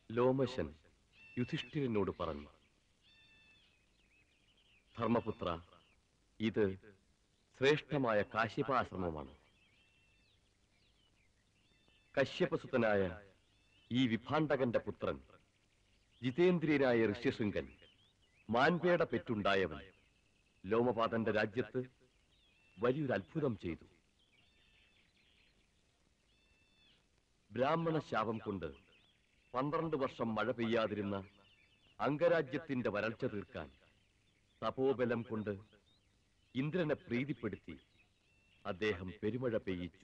ലോമശൻ യുധിഷ്ഠിരനോട് പറഞ്ഞു ധർമ്മപുത്ര ഇത് ശ്രേഷ്ഠമായ കാശ്യപാശ്രമമാണ് കശ്യപസുതനായ ഈ വിഭാണ്ഡകന്റെ പുത്രൻ ജിതേന്ദ്രിയനായ ഋഷ്യശൃംഗൻ മാൻപേട പെറ്റുണ്ടായവൻ ലോമപാതന്റെ രാജ്യത്ത് വലിയൊരു അത്ഭുതം ചെയ്തു ബ്രാഹ്മണ ശാപം കൊണ്ട് പന്ത്രണ്ട് വർഷം മഴ പെയ്യാതിരുന്ന അംഗരാജ്യത്തിന്റെ വരൾച്ച തീർക്കാൻ തപോബലം കൊണ്ട് ഇന്ദ്രനെ പ്രീതിപ്പെടുത്തി അദ്ദേഹം പെരുമഴ പെയ്യിച്ചു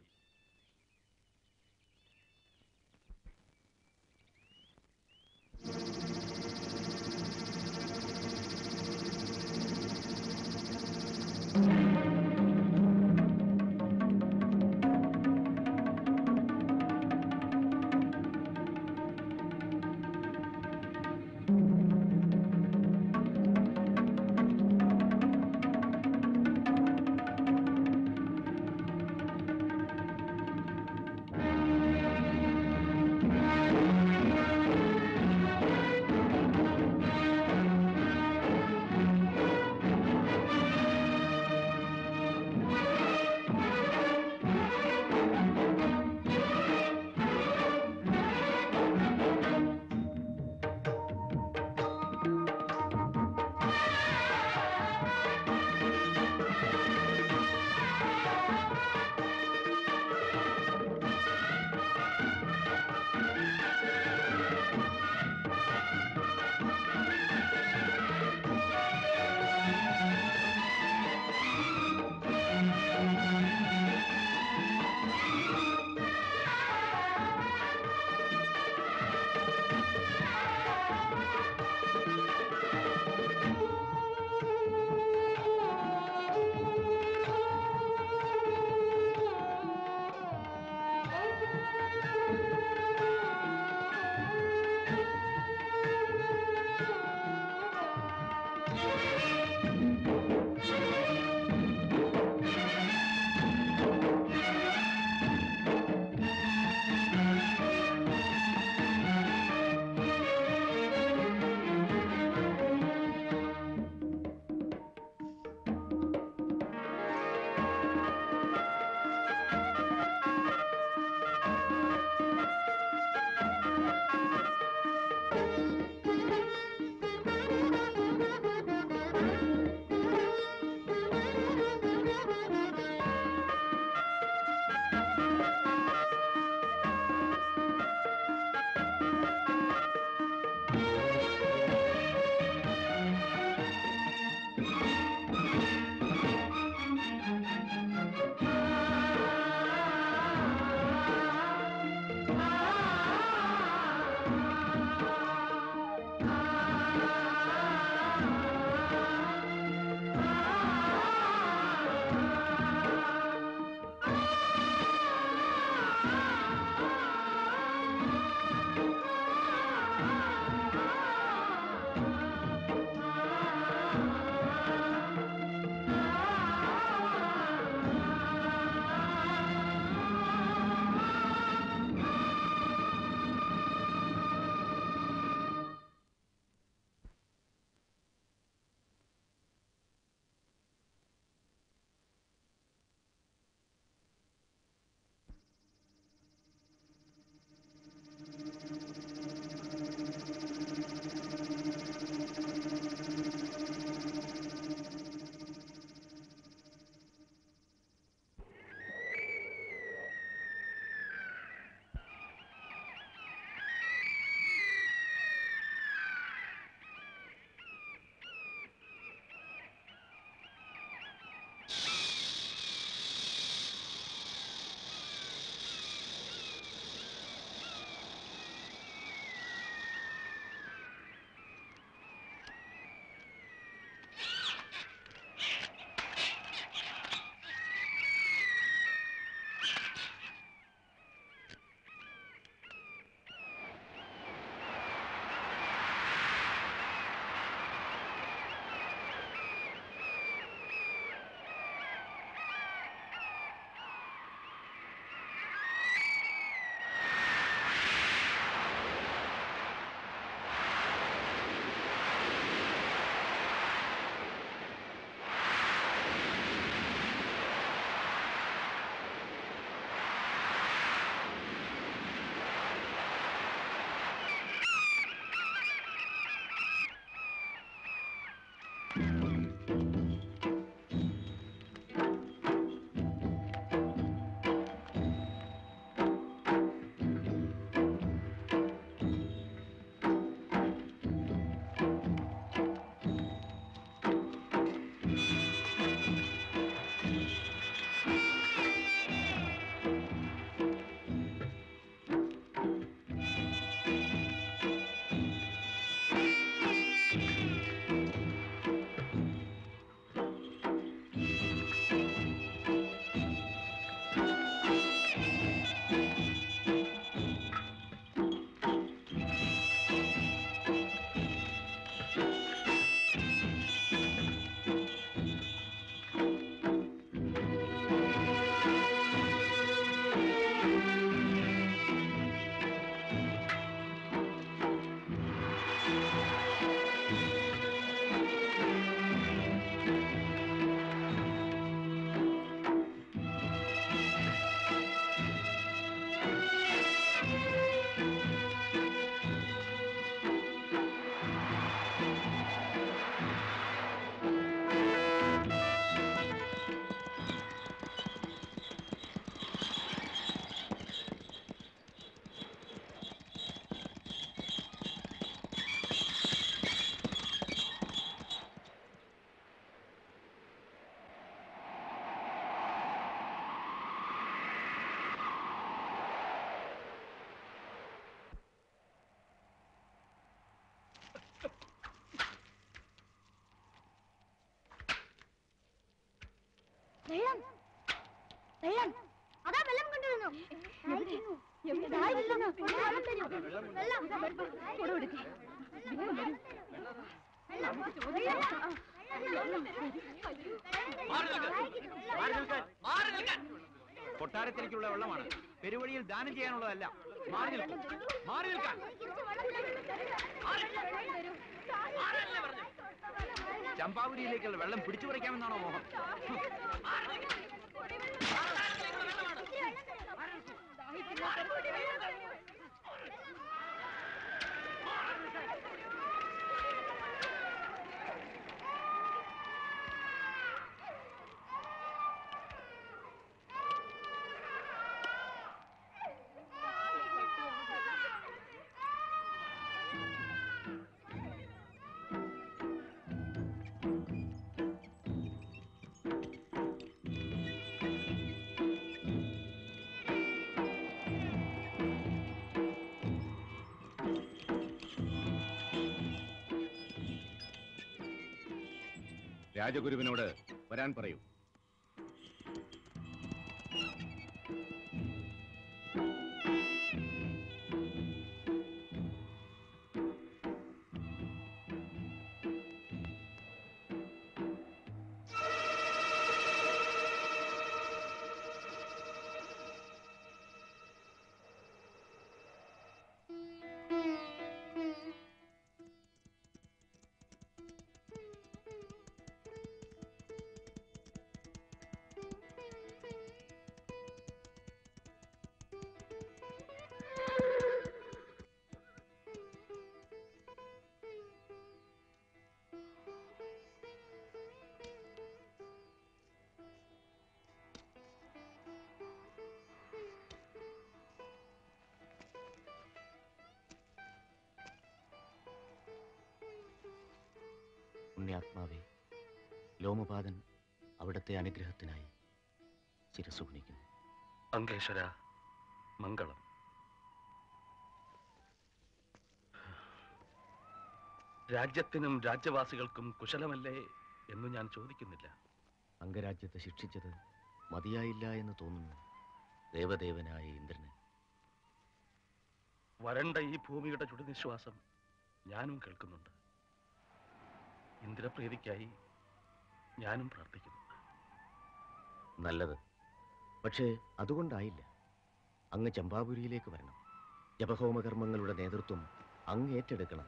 വെള്ളം വെള്ളം അതാ വെള്ളം കൊണ്ടുവരുന്നു ദാ ഇരിക്കുന്നു. വെള്ളം തരൂ. വെള്ളം. വെള്ളം. വെള്ളം. കൊട്ടാരത്തിലേക്കുള്ള വെള്ളമാണ് പെരുവഴിയിൽ ദാനം ചെയ്യാനുള്ളതല്ല മാറി നിൽക്കും മാറി നിൽക്കാൻ ചമ്പാവരിയിലേക്കുള്ള വെള്ളം പിടിച്ചു പറിക്കാമെന്നാണോ മോഹം രാജഗുരുവിനോട് വരാൻ പറയൂ പുണ്യാത്മാവെ ലോമപാദൻ അവിടുത്തെ അനുഗ്രഹത്തിനായി ശിരസ് കുനിക്കുന്നു അങ്കേശ്വര മംഗളം രാജ്യത്തിനും രാജ്യവാസികൾക്കും കുശലമല്ലേ എന്ന് ഞാൻ ചോദിക്കുന്നില്ല അംഗരാജ്യത്തെ ശിക്ഷിച്ചത് മതിയായില്ല എന്ന് തോന്നുന്നു ദേവദേവനായ ഇന്ദ്രന് വരണ്ട ഈ ഭൂമിയുടെ ചുടുനിശ്വാസം ഞാനും കേൾക്കുന്നുണ്ട് ഇന്ദ്രപ്രീതിക്കായി ഞാനും പ്രാർത്ഥിക്കുന്നുണ്ട് നല്ലത് പക്ഷേ അതുകൊണ്ടായില്ല അങ്ങ് ചമ്പാപുരിയിലേക്ക് വരണം ജപഹോമകർമ്മങ്ങളുടെ നേതൃത്വം അങ്ങ് ഏറ്റെടുക്കണം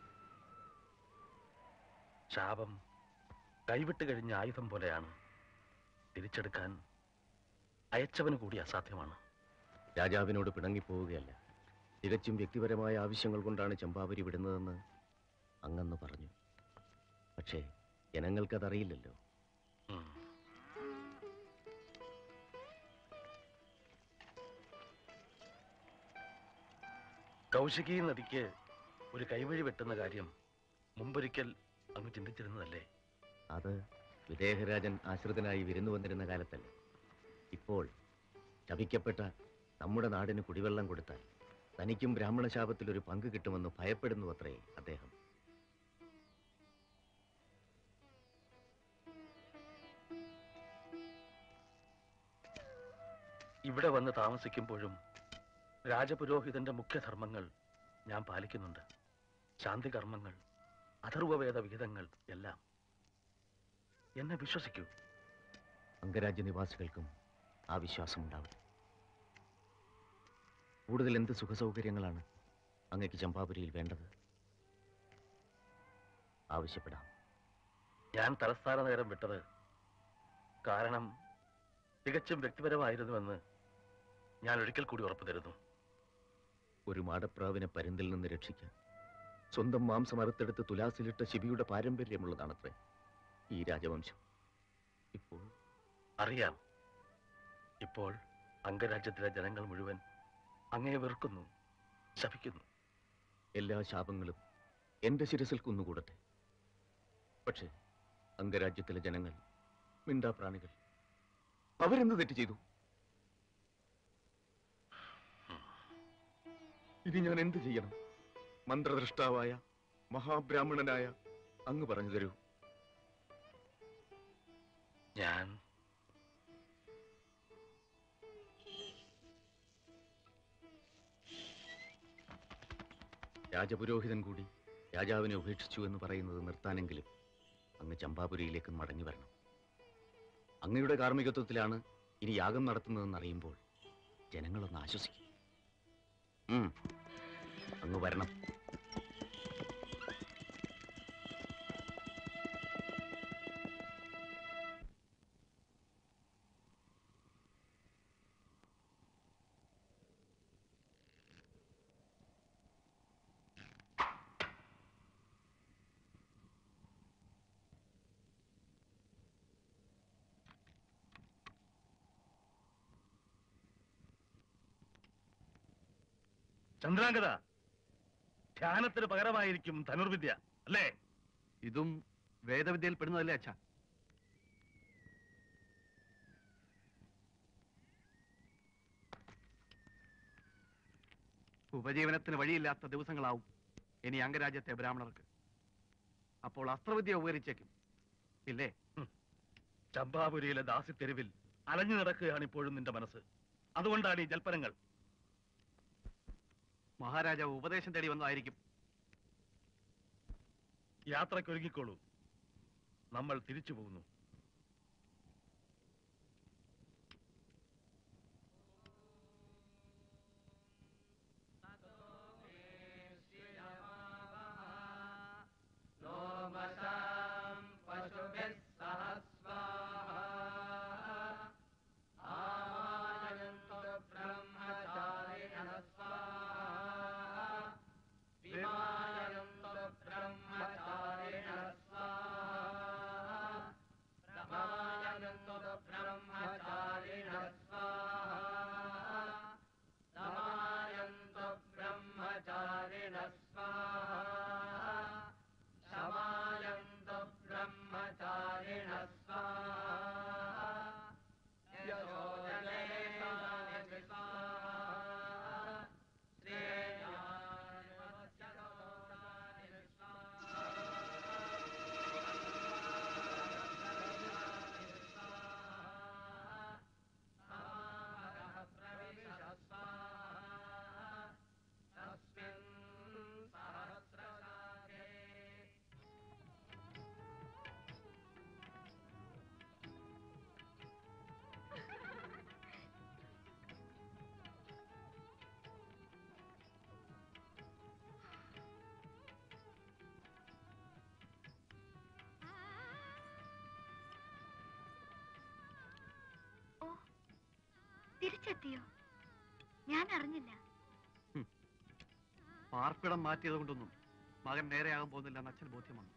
ശാപം കൈവിട്ട് കഴിഞ്ഞ ആയുധം പോലെയാണ് തിരിച്ചെടുക്കാൻ അയച്ചവന് കൂടി അസാധ്യമാണ് രാജാവിനോട് പിണങ്ങിപ്പോവുകയല്ല തികച്ചും വ്യക്തിപരമായ ആവശ്യങ്ങൾ കൊണ്ടാണ് ചമ്പാവരി വിടുന്നതെന്ന് അങ്ങന്ന് പറഞ്ഞു പക്ഷേ ജനങ്ങൾക്കതറിയില്ലല്ലോ ഉം. കൗശികി നദിക്ക് ഒരു കൈവഴി വെട്ടുന്ന കാര്യം മുമ്പൊരിക്കൽ അങ്ങ് ചിന്തിച്ചിരുന്നതല്ലേ അത് വിദേഹരാജൻ ആശ്രിതനായി വിരുന്നു വന്നിരുന്ന കാലത്തല്ലേ ഇപ്പോൾ ശപിക്കപ്പെട്ട നമ്മുടെ നാടിന് കുടിവെള്ളം കൊടുത്താൽ തനിക്കും ബ്രാഹ്മണ ശാപത്തിൽ ഒരു പങ്ക് കിട്ടുമെന്ന് ഭയപ്പെടുന്നു അത്രേ അദ്ദേഹം ഇവിടെ വന്ന് താമസിക്കുമ്പോഴും രാജപുരോഹിതന്റെ മുഖ്യധർമ്മങ്ങൾ ഞാൻ പാലിക്കുന്നുണ്ട് ശാന്തി കർമ്മങ്ങൾ അഥർവവേദ വിഹിതങ്ങൾ എല്ലാം എന്നെ വിശ്വസിക്കൂ അംഗരാജ്യ നിവാസികൾക്കും ആ വിശ്വാസമുണ്ടാവട്ടെ കൂടുതൽ എന്ത് സുഖസൗകര്യങ്ങളാണ് അങ്ങക്ക് ചമ്പാപുരിയിൽ വേണ്ടത് ആവശ്യപ്പെടാം ഞാൻ തലസ്ഥാന നഗരം വിട്ടത് കാരണം തികച്ചും വ്യക്തിപരമായിരുന്നുവെന്ന് ഞാൻ ഒരിക്കൽ കൂടി ഉറപ്പു തരുന്നു ഒരു മാടപ്രാവിനെ പരുന്തിൽ നിന്ന് രക്ഷിക്കാൻ സ്വന്തം മാംസം അറുത്തെടുത്ത് തുലാസിലിട്ട ശിബിയുടെ പാരമ്പര്യമുള്ളതാണത്രേ ഈ രാജവംശം ഇപ്പോൾ അറിയാം ഇപ്പോൾ അംഗരാജ്യത്തിലെ ജനങ്ങൾ മുഴുവൻ അങ്ങയെ വെറുക്കുന്നു ശപിക്കുന്നു എല്ലാ ശാപങ്ങളും എന്റെ ശിരസിൽ കുന്നുകൂടട്ടെ പക്ഷേ അംഗരാജ്യത്തിലെ ജനങ്ങൾ മിണ്ടാപ്രാണികൾ അവരെന്ത് തെറ്റ് ചെയ്തു ഇനി ഞാൻ എന്ത് ചെയ്യണം മന്ത്രദ്രഷ്ടാവായ മഹാബ്രാഹ്മണനായ അങ്ങ് പറഞ്ഞു തരൂ ഞാൻ രാജപുരോഹിതൻ കൂടി രാജാവിനെ ഉപേക്ഷിച്ചു എന്ന് പറയുന്നത് നിർത്താനെങ്കിലും അങ്ങ് ചമ്പാപുരിയിലേക്ക് മടങ്ങി വരണം അങ്ങയുടെ കാർമ്മികത്വത്തിലാണ് ഇനി യാഗം നടത്തുന്നതെന്ന് അറിയുമ്പോൾ ജനങ്ങളൊന്ന് ആശ്വസിക്കും ഉം. അങ്ങ് വരണം ചന്ദ്രാംഗത ധ്യാനത്തിന് പകരമായിരിക്കും ധനുർവിദ്യ അല്ലേ ഇതും വേദവിദ്യയിൽ പെടുന്നതല്ലേ അച്ഛാ ഉപജീവനത്തിന് വഴിയില്ലാത്ത ദിവസങ്ങളാവും ഇനി അംഗരാജ്യത്തെ ബ്രാഹ്മണർക്ക് അപ്പോൾ അസ്ത്രവിദ്യ ഉപകരിച്ചേക്കും ഇല്ലേ ചമ്പാപുരിയിലെ ദാസിത്തെരുവിൽ അലഞ്ഞു നടക്കുകയാണ് ഇപ്പോഴും നിന്റെ മനസ്സ് അതുകൊണ്ടാണ് ഈ ജൽപ്പനങ്ങൾ മഹാരാജാവ് ഉപദേശം തേടി വന്നതായിരിക്കും യാത്രയ്ക്കൊരുങ്ങിക്കോളൂ നമ്മൾ തിരിച്ചു പോകുന്നു ഓ തിരിച്ചെത്തിയോ ഞാൻ അറിഞ്ഞില്ല പാർപ്പിടം മാറ്റിയത് കൊണ്ടൊന്നും മകൻ നേരെയാകാൻ പോകുന്നില്ല എന്ന് അച്ഛൻ ബോധ്യമാണ്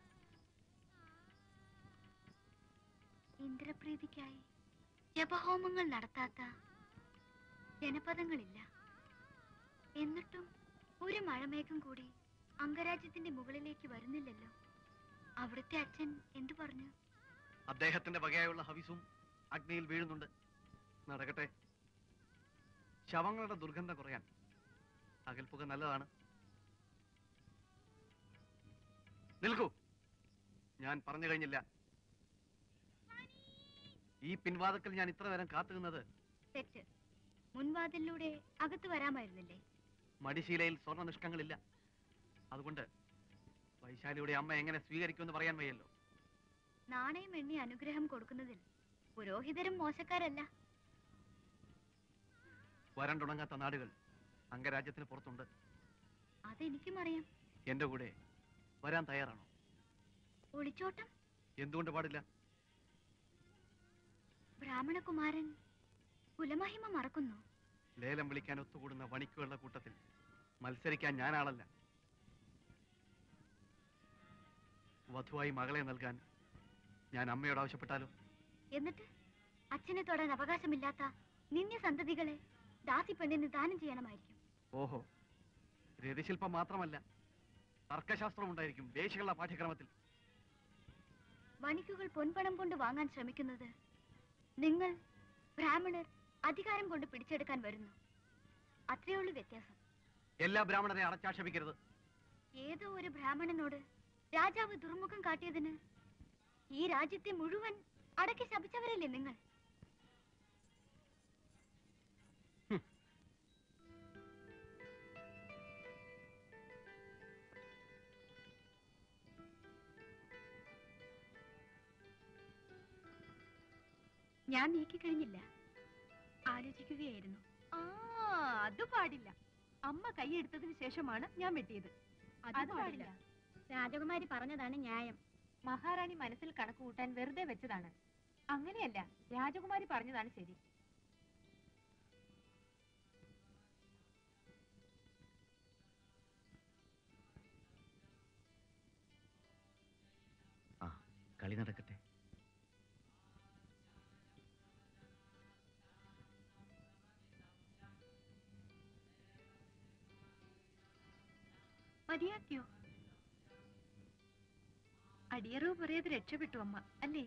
ഇന്ദ്രപ്രീതിക്കായി ജപഹോമങ്ങൾ നടത്താത്ത ജനപദങ്ങളില്ല എന്നിട്ടും ഒരു മഴമേഘം കൂടി അംഗരാജ്യത്തിന്റെ മുകളിലേക്ക് വരുന്നില്ലല്ലോ അവിടുത്തെ അച്ഛൻ എന്തു പറഞ്ഞു അദ്ദേഹത്തിന്റെ വകയായുള്ള ഹവിസും അഗ്നിയിൽ വീഴുന്നുണ്ട് നടക്കട്ടെ ശവങ്ങളുടെ ദുർഗന്ധം കുറയാൻ അകൽപ്പുക നല്ലതാണ് നിൽക്കൂ ഞാൻ പറഞ്ഞു കഴിഞ്ഞില്ല ഈ പിൻവാതക്കൽ ഞാൻ ഇത്ര നേരം കാത്തുനിന്നത് തെറ്റ് മുൻവാതിലൂടെ അകത്ത് വരാമായിരുന്നില്ലേ മടിശീലയിൽ സ്വർണ്ണ നിഷ്കങ്ങളില്ല അതുകൊണ്ട് വൈശാലിയുടെ അമ്മ എങ്ങനെ സ്വീകരിക്കുമെന്ന് പറയാൻ വയ്യല്ലോ നാണയം എണ്ണി അനുഗ്രഹം കൊടുക്കുന്നതിൽ പുരോഹിതരും മോശക്കാരല്ല വരണ്ടുണങ്ങാത്ത നാടുകൾ അംഗരാജ്യത്തിന് പുറത്തുണ്ട് അതെനിക്കും അറിയാം എന്റെ കൂടെ വരാൻ തയ്യാറാണോ ഒളിച്ചോട്ടം എന്തുകൊണ്ട് പാടില്ല ബ്രാഹ്മണകുമാരൻ കുലമഹിമ മറക്കുന്നു ലേലം വിളിക്കാൻ ഒത്തുകൂടുന്ന വണിക്കുകളുടെ കൂട്ടത്തിൽ മത്സരിക്കാൻ ഞാനാളല്ല വധുവായി മകളെ നൽകാൻ ഞാൻ അമ്മയോട് ആവശ്യപ്പെട്ടാലും എന്നിട്ട് അച്ഛനെ തൊടാൻ അവകാശമില്ലാത്ത നിന്യ സന്തതികളെ ദാസി പെണ്ണിന് ദാനം ചെയ്യണമായിരിക്കും ഓഹോ രതിശില്പം മാത്രമല്ല തർക്കശാസ്ത്രം ഉണ്ടായിരിക്കും വേശികളുടെ പാഠ്യക്രമത്തിൽ വണിക്കുകൾ പൊൻപണം കൊണ്ട് വാങ്ങാൻ ശ്രമിക്കുന്നത് നിങ്ങൾ ബ്രാഹ്മണർ അധികാരം കൊണ്ട് പിടിച്ചെടുക്കാൻ വരുന്നു അത്രയുള്ളൂ വ്യത്യാസം എല്ലാ ബ്രാഹ്മണരെ അടച്ചാക്ഷേപിക്കരുത് ഏതോ ഒരു ബ്രാഹ്മണനോട് രാജാവ് ദുർമുഖം കാട്ടിയതിന് ഈ രാജ്യത്തെ മുഴുവൻ അടക്കി ശപിച്ചവരല്ലേ നിങ്ങൾ ഞാൻ നീക്കിക്കഴിഞ്ഞില്ല ആലോചിക്കുകയായിരുന്നു ആ അത് പാടില്ല അമ്മ കൈയെടുത്തതിന് ശേഷമാണ് ഞാൻ വെട്ടിയത് അത് പാടില്ല രാജകുമാരി പറഞ്ഞതാണ് ന്യായം മഹാറാണി മനസ്സിൽ കണക്ക് കൂട്ടാൻ വെറുതെ വെച്ചതാണ് അങ്ങനെയല്ല രാജകുമാരി പറഞ്ഞതാണ് ശരി ആ കളി നടക്കട്ടെ മതിയാക്കിയോ അടിയറവ് പറയാതെ രക്ഷപ്പെട്ടു അമ്മ അല്ലേ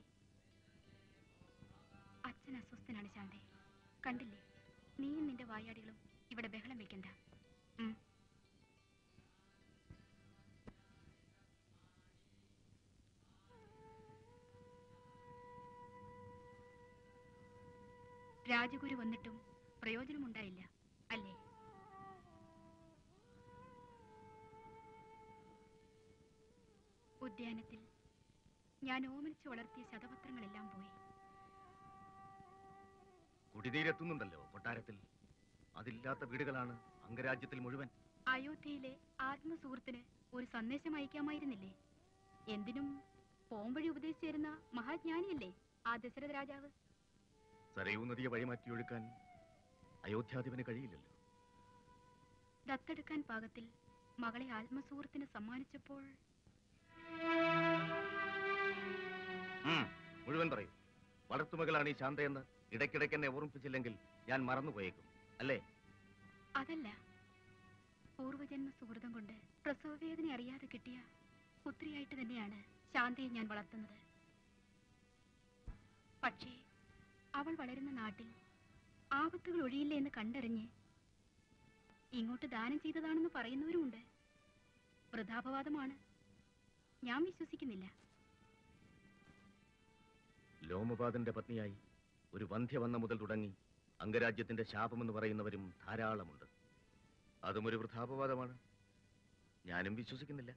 അച്ഛൻ അസ്വസ്ഥനാണ് ശാന്തി കണ്ടില്ലേ നീയും നിന്റെ വായാടികളും ഇവിടെ ബഹളം വെക്കണ്ട ഉം. രാജഗുരു വന്നിട്ടും പ്രയോജനമുണ്ടായില്ല അല്ലേ ഉദ്യാനത്തിൽ ഞാൻ ഓമനിച്ച് വളർത്തിയ ശതപത്രങ്ങളെല്ലാം പോയി കുടിനീരെത്തുന്നുണ്ടല്ലോ കൊട്ടാരത്തിൽ അതില്ലാത്ത വീടുകളാണ് അംഗരാജ്യത്തിൽ മുഴുവൻ അയോധ്യയിലെ ആത്മസുഹൃത്തിന് ഒരു സന്ദേശം അയക്കാമായിരുന്നില്ലേ എന്തിനും പോംവഴി ഉപദേശിച്ചു തരുന്ന മഹാജ്ഞാനിയല്ലേ ആ ദശരഥ രാജാവ് സരയൂ നദിയെ വഴിമാറ്റിയൊഴുക്കാൻ അയോധ്യാധിപന് കഴിയില്ലല്ലോ ദത്തെടുക്കാൻ പാകത്തിൽ മകളെ ആത്മസുഹൃത്തിന് സമ്മാനിച്ചപ്പോൾ ഉം, മുഴുവൻ പറയൂ വളർത്തുമകളാണ് ഈ ശാന്തയെന്ന് ഇടയ്ക്കിടയ്ക്ക് എന്നെ ഓർമ്മിപ്പിച്ചില്ലെങ്കിൽ ഞാൻ മറന്നുപോയേക്കും അല്ലേ അതല്ല പൂർവജന്മ സുഹൃതം കൊണ്ട് പ്രസവവേദന അറിയാതെ കിട്ടിയ പുത്രിയായിട്ട് തന്നെയാണ് ശാന്തയെ ഞാൻ വളർത്തുന്നത് പക്ഷേ അവൾ വളരുന്ന നാട്ടിൽ ആപത്തുകൾ ഒഴിയില്ല എന്ന് കണ്ടറിഞ്ഞ് ഇങ്ങോട്ട് ദാനം ചെയ്തതാണെന്ന് പറയുന്നവരുമുണ്ട് വൃഥാപവാദമാണ് ഞാൻ വിശ്വസിക്കുന്നില്ല ലോമപാദന്റെ പത്നിയായി ഒരു വന്ധ്യ വന്ന മുതൽ തുടങ്ങി അംഗരാജ്യത്തിന്റെ ശാപമെന്ന് പറയുന്നവരും ധാരാളമുണ്ട് അതും ഒരു വൃഥാപവാദമാണ് ഞാനും വിശ്വസിക്കുന്നില്ല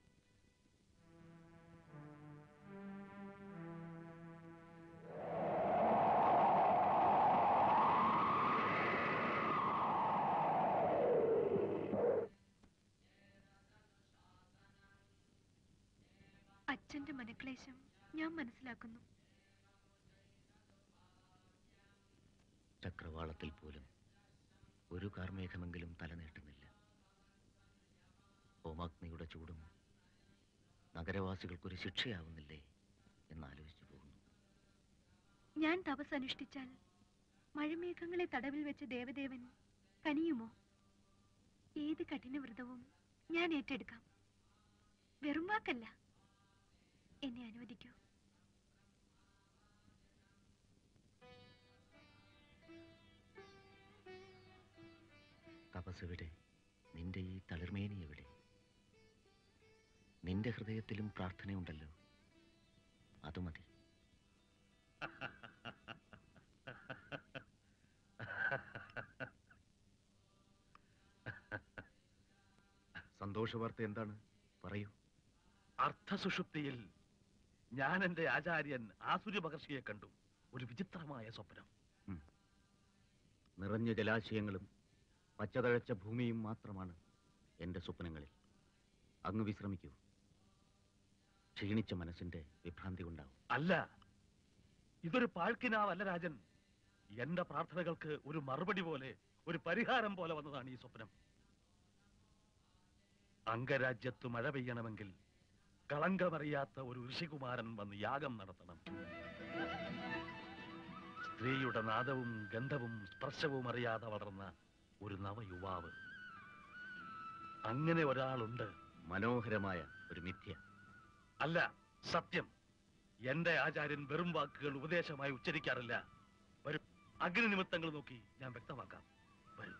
അച്ഛന്റെ മനക്ലേശം ഞാൻ മനസ്സിലാക്കുന്നു ചക്രവാളത്തിൽ പോലും ഒരു കാർമേഘമെങ്കിലും തലനീട്ടുന്നില്ല ഹോമാഗ്നിയുടെ ചൂടും നഗരവാസികൾക്കൊരു ശിക്ഷയാവുന്നില്ലേ എന്നാലോചിച്ചു പോകുന്നു ഞാൻ തപസ് അനുഷ്ഠിച്ചാൽ മഴമേഘങ്ങളെ തടവിൽ വെച്ച ദേവദേവൻ കനിയുമോ ഏത് കഠിന വ്രതവും ഞാൻ ഏറ്റെടുക്കാം വെറും വാക്കല്ല എന്നെ അനുവദിക്കൂ തപസ്സെവിടെ നിന്റെ ഈ തളിർമേനി എവിടെ നിന്റെ ഹൃദയത്തിലും പ്രാർത്ഥനയുണ്ടല്ലോ അത് മതി സന്തോഷവാർത്ത എന്താണ് പറയൂ അർത്ഥസുഷുപ്തിയിൽ ഞാൻ എന്റെ ആചാര്യൻ ആസുര മഹർഷിയെ കണ്ടു ഒരു വിചിത്രമായ സ്വപ്നം നിറഞ്ഞ ജലാശയങ്ങളും പച്ചതഴച്ച ഭൂമിയും മാത്രമാണ് എൻ്റെ സ്വപ്നങ്ങളിൽ അങ്ങ് വിശ്രമിക്കൂ ക്ഷീണിച്ച മനസ്സിന്റെ വിഭ്രാന്തി ഉണ്ടാവും അല്ല ഇതൊരു പാഴ്ക്കിനാവല്ല രാജൻ എന്റെ പ്രാർത്ഥനകൾക്ക് ഒരു മറുപടി പോലെ ഒരു പരിഹാരം പോലെ വന്നതാണ് ഈ സ്വപ്നം അംഗരാജ്യത്ത് മഴ പെയ്യണമെങ്കിൽ കളങ്കമറിയാത്ത ഒരു ഋഷികുമാരൻ വന്ന് യാഗം നടത്തണം സ്ത്രീയുടെ നാദവും ഗന്ധവും സ്പർശവും അറിയാതെ വളർന്ന ഒരു നവയുവാവ് അങ്ങനെ ഒരാളുണ്ട് മനോഹരമായ ഒരു മിഥ്യ അല്ല സത്യം എന്റെ ആചാര്യൻ വെറും വാക്കുകൾ ഉപദേശമായി ഉച്ചരിക്കാറില്ല വരും അഗ്നിനിമിത്തങ്ങൾ നോക്കി ഞാൻ വ്യക്തമാക്കാം വരും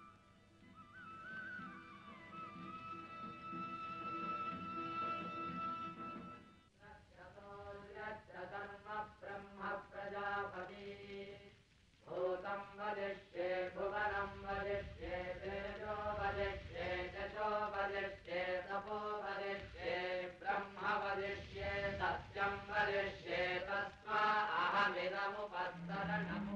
भूतं वदिष्ये भुवनं वदिष्ये तेजो वदिष्ये यशो वदिष्ये तपो वदिष्ये ब्रह्म वदिष्ये सत्यं वदिष्ये तस्मा अहमिदमुपस्तरणम्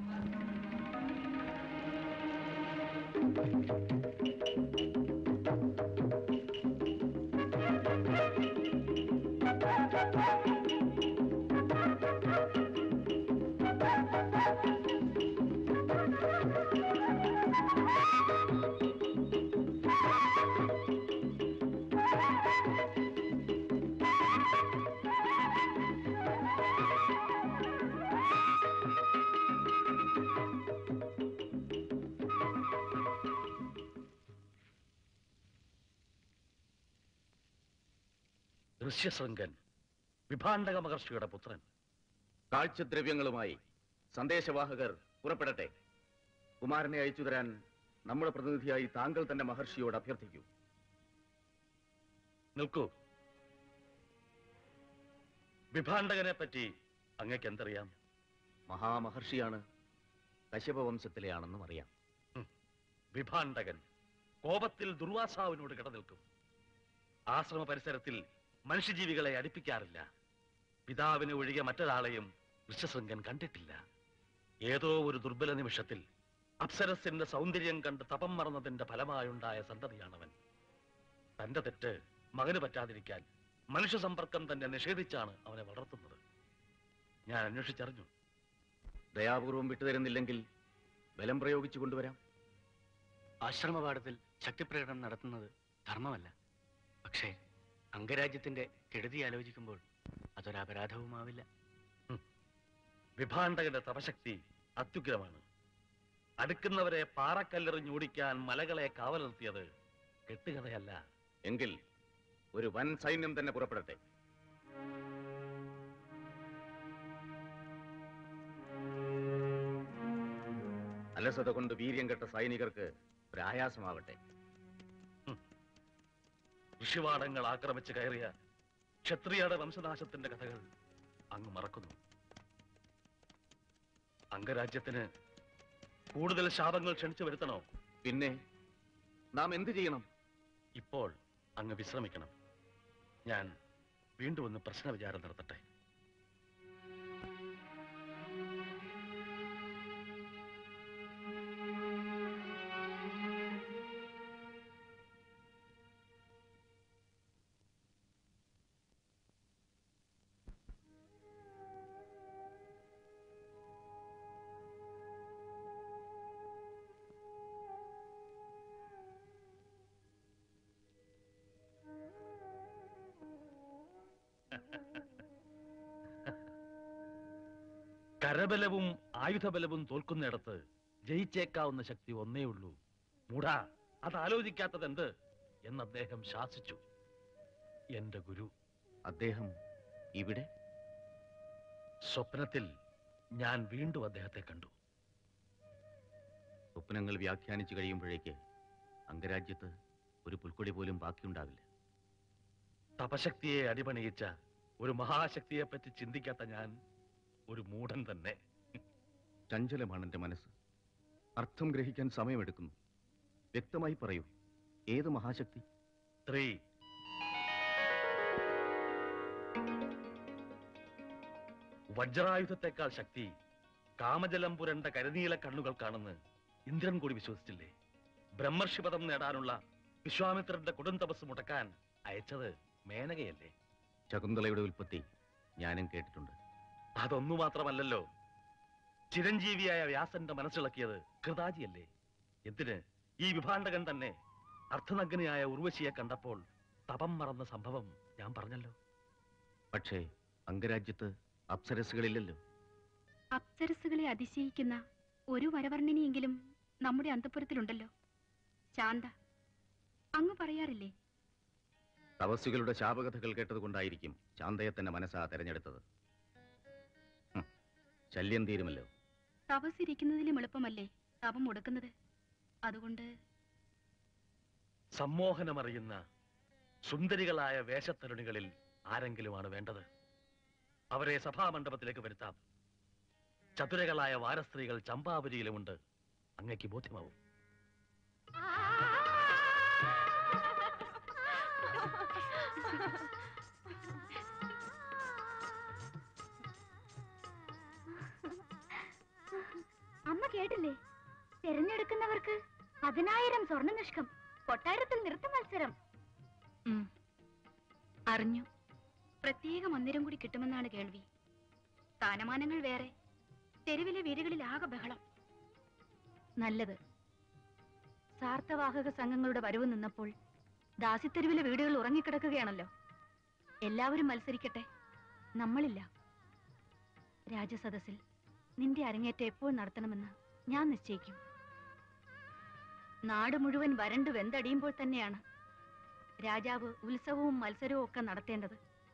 ഋഷ്യശൃംഗൻ വിഭാണ്ഡക മഹർഷിയുടെ പുത്രൻ കാഴ്ചദ്രവ്യങ്ങളുമായി സന്ദേശവാഹകർ പുറപ്പെടട്ടെ കുമാരനെ അയച്ചു തരാൻ നമ്മുടെ പ്രതിനിധിയായി താങ്കൾ തന്നെ മഹർഷിയോട് അഭ്യർത്ഥിക്കൂ നിൽക്കൂ വിഭാണ്ഡകനെ പറ്റി അങ്ങക്ക് എന്തറിയാം മഹാമഹർഷിയാണ് കശ്യപ വംശത്തിലെയാണെന്നും അറിയാം വിഭാണ്ഡകൻ കോപത്തിൽ ദുർവാസാവിനോട് കിടനിൽക്കും ആശ്രമ പരിസരത്തിൽ മനുഷ്യജീവികളെ അടുപ്പിക്കാറില്ല പിതാവിനെ ഒഴികെ മറ്റൊരാളെയും ഋഷ്യശൃംഗൻ കണ്ടിട്ടില്ല ഏതോ ഒരു ദുർബല നിമിഷത്തിൽ അപ്സരസിന്റെ സൗന്ദര്യം കണ്ട് തപം മറന്നതിന്റെ ഫലമായുണ്ടായ സന്തതിയാണവൻ തന്റെ തെറ്റ് മകന് പറ്റാതിരിക്കാൻ മനുഷ്യ സമ്പർക്കം തന്നെ നിഷേധിച്ചാണ് അവനെ വളർത്തുന്നത് ഞാൻ അന്വേഷിച്ചറിഞ്ഞു ദയാപൂർവം വിട്ടുതരുന്നില്ലെങ്കിൽ ബലം പ്രയോഗിച്ചു കൊണ്ടുവരാം ആശ്രമപാഠത്തിൽ ശക്തിപ്രകടനം നടത്തുന്നത് ധർമ്മമല്ല പക്ഷേ അംഗരാജ്യത്തിന്റെ കെടുതി ആലോചിക്കുമ്പോൾ അതൊരപരാധവുമാവില്ല വിഭാണ്ഡകന്റെ തപശക്തി അത്യുഗ്രമാണ് അടുക്കുന്നവരെ പാറക്കല്ലെറിഞ്ഞോടിക്കാൻ മലകളെ കാവൽ നിർത്തിയത് കെട്ടുകഥയല്ല എങ്കിൽ ഒരു വൻ സൈന്യം തന്നെ പുറപ്പെടട്ടെ അലസത കൊണ്ട് വീര്യം കെട്ട സൈനികർക്ക് പ്രയാസമാവട്ടെ ഋഷിവാടങ്ങൾ ആക്രമിച്ച് കയറിയ ക്ഷത്രിയയുടെ വംശനാശത്തിന്റെ കഥകൾ അങ്ങ് മറക്കുന്നു അംഗരാജ്യത്തിന് കൂടുതൽ ശാപങ്ങൾ ക്ഷണിച്ചു വരുത്തണോ പിന്നെ നാം എന്തു ചെയ്യണം ഇപ്പോൾ അങ്ങ് വിശ്രമിക്കണം ഞാൻ വീണ്ടും ഒന്ന് പ്രശ്ന വിചാരം നടത്തട്ടെ കരബലവും ആയുധബലവും തോൽക്കുന്നിടത്ത് ജയിച്ചേക്കാവുന്ന ശക്തി ഒന്നേ ഉള്ളൂ മൂടാ അത് ആലോചിക്കാത്തത് എന്ത് എന്ന് അദ്ദേഹം ശാസിച്ചു എന്റെ ഗുരു അദ്ദേഹം ഇവിടെ സ്വപ്നത്തിൽ ഞാൻ വീണ്ടും അദ്ദേഹത്തെ കണ്ടു സ്വപ്നങ്ങൾ വ്യാഖ്യാനിച്ചു കഴിയുമ്പോഴേക്ക് അംഗരാജ്യത്ത് ഒരു പുൽക്കൊടി പോലും ബാക്കിയുണ്ടാവില്ല തപശക്തിയെ അടിപണിയിച്ച ഒരു മഹാശക്തിയെ പറ്റി ചിന്തിക്കാത്ത ഞാൻ ഒരു മൂഢൻ തന്നെ ചഞ്ചലമാണ് എന്റെ മനസ്സ് അർത്ഥം ഗ്രഹിക്കാൻ സമയമെടുക്കുന്നു വ്യക്തമായി പറയൂ ഏത് മഹാശക്തി ത്രീ വജ്രായുധത്തെക്കാൾ ശക്തി കാമജലം പുരണ്ട കരുനീല കണ്ണുകൾക്കാണെന്ന് ഇന്ദ്രൻ കൂടി വിശ്വസിച്ചില്ലേ ബ്രഹ്മർഷിപദം നേടാനുള്ള വിശ്വാമിത്രന്റെ കൊടും തപസ് മുടക്കാൻ അയച്ചത് മേനകയല്ലേ ശകുന്തളയുടെ ഉൽപ്പത്തി ഞാനും കേട്ടിട്ടുണ്ട് അതൊന്നു മാത്രമല്ലല്ലോ ചിരഞ്ജീവിയായ വ്യാസന്റെ മനസ്സിളക്കിയത് കൃതാജിയല്ലേ എന്തിന് ഈ വിഭാണ്ഡകൻ തന്നെ അർത്ഥനഗ്നയായ ഉർവശിയെ കണ്ടപ്പോൾ തപം മറന്ന സംഭവം ഞാൻ പറഞ്ഞല്ലോ പക്ഷേ അംഗരാജ്യത്ത് അപ്സരസുകളില്ലല്ലോ അപ്സരസുകളെ അതിശയിക്കുന്ന ഒരു വരവർണ്ണിനിയെങ്കിലും നമ്മുടെ അന്തപുരത്തിലുണ്ടല്ലോ ശാന്ത അങ്ങ് പറയാറില്ലേ തപസ്സുകളുടെ ശാപകഥകൾ കേട്ടതുകൊണ്ടായിരിക്കും ശാന്തയെ തന്നെ മനസ്സാ തെരഞ്ഞെടുത്തത് ഹും, ശല്യം തീരുമല്ലോ തപസ്സിരിക്കുന്നതിലും എളുപ്പമല്ലേ തപം മുടക്കുന്നത് അതുകൊണ്ട് സമ്മോഹനമറിയുന്ന സുന്ദരികളായ വേഷത്തരുണികളിൽ ആരെങ്കിലുമാണ് വേണ്ടത് അവരെ സഭാമണ്ഡപത്തിലേക്ക് വരുത്താം ചതുരകളായ വാരസ്ത്രീകൾ ചമ്പാവരിയിലുമുണ്ട് അങ്ങയ്ക്ക് ബോധ്യമാവും അമ്മ കേട്ടില്ലേ തിരഞ്ഞെടുക്കുന്നവർക്ക് പതിനായിരം സ്വർണ്ണ നിഷ്കം കൊട്ടാരത്തിൽ നൃത്ത മത്സരം അറിഞ്ഞു പ്രത്യേക മന്ദിരം കൂടി കിട്ടുമെന്നാണ് കേൾവി സ്ഥാനമാനങ്ങൾ വേറെ തെരുവിലെ വീടുകളിൽ ആകെ ബഹളം നല്ലത് സാർത്ഥവാഹക സംഘങ്ങളുടെ വരവ് നിന്നപ്പോൾ ദാസിത്തെരുവിലെ വീടുകൾ ഉറങ്ങിക്കിടക്കുകയാണല്ലോ എല്ലാവരും മത്സരിക്കട്ടെ നമ്മളില്ല രാജസദസ്സിൽ നിന്റെ അരങ്ങേറ്റം എപ്പോൾ നടത്തണമെന്ന് ഞാൻ നിശ്ചയിക്കും നാട് മുഴുവൻ വരണ്ടു വെന്തടിയുമ്പോൾ തന്നെയാണ് രാജാവ് ഉത്സവവും മത്സരവും ഒക്കെ നടത്തേണ്ടത്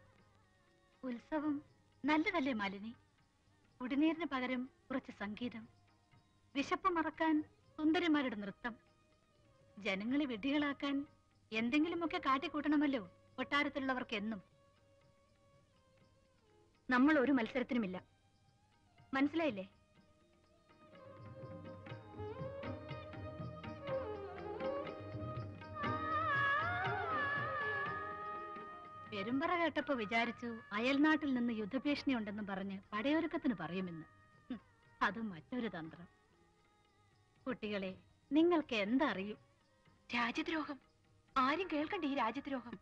ഉത്സവം നല്ലതല്ലേ മാലിനി കുടിനീരിന് പകരം കുറച്ച് സംഗീതം വിശപ്പ് മറക്കാൻ സുന്ദരിമാരുടെ നൃത്തം ജനങ്ങളെ വിഡ്ഢികളാക്കാൻ എന്തെങ്കിലുമൊക്കെ കാട്ടിക്കൂട്ടണമല്ലോ കൊട്ടാരത്തിലുള്ളവർക്ക് എന്നും നമ്മൾ ഒരു മത്സരത്തിനുമില്ല മനസ്സിലായില്ലേ പെരുമ്പറ കേട്ടപ്പോ വിചാരിച്ചു അയൽനാട്ടിൽ നിന്ന് യുദ്ധഭീഷണി ഉണ്ടെന്ന് പറഞ്ഞ് പടയൊരുക്കത്തിന് പറയുമെന്ന് ഹും, അതും മറ്റൊരു തന്ത്രം കുട്ടികളെ നിങ്ങൾക്ക് എന്തറിയും രാജ്യദ്രോഹം ആരും കേൾക്കണ്ട ഈ രാജ്യദ്രോഹം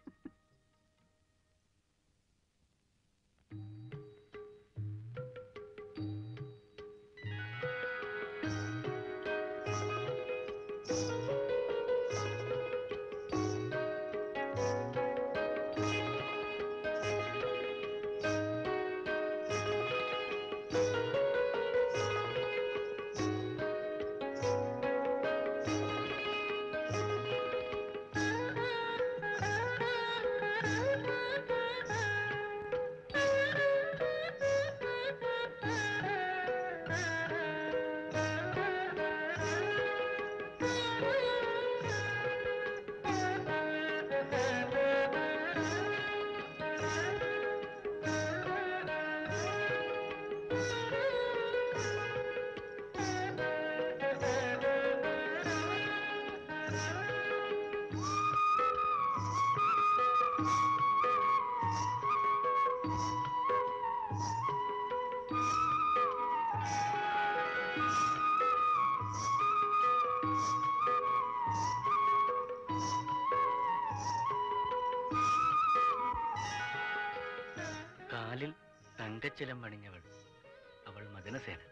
കാലിൽ തങ്കച്ചിലം പണിഞ്ഞവൾ അവൾ മദനസേന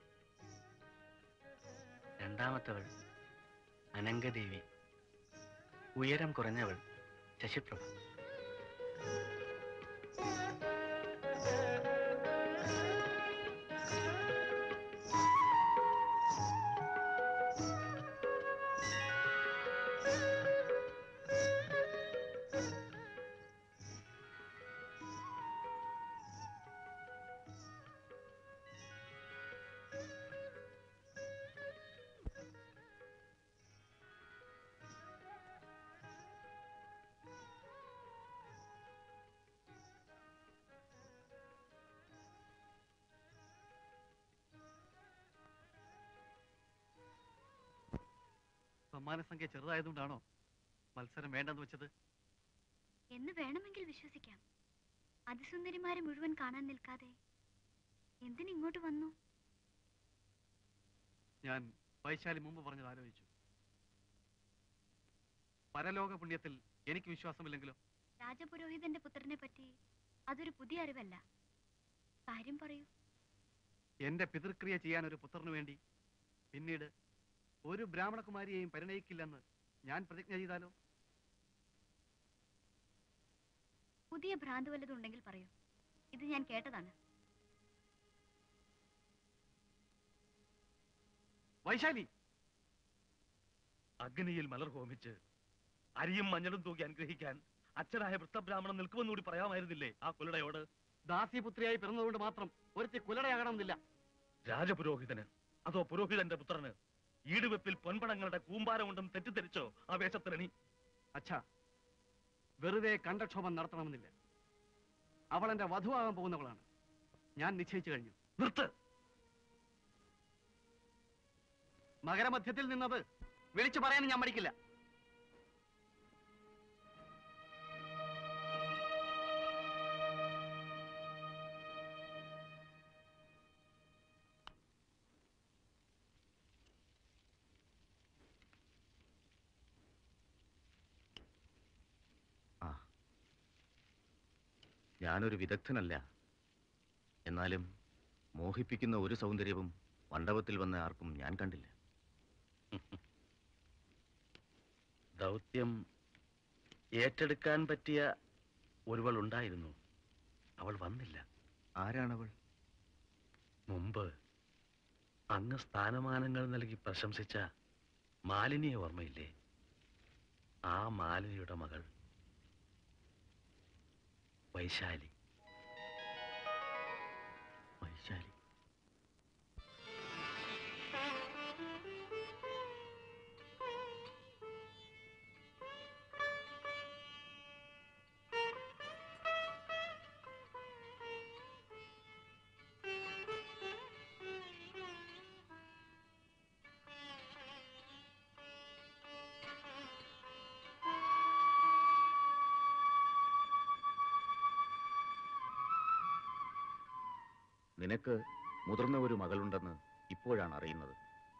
രണ്ടാമത്തവൾ അനങ്കദേവി ഉയരം കുറഞ്ഞവൾ ശശിപ്രഭ സമ്മാനസംഖ്യ ചെറുതായതുകൊണ്ടാണോ മത്സരം വേണ്ടെന്ന് വെച്ചത് എന്ന് വേണമെങ്കിൽ വിശ്വസിക്കാം അതിസുന്ദരിമാരെ മുഴുവൻ കാണാൻ നിൽക്കാതെ എന്തിനിങ്ങോട്ട് വന്നു ഞാൻ വൈശാലി മുമ്പ് പറഞ്ഞത് ആലോചിച്ചു പരലോക പുണ്യത്തിൽ എനിക്ക് വിശ്വാസമില്ലെങ്കിലോ രാജപുരോഹിതന്റെ പുത്രനെ പറ്റി അതൊരു പുതിയ അറിവല്ല കാര്യം പറയൂ എന്റെ പിതൃക്രിയ ചെയ്യാൻ ഒരു പുത്രനു വേണ്ടി പിന്നീട് ഒരു ബ്രാഹ്മണകുമാരിയെയും പരിണയിക്കില്ലെന്ന് ഞാൻ പ്രതിജ്ഞ ചെയ്താലോ പുതിയ ഭ്രാന്ത് വല്ലതും ഉണ്ടെങ്കിൽ പറയൂ ഇത് ഞാൻ കേട്ടതാണ് വൈശാലി അഗ്നിയിൽ മലർ ഹോമിച്ച് അരിയും മഞ്ഞളും തൂക്കി അനുഗ്രഹിക്കാൻ അച്ഛനായ വൃത്തബ്രാഹ്മണൻ നിൽക്കുമെന്നുകൂടി പറയാമായിരുന്നില്ലേ ആ കുലടയോട് ദാസ്യപുത്രിയായി പിറന്നതുകൊണ്ട് മാത്രം ഒരുത്തി കുലടയാകണമെന്നില്ല രാജപുരോഹിതന് അതോ പുരോഹിതന്റെ പുത്രന് ഈടുവെപ്പിൽ പൊൻപണങ്ങളുടെ കൂമ്പാരമുണ്ടെന്ന് തെറ്റിദ്ധരിച്ചോ ആ വേഷത്തിലണി അച്ഛാ വെറുതെ കണ്ടക്ഷോഭം നടത്തണമെന്നില്ല അവൾ എന്റെ വധുവാകാൻ പോകുന്നവളാണ് ഞാൻ നിശ്ചയിച്ചു കഴിഞ്ഞു നിർത്ത് മകരമധ്യത്തിൽ നിന്നത് വിളിച്ചു പറയാൻ ഞാൻ മടിക്കില്ല ആ ഞാനൊരു വിദഗ്ധനല്ല എന്നാലും മോഹിപ്പിക്കുന്ന ഒരു സൗന്ദര്യവും മണ്ഡപത്തിൽ വന്ന ആർക്കും ഞാൻ കണ്ടില്ല ദൗത്യം ഏറ്റെടുക്കാൻ പറ്റിയ ഒരുവൾ ഉണ്ടായിരുന്നു അവൾ വന്നില്ല ആരാണവൾ മുമ്പ് അങ്ങ് സ്ഥാനമാനങ്ങൾ നൽകി പ്രശംസിച്ച മാലിനിയെ ഓർമ്മയില്ലേ ആ മാലിനിയുടെ മകൾ വൈശാലി ബുദ്ധിശാലി നിനക്ക് മുതിർന്ന ഒരു മകളുണ്ടെന്ന് ഇപ്പോഴാണ് അറിയുന്നത്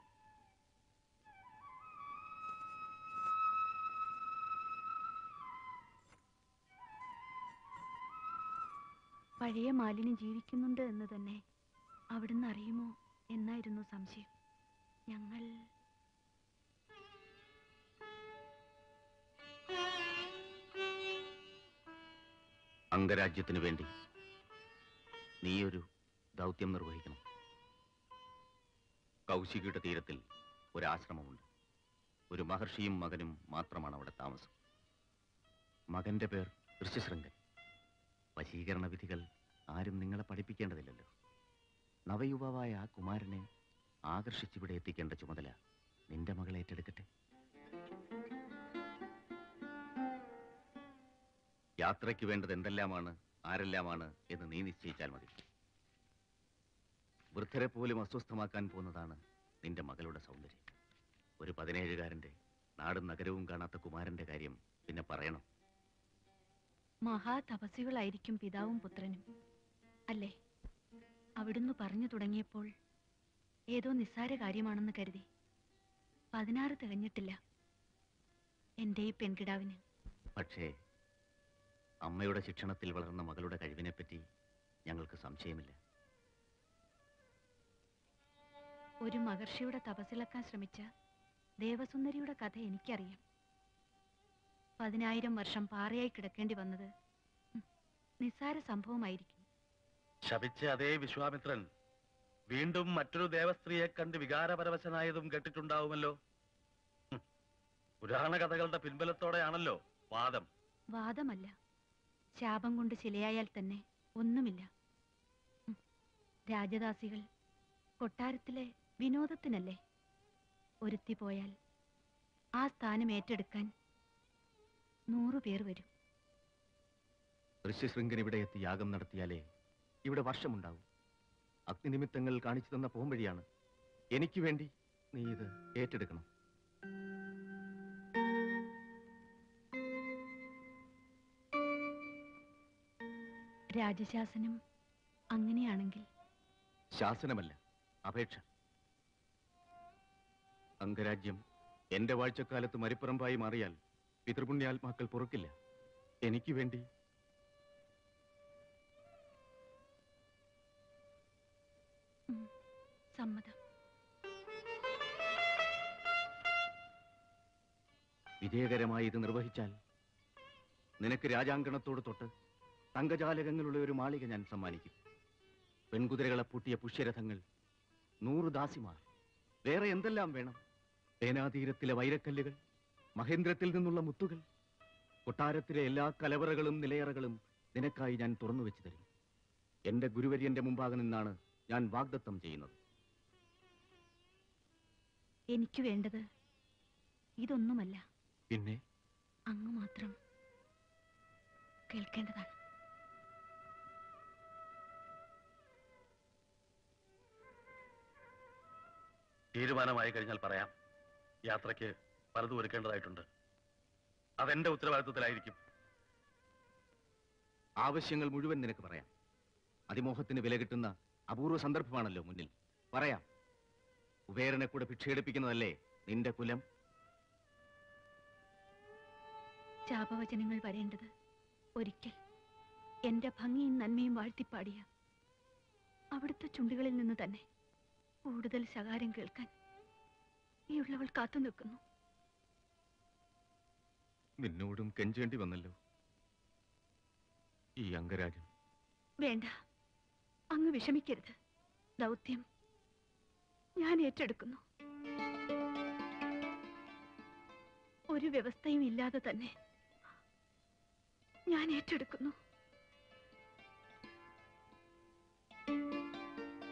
പഴയ മാലിനി ജീവിക്കുന്നുണ്ട് എന്ന് തന്നെ അവിടുന്ന് അറിയുമോ എന്നായിരുന്നു സംശയം ഞങ്ങൾ അംഗരാജ്യത്തിനു വേണ്ടി നീയൊരു ദൗത്യം നിർവഹിക്കണം കൗശികയുടെ തീരത്തിൽ ഒരാശ്രമമുണ്ട് ഒരു മഹർഷിയും മകനും മാത്രമാണ് അവിടെ താമസം മകന്റെ പേർ ഋഷ്യശൃംഗൻ വശീകരണ വിധികൾ ആരും നിങ്ങളെ പഠിപ്പിക്കേണ്ടതില്ലല്ലോ നവയുവാവായ ആ കുമാരനെ ആകർഷിച്ചിവിടെ എത്തിക്കേണ്ട ചുമതല നിന്റെ മകൾ ഏറ്റെടുക്കട്ടെ യാത്രയ്ക്ക് വേണ്ടത് എന്തെല്ലാമാണ് ആരെല്ലാമാണ് എന്ന് നീ നിശ്ചയിച്ചാൽ മതി വൃദ്ധരെ പോലും അസ്വസ്ഥമാക്കാൻ പോകുന്നതാണ് നിന്റെ മകളുടെ സൗന്ദര്യം ഒരു പതിനേഴുകാരന്റെ നാടും നഗരവും കാണാത്ത കുമാരന്റെ കാര്യം പിന്നെ പറയണം മഹാതപസ്വികളായിരിക്കും പിതാവും പുത്രനും അല്ലേ അവിടുന്ന് പറഞ്ഞു തുടങ്ങിയപ്പോൾ ഏതോ നിസ്സാര കാര്യമാണെന്ന് കരുതി പതിനാറ് തികഞ്ഞിട്ടില്ല എൻ്റെ ഈ പെൺകിടാവിന് പക്ഷേ അമ്മയുടെ ശിക്ഷണത്തിൽ വളർന്ന മകളുടെ കഴിവിനെപ്പറ്റി ഞങ്ങൾക്ക് സംശയമില്ല ഒരു മഹർഷിയുടെ തപസ്സിളക്കാൻ ശ്രമിച്ച ദേവസുന്ദരിയുടെ കഥ എനിക്കറിയാം പതിനായിരം വർഷം പാറയായി കിടക്കേണ്ടി വന്നത് ഉം, നിസ്സാര സംഭവമായിരിക്കും ശപിച്ച അതേ വിശ്വാമിത്രൻ വീണ്ടും മറ്റൊരു ദേവസ്ത്രീയെ കണ്ട് വികാരപരവശനായതും കേട്ടിട്ടുണ്ടാവുമല്ലോ ഹും. പുരാണ കഥകളുടെ പിൻബലത്തോടെയാണല്ലോ വാദം വാദമല്ല ശാപം കൊണ്ട് ശിലയായാൽ തന്നെ ഒന്നുമില്ല ഉം, രാജദാസികൾ കൊട്ടാരത്തിലെ വിനോദത്തിനല്ലേ ഒരുത്തി പോയാൽ ആ സ്ഥാനം ഏറ്റെടുക്കാൻ നൂറു പേർ വരും ഋഷ്യശൃംഗൻ ഇവിടെ എത്തി യാഗം നടത്തിയാലേ ഇവിടെ വർഷമുണ്ടാവും അഗ്നിനിമിത്തങ്ങൾ കാണിച്ചു തന്ന പോംവഴിയാണ് എനിക്ക് വേണ്ടി നീ ഇത് ഏറ്റെടുക്കണം രാജശാസനം അങ്ങനെയാണെങ്കിൽ ശാസനമല്ല അപേക്ഷ അംഗരാജ്യം എന്റെ വാഴ്ചക്കാലത്ത് മരിപ്പറമ്പായി മാറിയാൽ പിതൃപുണ്യാത്മാക്കൾ പൊറുക്കില്ല എനിക്ക് വേണ്ടി ഉം, സമ്മതം വിജയകരമായി ഇത് നിർവഹിച്ചാൽ നിനക്ക് രാജാങ്കണത്തോട് തൊട്ട് തങ്കജാലകങ്ങളുള്ള ഒരു മാളിക ഞാൻ സമ്മാനിക്കും പെൺകുതിരകളെ പൂട്ടിയ പുഷ്യരഥങ്ങൾ നൂറ് ദാസിമാർ വേറെ എന്തെല്ലാം വേണം സേനാതീരത്തിലെ വൈരക്കല്ലുകൾ മഹേന്ദ്രത്തിൽ നിന്നുള്ള മുത്തുകൾ കൊട്ടാരത്തിലെ എല്ലാ കലവറകളും നിലയറകളും നിനക്കായി ഞാൻ തുറന്നു വെച്ചു തരും എന്റെ ഗുരുവര്യന്റെ മുമ്പാകെ നിന്നാണ് ഞാൻ വാഗ്ദത്തം ചെയ്യുന്നത് എനിക്ക് വേണ്ടത് ഇതൊന്നുമല്ല പിന്നെ അങ്ങ് മാത്രം കേൾക്കേണ്ടതാണ് തീരുമാനമായി കഴിഞ്ഞാൽ പറയാം യാത്രയ്ക്ക് പലതും ഒരുക്കേണ്ടതായിട്ടുണ്ട് അതെന്റെ ഉത്തരവാദിത്വത്തിലായിരിക്കും ആവശ്യങ്ങൾ മുഴുവൻ നിനക്ക് പറയാം അതിമോഹത്തിന് വില കിട്ടുന്ന അപൂർവ സന്ദർഭമാണല്ലോ മുന്നിൽ പറയാം കുബേരനെ കൂടെ ഭിക്ഷയെടുപ്പിക്കുന്നതല്ലേ നിന്റെ കുലം ശാപവചനങ്ങൾ വരേണ്ടത് ഒരിക്കൽ എന്റെ ഭംഗിയും നന്മയും വാഴ്ത്തിപ്പാടിയ അവിടുത്തെ ചുണ്ടുകളിൽ നിന്ന് തന്നെ കൂടുതൽ ശകാരം കേൾക്കാൻ ഈ ഉള്ളവൾ കാത്തു നിൽക്കുന്നു നിന്നോടും കെഞ്ചേണ്ടി വന്നല്ലോ ഈ അംഗരാജൻ വേണ്ട അങ്ങ് വിഷമിക്കരുത് ദൗത്യം ഞാൻ ഏറ്റെടുക്കുന്നു ഒരു വ്യവസ്ഥയും ഇല്ലാതെ തന്നെ ഞാൻ ഏറ്റെടുക്കുന്നു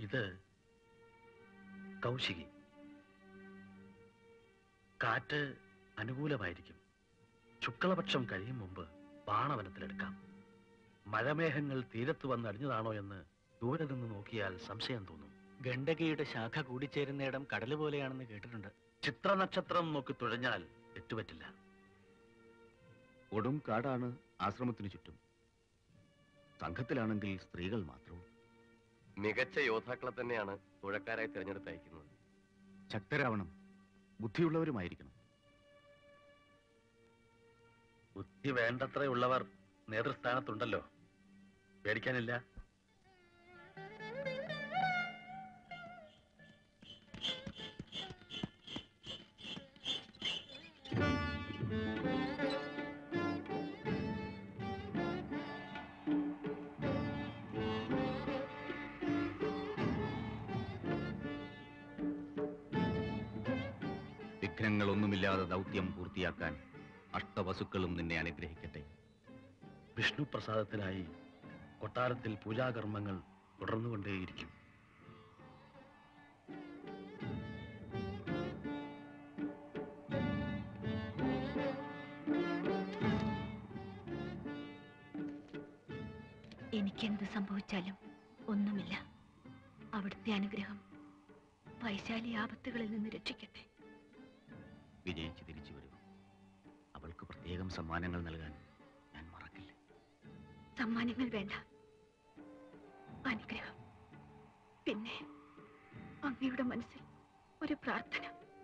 ഇത് കൗശികി കാറ്റ് അനുകൂലമായിരിക്കും ശുക്ലപക്ഷം കഴിയും മുമ്പ് ബാണവനത്തിലെടുക്കാം മഴമേഘങ്ങൾ തീരത്ത് വന്ന് അടിഞ്ഞതാണോ എന്ന് ദൂരെ നിന്ന് നോക്കിയാൽ സംശയം തോന്നും ഗണ്ഡകിയുടെ ശാഖ കൂടിച്ചേരുന്നിടം കടല് പോലെയാണെന്ന് കേട്ടിട്ടുണ്ട് ചിത്രനക്ഷത്രം നോക്കി തുഴഞ്ഞാൽ തെറ്റുപറ്റില്ല കൊടും കാടാണ് ആശ്രമത്തിനു ചുറ്റും സംഘത്തിലാണെങ്കിൽ സ്ത്രീകൾ മാത്രവും മികച്ച യോദ്ധാക്കളെ തന്നെയാണ് തുഴക്കാരായി തിരഞ്ഞെടുത്ത് അയക്കുന്നത് ശക്തരാവണം ബുദ്ധിയുള്ളവരുമായിരിക്കണം ബുദ്ധി വേണ്ടത്രയുള്ളവർ നേതൃസ്ഥാനത്തുണ്ടല്ലോ പേടിക്കാനില്ല വിഘ്നങ്ങളൊന്നുമില്ലാതെ ദൗത്യം പൂർത്തിയാക്കാൻ അഷ്ടവസുക്കളും നിന്നെ അനുഗ്രഹിക്കട്ടെ വിഷ്ണു പ്രസാദത്തിനായി കൊട്ടാരത്തിൽ പൂജാകർമ്മങ്ങൾ തുടർന്നുകൊണ്ടേയിരിക്കും എനിക്കെന്ത് സംഭവിച്ചാലും ഒന്നുമില്ല അവിടുത്തെ അനുഗ്രഹം വൈശാലി ആപത്തുകളിൽ നിന്ന് രക്ഷിക്കട്ടെ വിജയിച്ച് തിരിച്ചു വരൂ അവൾക്ക് പ്രത്യേകം സമ്മാനങ്ങൾ നൽകാൻ ഞാൻ മറക്കില്ല സമ്മാനങ്ങൾ വേണ്ട അനുഗ്രഹം പിന്നെ അങ്ങയുടെ മനസ്സിൽ ഒരു പ്രാർത്ഥന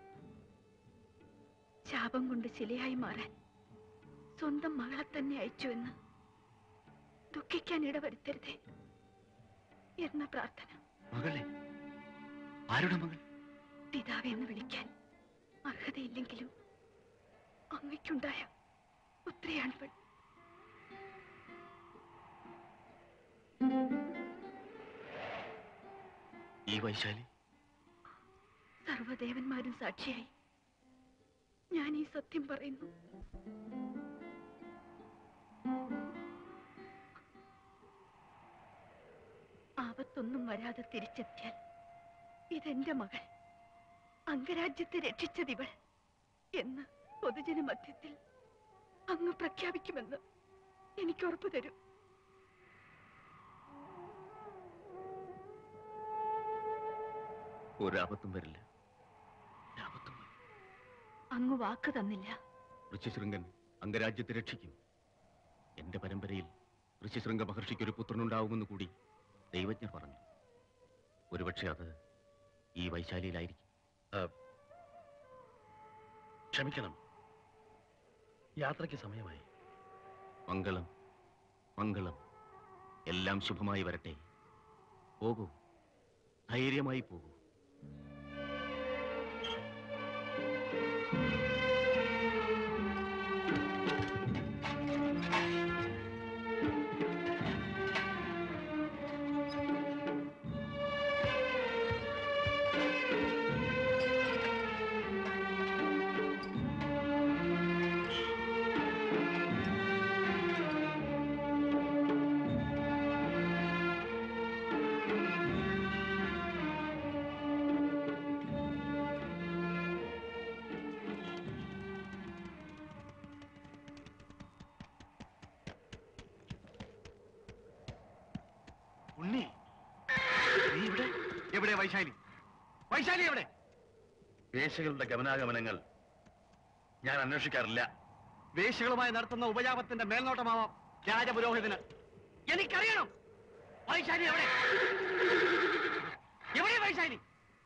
ശാപം കൊണ്ട് ശിലയായി മാറാൻ സ്വന്തം മകളെ തന്നെ അയച്ചുവെന്ന് ദുഃഖിക്കാൻ ഇടവരുത്തരുതേ എന്ന പ്രാർത്ഥന മകളെ ആരുടെ മകൾ പിതാവെ എന്ന് വിളിക്കാൻ അർഹതയില്ലെങ്കിലും അങ്ങയ്ക്കുണ്ടായ പുത്രിയാണിവൾ ഈ വൈശാലി സർവദേവന്മാരും സാക്ഷിയായി ഞാൻ ഈ സത്യം പറയുന്നു ആപത്തൊന്നും വരാതെ തിരിച്ചെത്തിയാൽ ഇതെന്റെ മകൾ അംഗരാജ്യത്തെ രക്ഷിച്ചതിവൾ എന്ന് പൊതുജന മധ്യത്തിൽ അങ്ങ് പ്രഖ്യാപിക്കുമെന്ന് എനിക്ക് ഉറപ്പു തരും ഒരാപത്തും വരില്ല ഒരാപത്തും വരില്ല. അങ്ങ് വാക്ക് തന്നില്ല ഋഷിശൃംഗൻ അംഗരാജ്യത്തെ രക്ഷിക്കും എന്റെ പരമ്പരയിൽ ഋഷിശൃംഗ മഹർഷിക്ക് ഒരു പുത്രനുണ്ടാവുമെന്ന് കൂടി ദൈവജ്ഞർ പറഞ്ഞു ഒരുപക്ഷെ അത് ഈ വൈശാലിയിലായിരിക്കും ക്ഷമിക്കണം യാത്രയ്ക്ക് സമയമായി മംഗളം മംഗളം എല്ലാം ശുഭമായി വരട്ടെ പോകൂ ധൈര്യമായി പോകൂ ഉണ്ണി നീ ഇവിടെ എവിടെ വൈശാലി വൈശാലി എവിടെ വേശികളുടെ ഗമനാഗമനങ്ങൾ ഞാൻ അന്വേഷിക്കാറില്ല വേശ്യകളുമായി നടത്തുന്ന ഉപജാപത്തിന്റെ മേൽനോട്ടമാവാം രാജപുരോഹിതന് എനിക്കറിയണം വൈശാലി എവിടെ എവിടെ വൈശാലി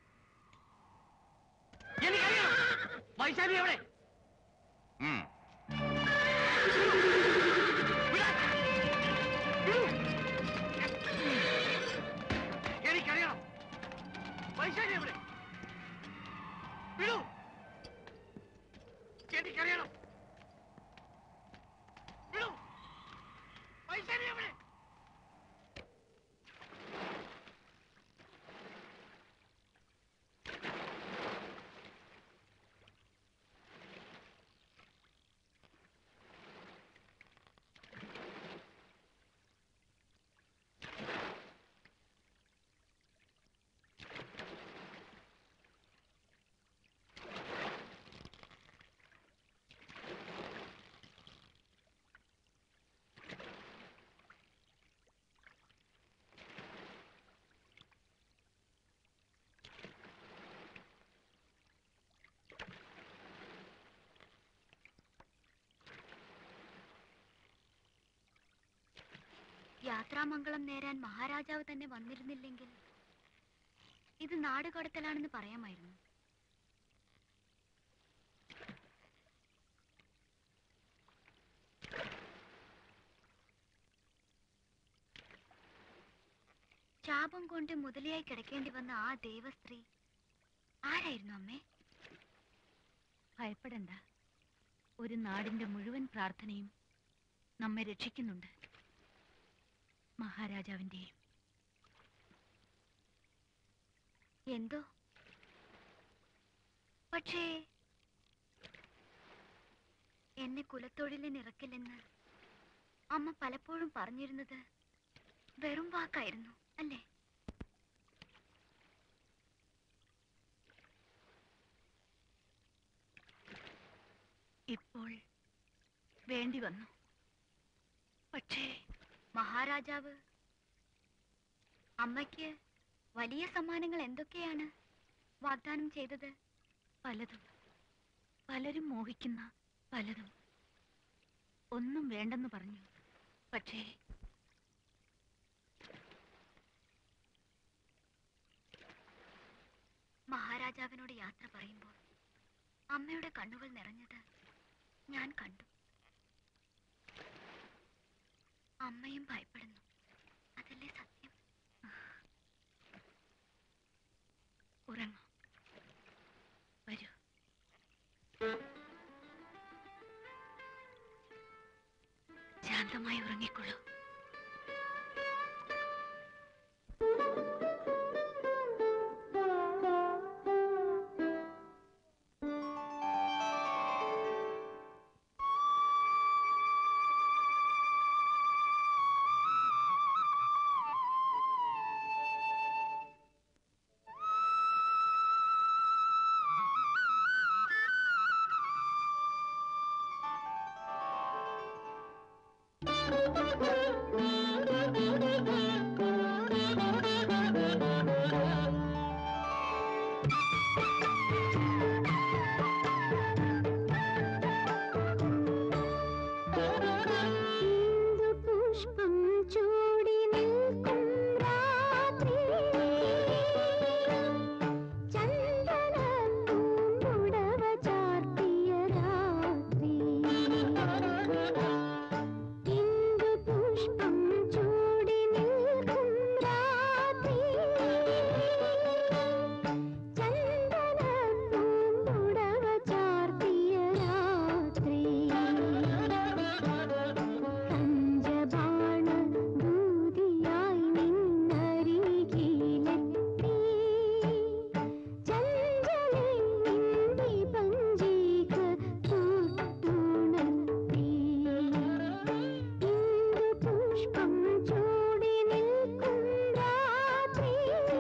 എനിക്കറിയണം വൈശാലി എവിടെ ഉം. വിടാൻ. വിടൂ. എനിക്കറിയണം വൈശാലി എവിടെ വിടൂ എനിക്കറിയണം വിടൂ വൈശാലി എവിടെ യാത്രാമംഗളം നേരാൻ മഹാരാജാവ് തന്നെ വന്നിരുന്നില്ലെങ്കിൽ ഇത് നാടുകടത്തലാണെന്ന് പറയാമായിരുന്നു ശാപം കൊണ്ട് മുതലയായി കിടക്കേണ്ടി വന്ന ആ ദേവസ്ത്രീ ആരായിരുന്നു അമ്മേ ഭയപ്പെടണ്ട ഒരു നാടിന്റെ മുഴുവൻ പ്രാർത്ഥനയും നമ്മെ രക്ഷിക്കുന്നുണ്ട് മഹാരാജാവിന്റെയും എന്തോ പക്ഷേ എന്നെ കുലത്തൊഴിലിന് ഇറക്കില്ലെന്ന് അമ്മ പലപ്പോഴും പറഞ്ഞിരുന്നത് വെറും വാക്കായിരുന്നു അല്ലേ ഇപ്പോൾ വേണ്ടി വന്നു പക്ഷേ മഹാരാജാവ് അമ്മയ്ക്ക് വലിയ സമ്മാനങ്ങൾ എന്തൊക്കെയാണ് വാഗ്ദാനം ചെയ്തത് പലതും പലരും മോഹിക്കുന്ന പലതും ഒന്നും വേണ്ടെന്ന് പറഞ്ഞു പക്ഷേ മഹാരാജാവിനോട് യാത്ര പറയുമ്പോൾ അമ്മയുടെ കണ്ണുകൾ നിറഞ്ഞത് ഞാൻ കണ്ടു അമ്മയും ഭയപ്പെടുന്നു അതല്ലേ സത്യം ഉറങ്ങൂ വരൂ ശാന്തമായി ഉറങ്ങിക്കൊള്ളൂ പുഷ്പം ചൂടി നിൽക്കും രാത്രി ചന്ദന പൂമ്പുടവ ചാർത്തിയ രാത്രി ഇന്ദു പുഷ്പം ചൂടി നിൽക്കും രാത്രി ചന്ദന പൂമ്പുടവ ചാർത്തിയ രാത്രി പഞ്ചബാണ ദൂതിയായി നിന്നരികിലെത്തി ചഞ്ചലിൽ നിന്നി പഞ്ചിക തൊട്ടുണർത്തി ഇന്ദു പുഷ്പം ചൂടി നിൽക്കും രാത്രി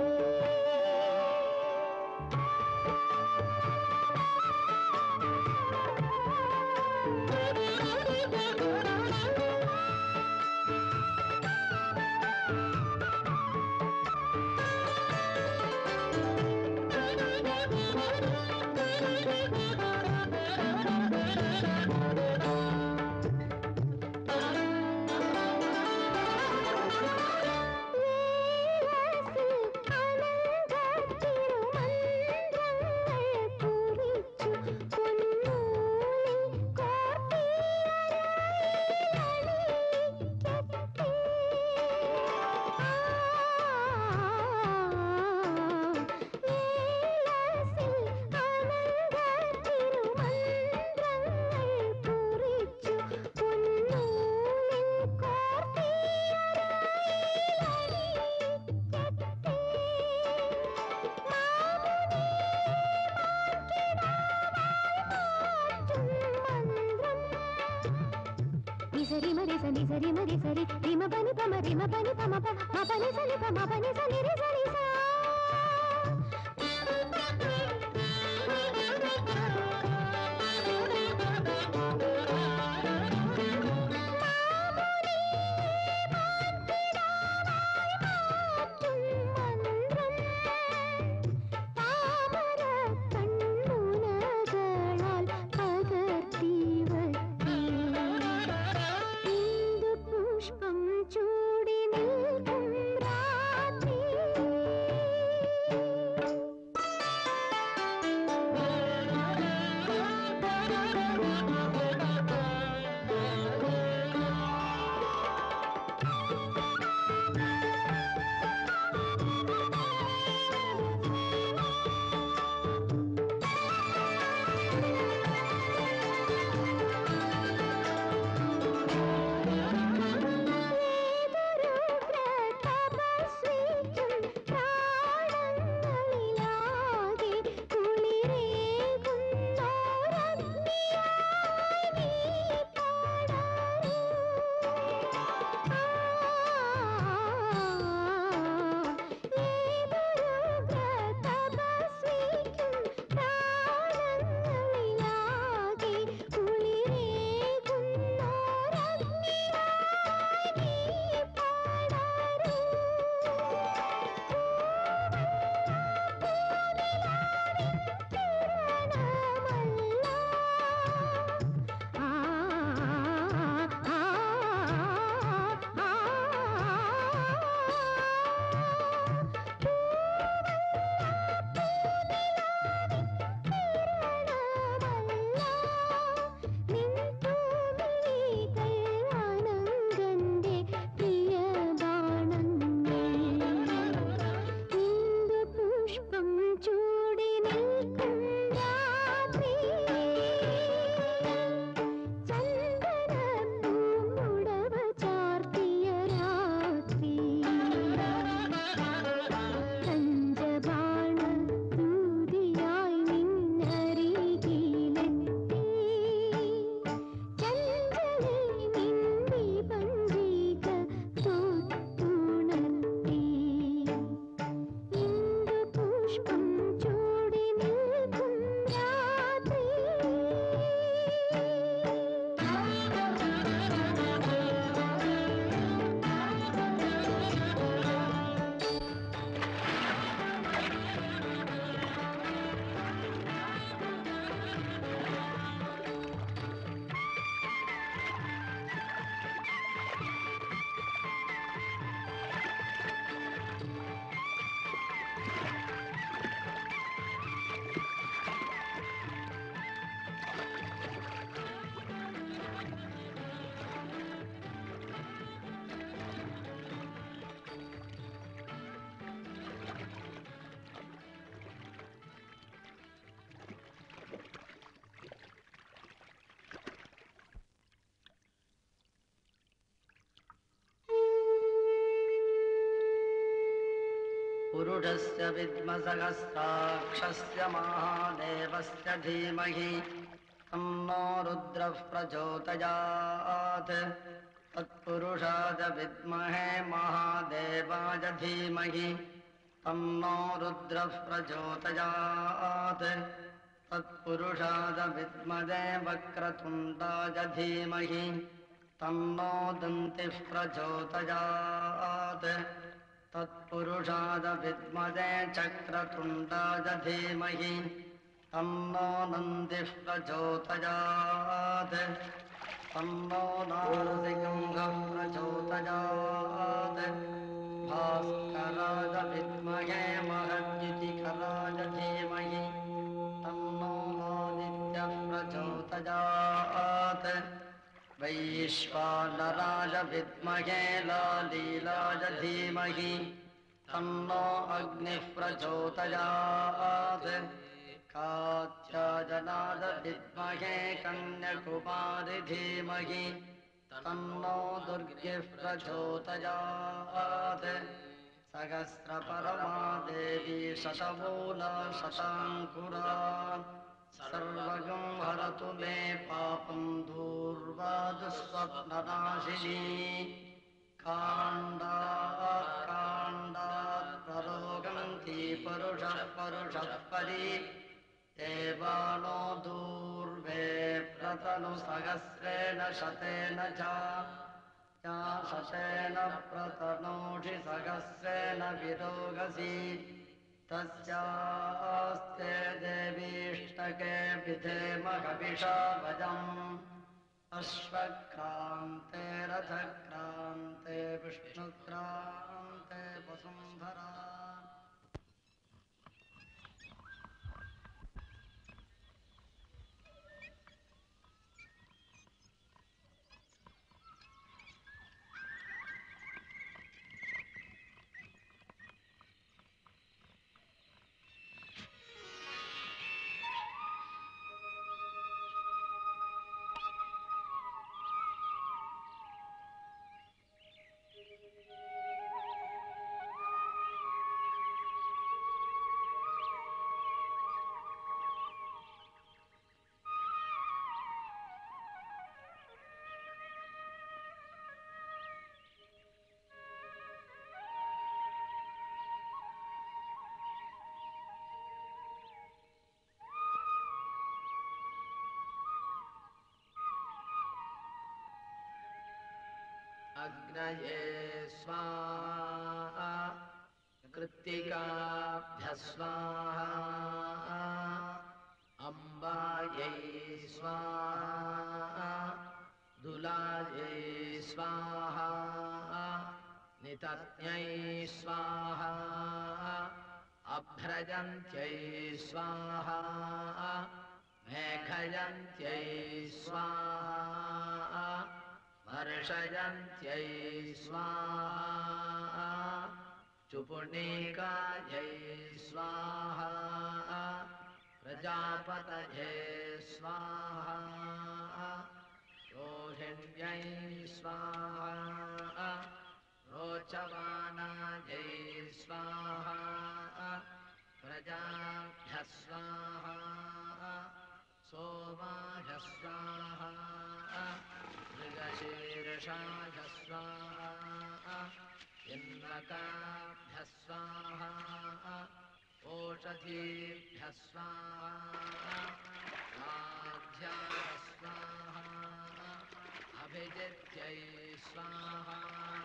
నిసరి మరి సని సరి మరి సరి రిమ పని పమ రిమ పని పమ ప మ పని సని ప మ పని సని రి సని సా താമര കണ്ണുനകളാൽ പകർത്തിവത്തി ഇന്ദു പുഷ്പം ചൂടി നിൽ तत्पुरुषस्य विद्मसहस्राक्षस्य महादेवस्य धीमहि तन्नो रुद्रः प्रचोदयात् तत्पुरुषाय विद्महे महादेवाय धीमहि तन्नो रुद्रः प्रचोदयात् तत्पुरुषाय विद्महे वक्रतुण्डाय धीमहि तन्नो दन्तिः प्रचोदयात् तत्पुरुषाय विद्महे चक्रतुण्डाय धीमहि तन्नो नन्दिः प्रचोदयात् तन्नो नारसिंहः प्रचोदयात् भास्कराय विद्महे महद्युतिकराय धीमहि तन्नो आदित्यः प्रचोदयात् वैश्वानराय विद्महे लालीलाय धीमहि तन्नो अग्निः प्रचोदयात् कात्याजनाय विद्महे कन्याकुमारि धीमहि तन्नो दुर्गिः प्रचोदयात् सहस्रपरमा देवी शतमूला शताङ्कुरा सर्वगं हरतु मे पापं दूर्वादुस्वप्ननाशिनी काण्डात् काण्डात् प्ररोगन्ति परुषः परुषः परि देवानो दूर्वे प्रतनु सहस्रेण शतेन च या शतेन प्रतनोषि सहस्रेण विरोगसि तस्यास्ते देवीष्टके विधेम कविषा वजम् अश्वक्रान्ते रथक्रान्ते विष्णुक्रान्ते वसुन्धरा अग्नये स्वाहा कृत्तिकाभ्य स्वाहा अम्बायै स्वाहा दुलायै स्वाहा नितज्ञै स्वाहा अभ्रजन्त्यै स्वाहा मेघयन्त्यै स्वाहा वर्षयन्त्यै स्वाहा चुपुणीकायै स्वाहा प्रजापतये स्वाहा रोहिण्यै स्वाहा रोचमानायै स्वाहा प्रजाभ्यः स्वाहा सोमाय स्वाहा मृगशीर्षाय स्वाहा इन्द्रकाभ्यः स्वाहा ओषधीभ्यः स्वाहा आध्याय स्वाहा अभिजित्यै स्वाहा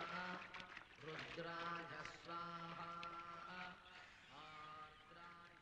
रुद्राय स्वाहा आर्द्रायै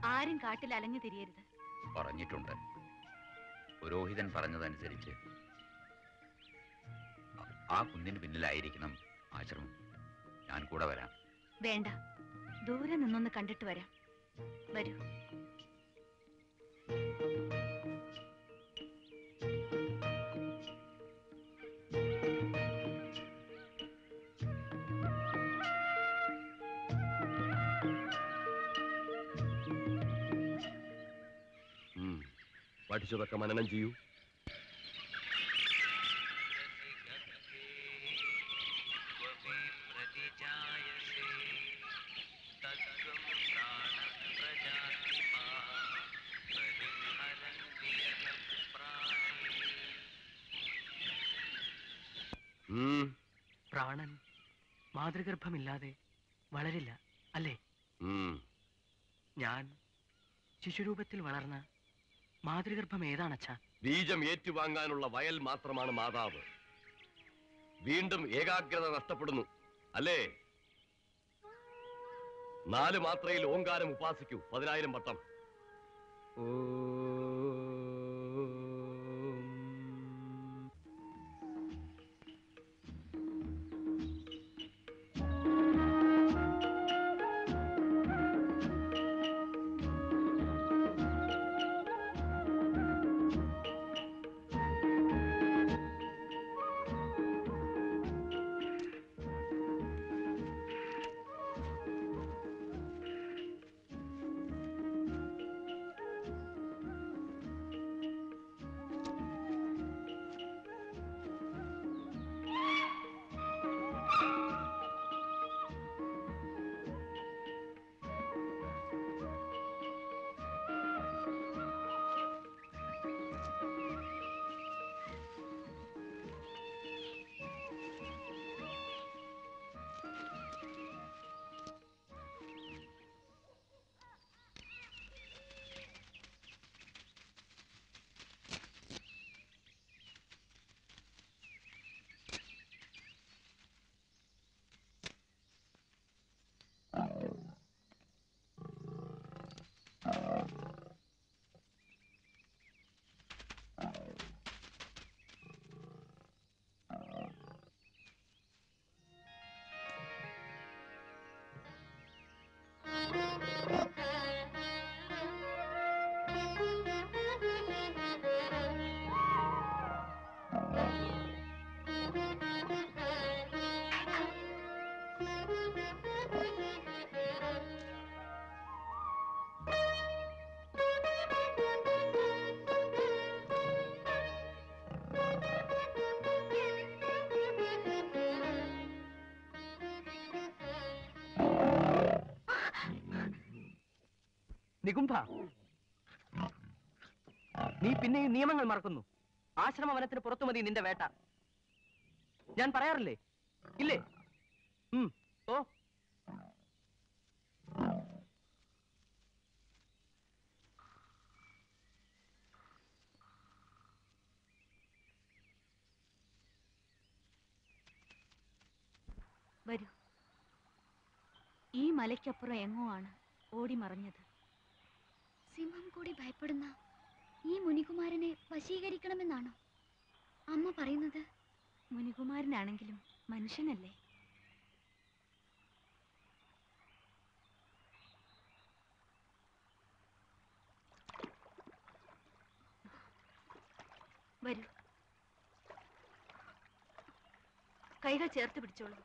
ആരും കാട്ടിൽ അലഞ്ഞു തിരിയരുത് പറഞ്ഞിട്ടുണ്ട് പുരോഹിതൻ പറഞ്ഞതനുസരിച്ച് ആ- ആ കുന്നിന് പിന്നിലായിരിക്കണം ആശ്രമം ഞാൻ കൂടെ വരാം വേണ്ട ദൂരെ നിന്നൊന്ന് കണ്ടിട്ട് വരാം വരൂ ഉം. പഠിച്ചതൊക്കെ മനനം ചെയ്യൂ ഉം. പ്രാണൻ മാതൃഗർഭമില്ലാതെ വളരില്ല അല്ലേ ഉം. ഞാൻ ശിശുരൂപത്തിൽ വളർന്ന മാതൃഗർഭം ഏതാണച്ഛാ ബീജം ഏറ്റുവാങ്ങാനുള്ള വയൽ മാത്രമാണ് മാതാവ് വീണ്ടും ഏകാഗ്രത നഷ്ടപ്പെടുന്നു അല്ലേ നാല് മാത്രയിൽ ഓങ്കാരം ഉപാസിക്കൂ പതിനായിരം വട്ടം നികുംഭ നീ പിന്നെയും നിയമങ്ങൾ മറക്കുന്നു ആശ്രമ വനത്തിന് പുറത്തു മതി നിന്റെ വേട്ട ഞാൻ പറയാറില്ലേ ഇല്ലേ ഉം, ഓ വരൂ ഈ മലയ്ക്കപ്പുറം എങ്ങോ ആണ് ഓടി മറഞ്ഞത് സിംഹം കൂടി ഭയപ്പെടുന്ന ഈ മുനികുമാരനെ വശീകരിക്കണമെന്നാണോ അമ്മ പറയുന്നത് മുനികുമാരനാണെങ്കിലും മനുഷ്യനല്ലേ വരൂ കൈകൾ ചേർത്ത് പിടിച്ചോളൂ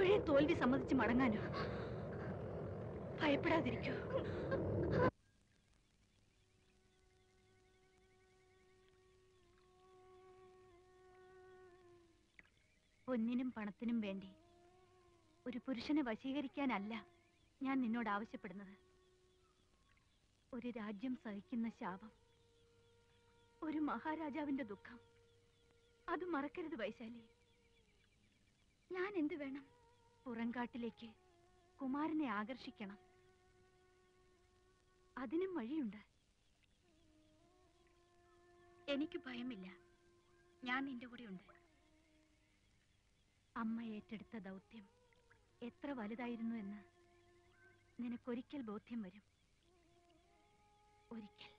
ഇത്രയും തോൽവി സമ്മതിച്ച് മടങ്ങാനോ ഭയപ്പെടാതിരിക്കൂ പൊന്നിനും പണത്തിനും വേണ്ടി ഒരു പുരുഷനെ വശീകരിക്കാനല്ല ഞാൻ നിന്നോട് ആവശ്യപ്പെടുന്നത് ഒരു രാജ്യം സഹിക്കുന്ന ശാപം ഒരു മഹാരാജാവിന്റെ ദുഃഖം അത് മറക്കരുത് വൈശാലി ഞാൻ എന്ത് വേണം പുറങ്കാട്ടിലേക്ക് കുമാരനെ ആകർഷിക്കണം അതിനും വഴിയുണ്ട് എനിക്ക് ഭയമില്ല ഞാൻ നിന്റെ കൂടെ ഉണ്ട് അമ്മ ഏറ്റെടുത്ത ദൗത്യം എത്ര വലുതായിരുന്നു എന്ന് നിനക്കൊരിക്കൽ ബോധ്യം വരും ഒരിക്കൽ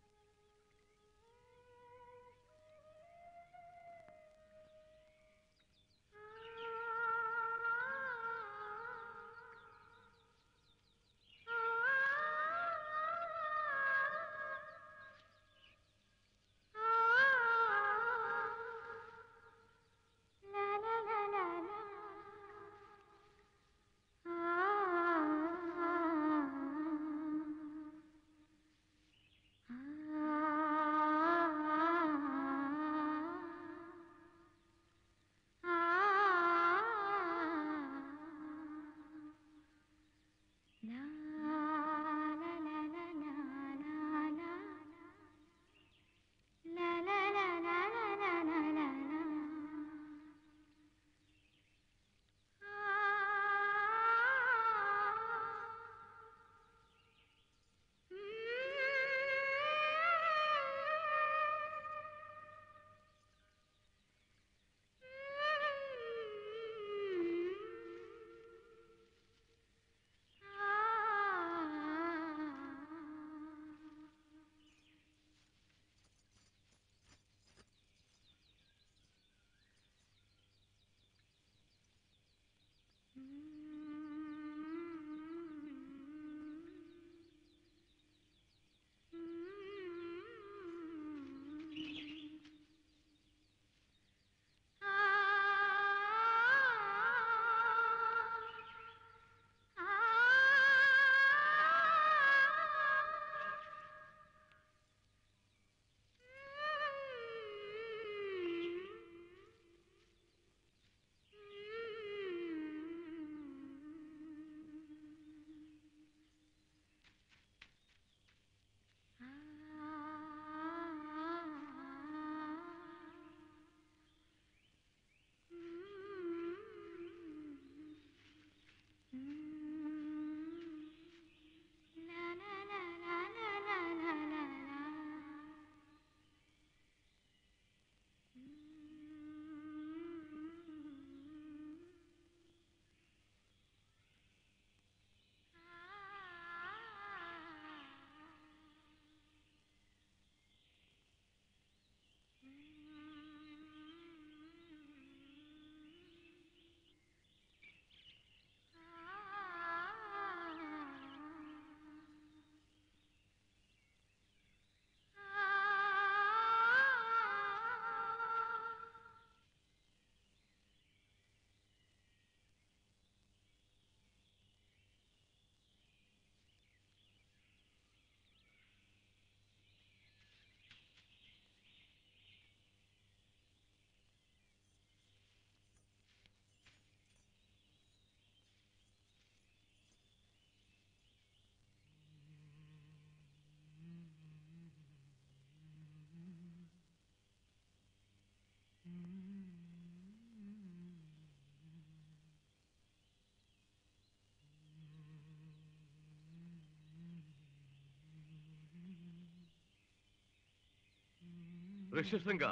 ഋഷ്യശൃംഗ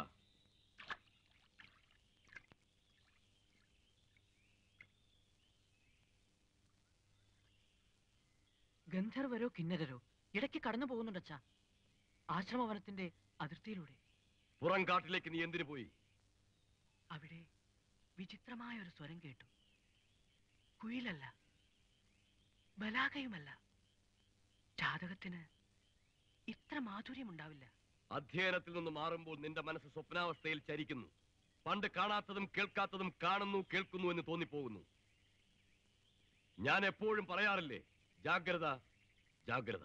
ഗന്ധർവരോ കിന്നരരോ ഇടയ്ക്ക് കടന്നു പോകുന്നുണ്ടച്ചാ ആശ്രമവനത്തിന്റെ അതിർത്തിയിലൂടെ പുറം കാട്ടിലേക്ക് നീ എന്തിനു പോയി അവിടെ വിചിത്രമായ ഒരു സ്വരം കേട്ടു കുയിലല്ല ബലാകയുമല്ല ജാതകത്തിന് ഇത്ര മാധുര്യമുണ്ടാവില്ല അധ്യയനത്തിൽ നിന്ന് മാറുമ്പോൾ നിന്റെ മനസ്സ് സ്വപ്നാവസ്ഥയിൽ ചരിക്കുന്നു പണ്ട് കാണാത്തതും കേൾക്കാത്തതും കാണുന്നു കേൾക്കുന്നു എന്ന് തോന്നിപ്പോകുന്നു ഞാൻ എപ്പോഴും പറയാറില്ലേ ജാഗ്രത ജാഗ്രത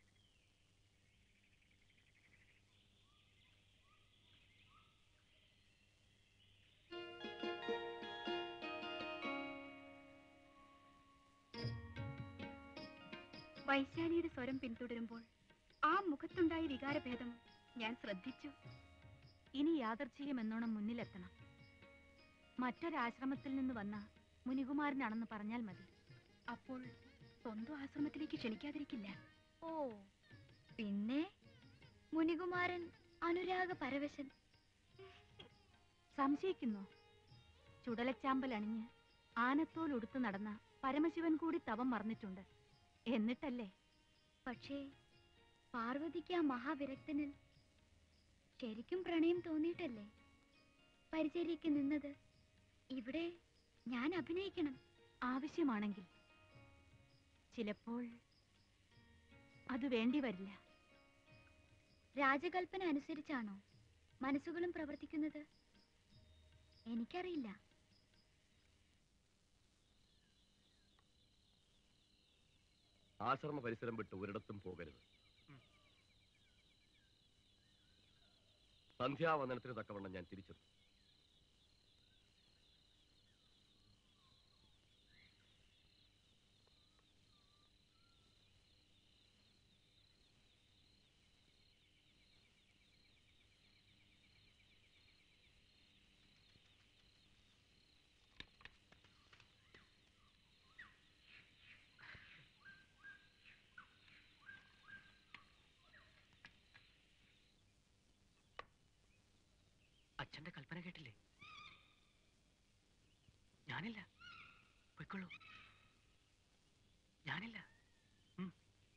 വൈശാലിയുടെ സ്വരം പിന്തുടരുമ്പോൾ ആ മുഖത്തുണ്ടായ വികാരഭേദം ഞാൻ ശ്രദ്ധിച്ചു ഇനി യാദർച്ഛികം എന്നോണം മുന്നിലെത്തണം മറ്റൊരാശ്രമത്തിൽ നിന്ന് വന്ന മുനികുമാരനാണെന്ന് പറഞ്ഞാൽ മതി അപ്പോൾ സ്വന്തം ആശ്രമത്തിലേക്ക് ക്ഷണിക്കാതിരിക്കില്ല ഓ പിന്നെ മുനികുമാരൻ അനുരാഗ പരവശൻ സംശയിക്കുന്നു ചുടലച്ചാമ്പൽ അണിഞ്ഞ് ആനത്തോൽ ഉടുത്തു നടന്ന പരമശിവൻ കൂടി തവം മറന്നിട്ടുണ്ട് എന്നിട്ടല്ലേ പക്ഷേ പാർവതിക്ക് ആ മഹാവിരക്തനിൽ ശരിക്കും പ്രണയം തോന്നിയിട്ടല്ലേ പരിചര്യക്ക് നിന്നത് ഇവിടെ ഞാൻ അഭിനയിക്കണം ആവശ്യമാണെങ്കിൽ ചിലപ്പോൾ അത് വേണ്ടി വരില്ല രാജകൽപ്പന അനുസരിച്ചാണോ മനസ്സുകളും പ്രവർത്തിക്കുന്നത് എനിക്കറിയില്ല ആശ്രമ പരിസരം വിട്ട് ഒരിടത്തും പോകരുത് സന്ധ്യാവന്ദനത്തിന് തക്കവണ്ണം ഞാൻ തിരിച്ചെത്തും അച്ഛന്റെ കൽപ്പന കേട്ടില്ലേ ഞാനില്ല പൊയ്ക്കൊള്ളൂ ഞാനില്ല ഉം.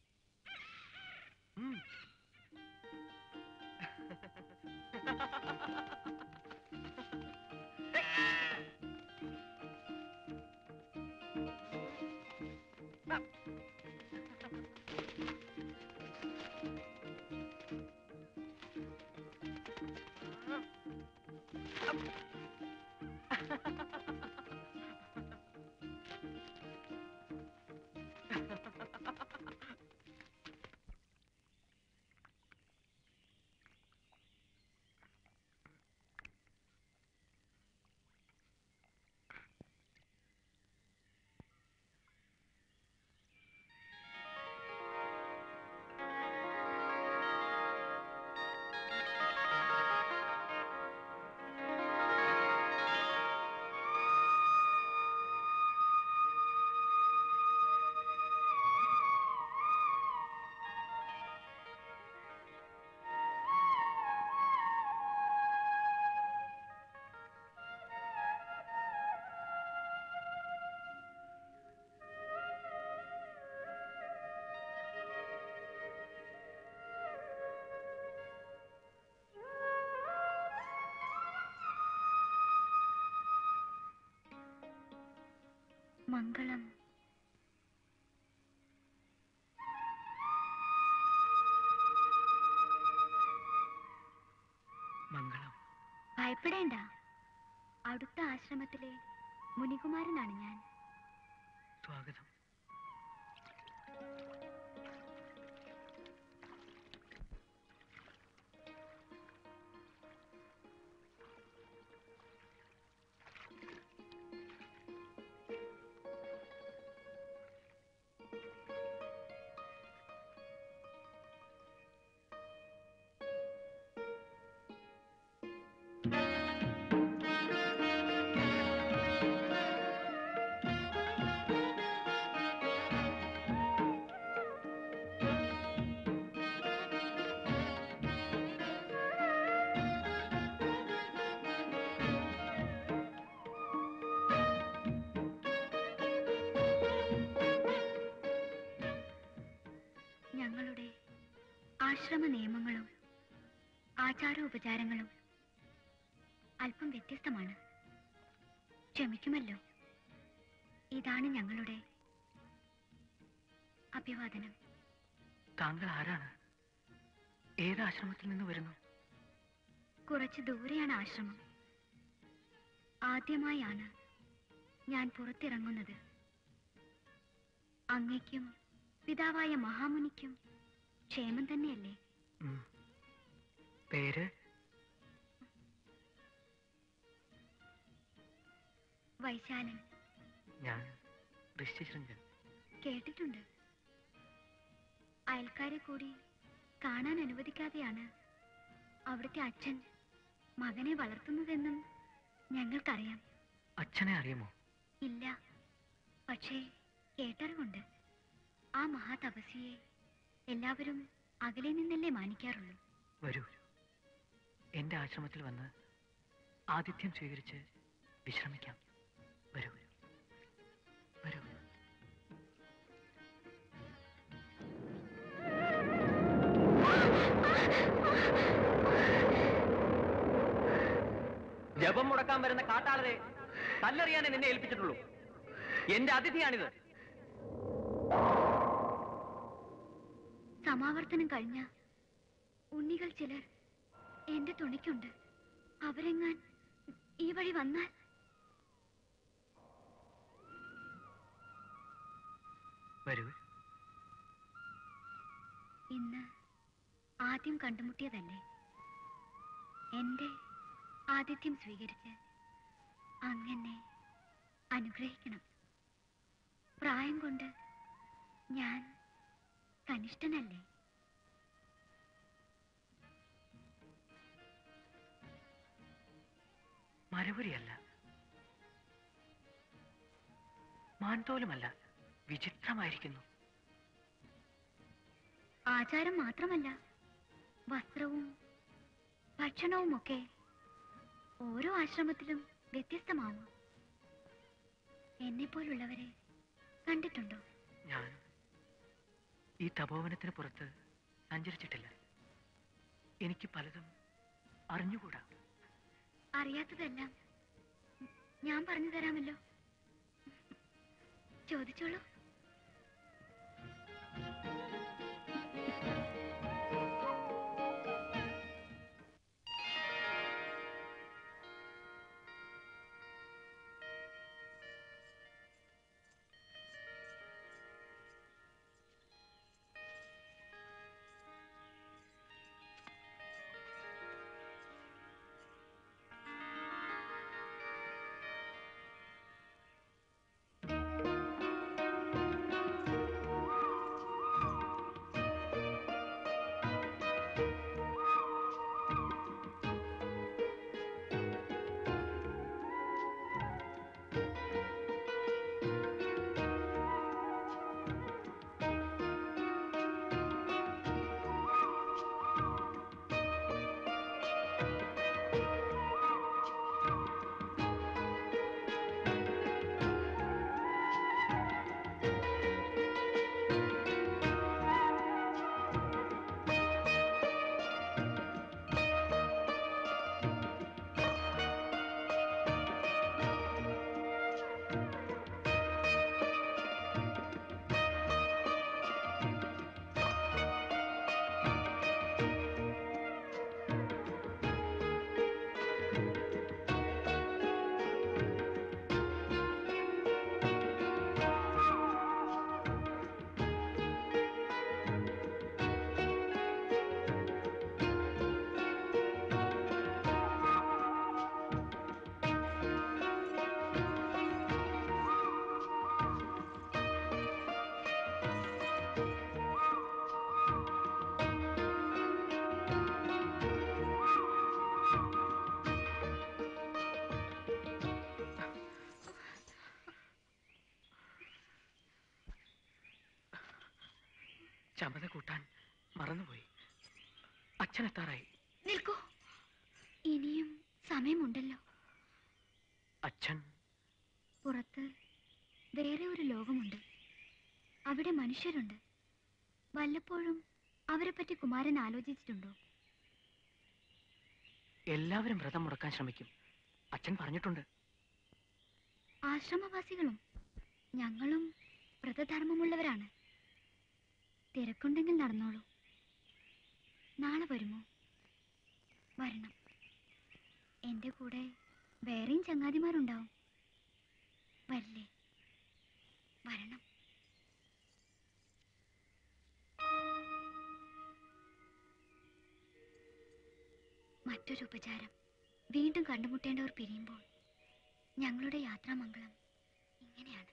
ഉം. മംഗളം മംഗളം ഭയപ്പെടേണ്ട അടുത്ത ആശ്രമത്തിലെ മുനികുമാരനാണ് ഞാൻ സ്വാഗതം ഞങ്ങളുടെ ആശ്രമ നിയമങ്ങളും ആചാരോപചാരങ്ങളും അല്പം വ്യത്യസ്തമാണ് ക്ഷമിക്കുമല്ലോ ഇതാണ് ഞങ്ങളുടെ അഭിവാദനം താങ്കൾ ആരാണ് ഏത് ആശ്രമത്തിൽ നിന്ന് വരുന്നു കുറച്ച് ദൂരെയാണ് ആശ്രമം ആദ്യമായാണ് ഞാൻ പുറത്തിറങ്ങുന്നത് അങ്ങയ്ക്കും പിതാവായ മഹാമുനിക്കും ക്ഷേമം തന്നെയല്ലേ ഉം. പേര് വൈശാലൻ ഞാൻ ഋഷിശൃംഗൻ കേട്ടിട്ടുണ്ട് അയൽക്കാരെ കൂടി കാണാൻ അനുവദിക്കാതെയാണ് അവിടുത്തെ അച്ഛൻ മകനെ വളർത്തുന്നതെന്നും ഞങ്ങൾക്കറിയാം അച്ഛനെ അറിയുമോ ഇല്ല പക്ഷേ കേട്ടറിവുണ്ട് ആ മഹാതപസ്വിയെ എല്ലാവരും അകലെ നിന്നല്ലേ മാനിക്കാറുള്ളൂ വരൂ എന്റെ ആശ്രമത്തിൽ വന്ന് ആതിഥ്യം സ്വീകരിച്ച് വിശ്രമിക്കാം വരൂ വരൂ ജപം മുടക്കാൻ വരുന്ന കാട്ടാളരെ കല്ലെറിയാനേ നിന്നെ ഏൽപ്പിച്ചിട്ടുള്ളൂ എന്റെ അതിഥിയാണിത് സമാവർത്തനം കഴിഞ്ഞ ഉണ്ണികൾ ചിലർ എന്റെ തുണിക്കുണ്ട് അവരെങ്ങാൻ ഈ വഴി വന്നാൽ വരൂ ഇന്ന് ആദ്യം കണ്ടുമുട്ടിയതല്ലേ എന്റെ ആതിഥ്യം സ്വീകരിച്ച് അങ്ങനെ അനുഗ്രഹിക്കണം പ്രായം കൊണ്ട് ഞാൻ കനിഷ്ഠനല്ലേ മരപുരിയല്ല മാൻതോലുമല്ല വിചിത്രമായിരിക്കുന്നു ആചാരം മാത്രമല്ല വസ്ത്രവും ഭക്ഷണവുമൊക്കെ ഓരോ ആശ്രമത്തിലും വ്യത്യസ്തമാവും എന്നെ പോലുള്ളവരെ കണ്ടിട്ടുണ്ടോ ഞാൻ ഈ തപോവനത്തിന് പുറത്ത് സഞ്ചരിച്ചിട്ടില്ല എനിക്ക് പലതും അറിഞ്ഞുകൂടാ അറിയാത്തതെല്ലാം ഞാൻ പറഞ്ഞു തരാമല്ലോ ചോദിച്ചോളൂ ചമത കൂട്ടാൻ മറന്നുപോയി അച്ഛനെത്താറായി നിൽക്കൂ ഇനിയും സമയമുണ്ടല്ലോ അച്ഛൻ പുറത്ത് വേറെ ഒരു ലോകമുണ്ട് അവിടെ മനുഷ്യരുണ്ട് വല്ലപ്പോഴും അവരെ പറ്റി കുമാരൻ ആലോചിച്ചിട്ടുണ്ടോ എല്ലാവരും വ്രതം മുടക്കാൻ ശ്രമിക്കും അച്ഛൻ പറഞ്ഞിട്ടുണ്ട് ആശ്രമവാസികളും ഞങ്ങളും വ്രതധർമ്മമുള്ളവരാണ് തിരക്കുണ്ടെങ്കിൽ നടന്നോളൂ നാളെ വരുമോ വരണം എൻ്റെ കൂടെ വേറെയും ചങ്ങാതിമാരുണ്ടാവും വരില്ലേ വരണം മറ്റൊരു ഉപചാരം വീണ്ടും കണ്ടുമുട്ടേണ്ടവർ പിരിയുമ്പോൾ ഞങ്ങളുടെ യാത്രാമംഗളം ഇങ്ങനെയാണ്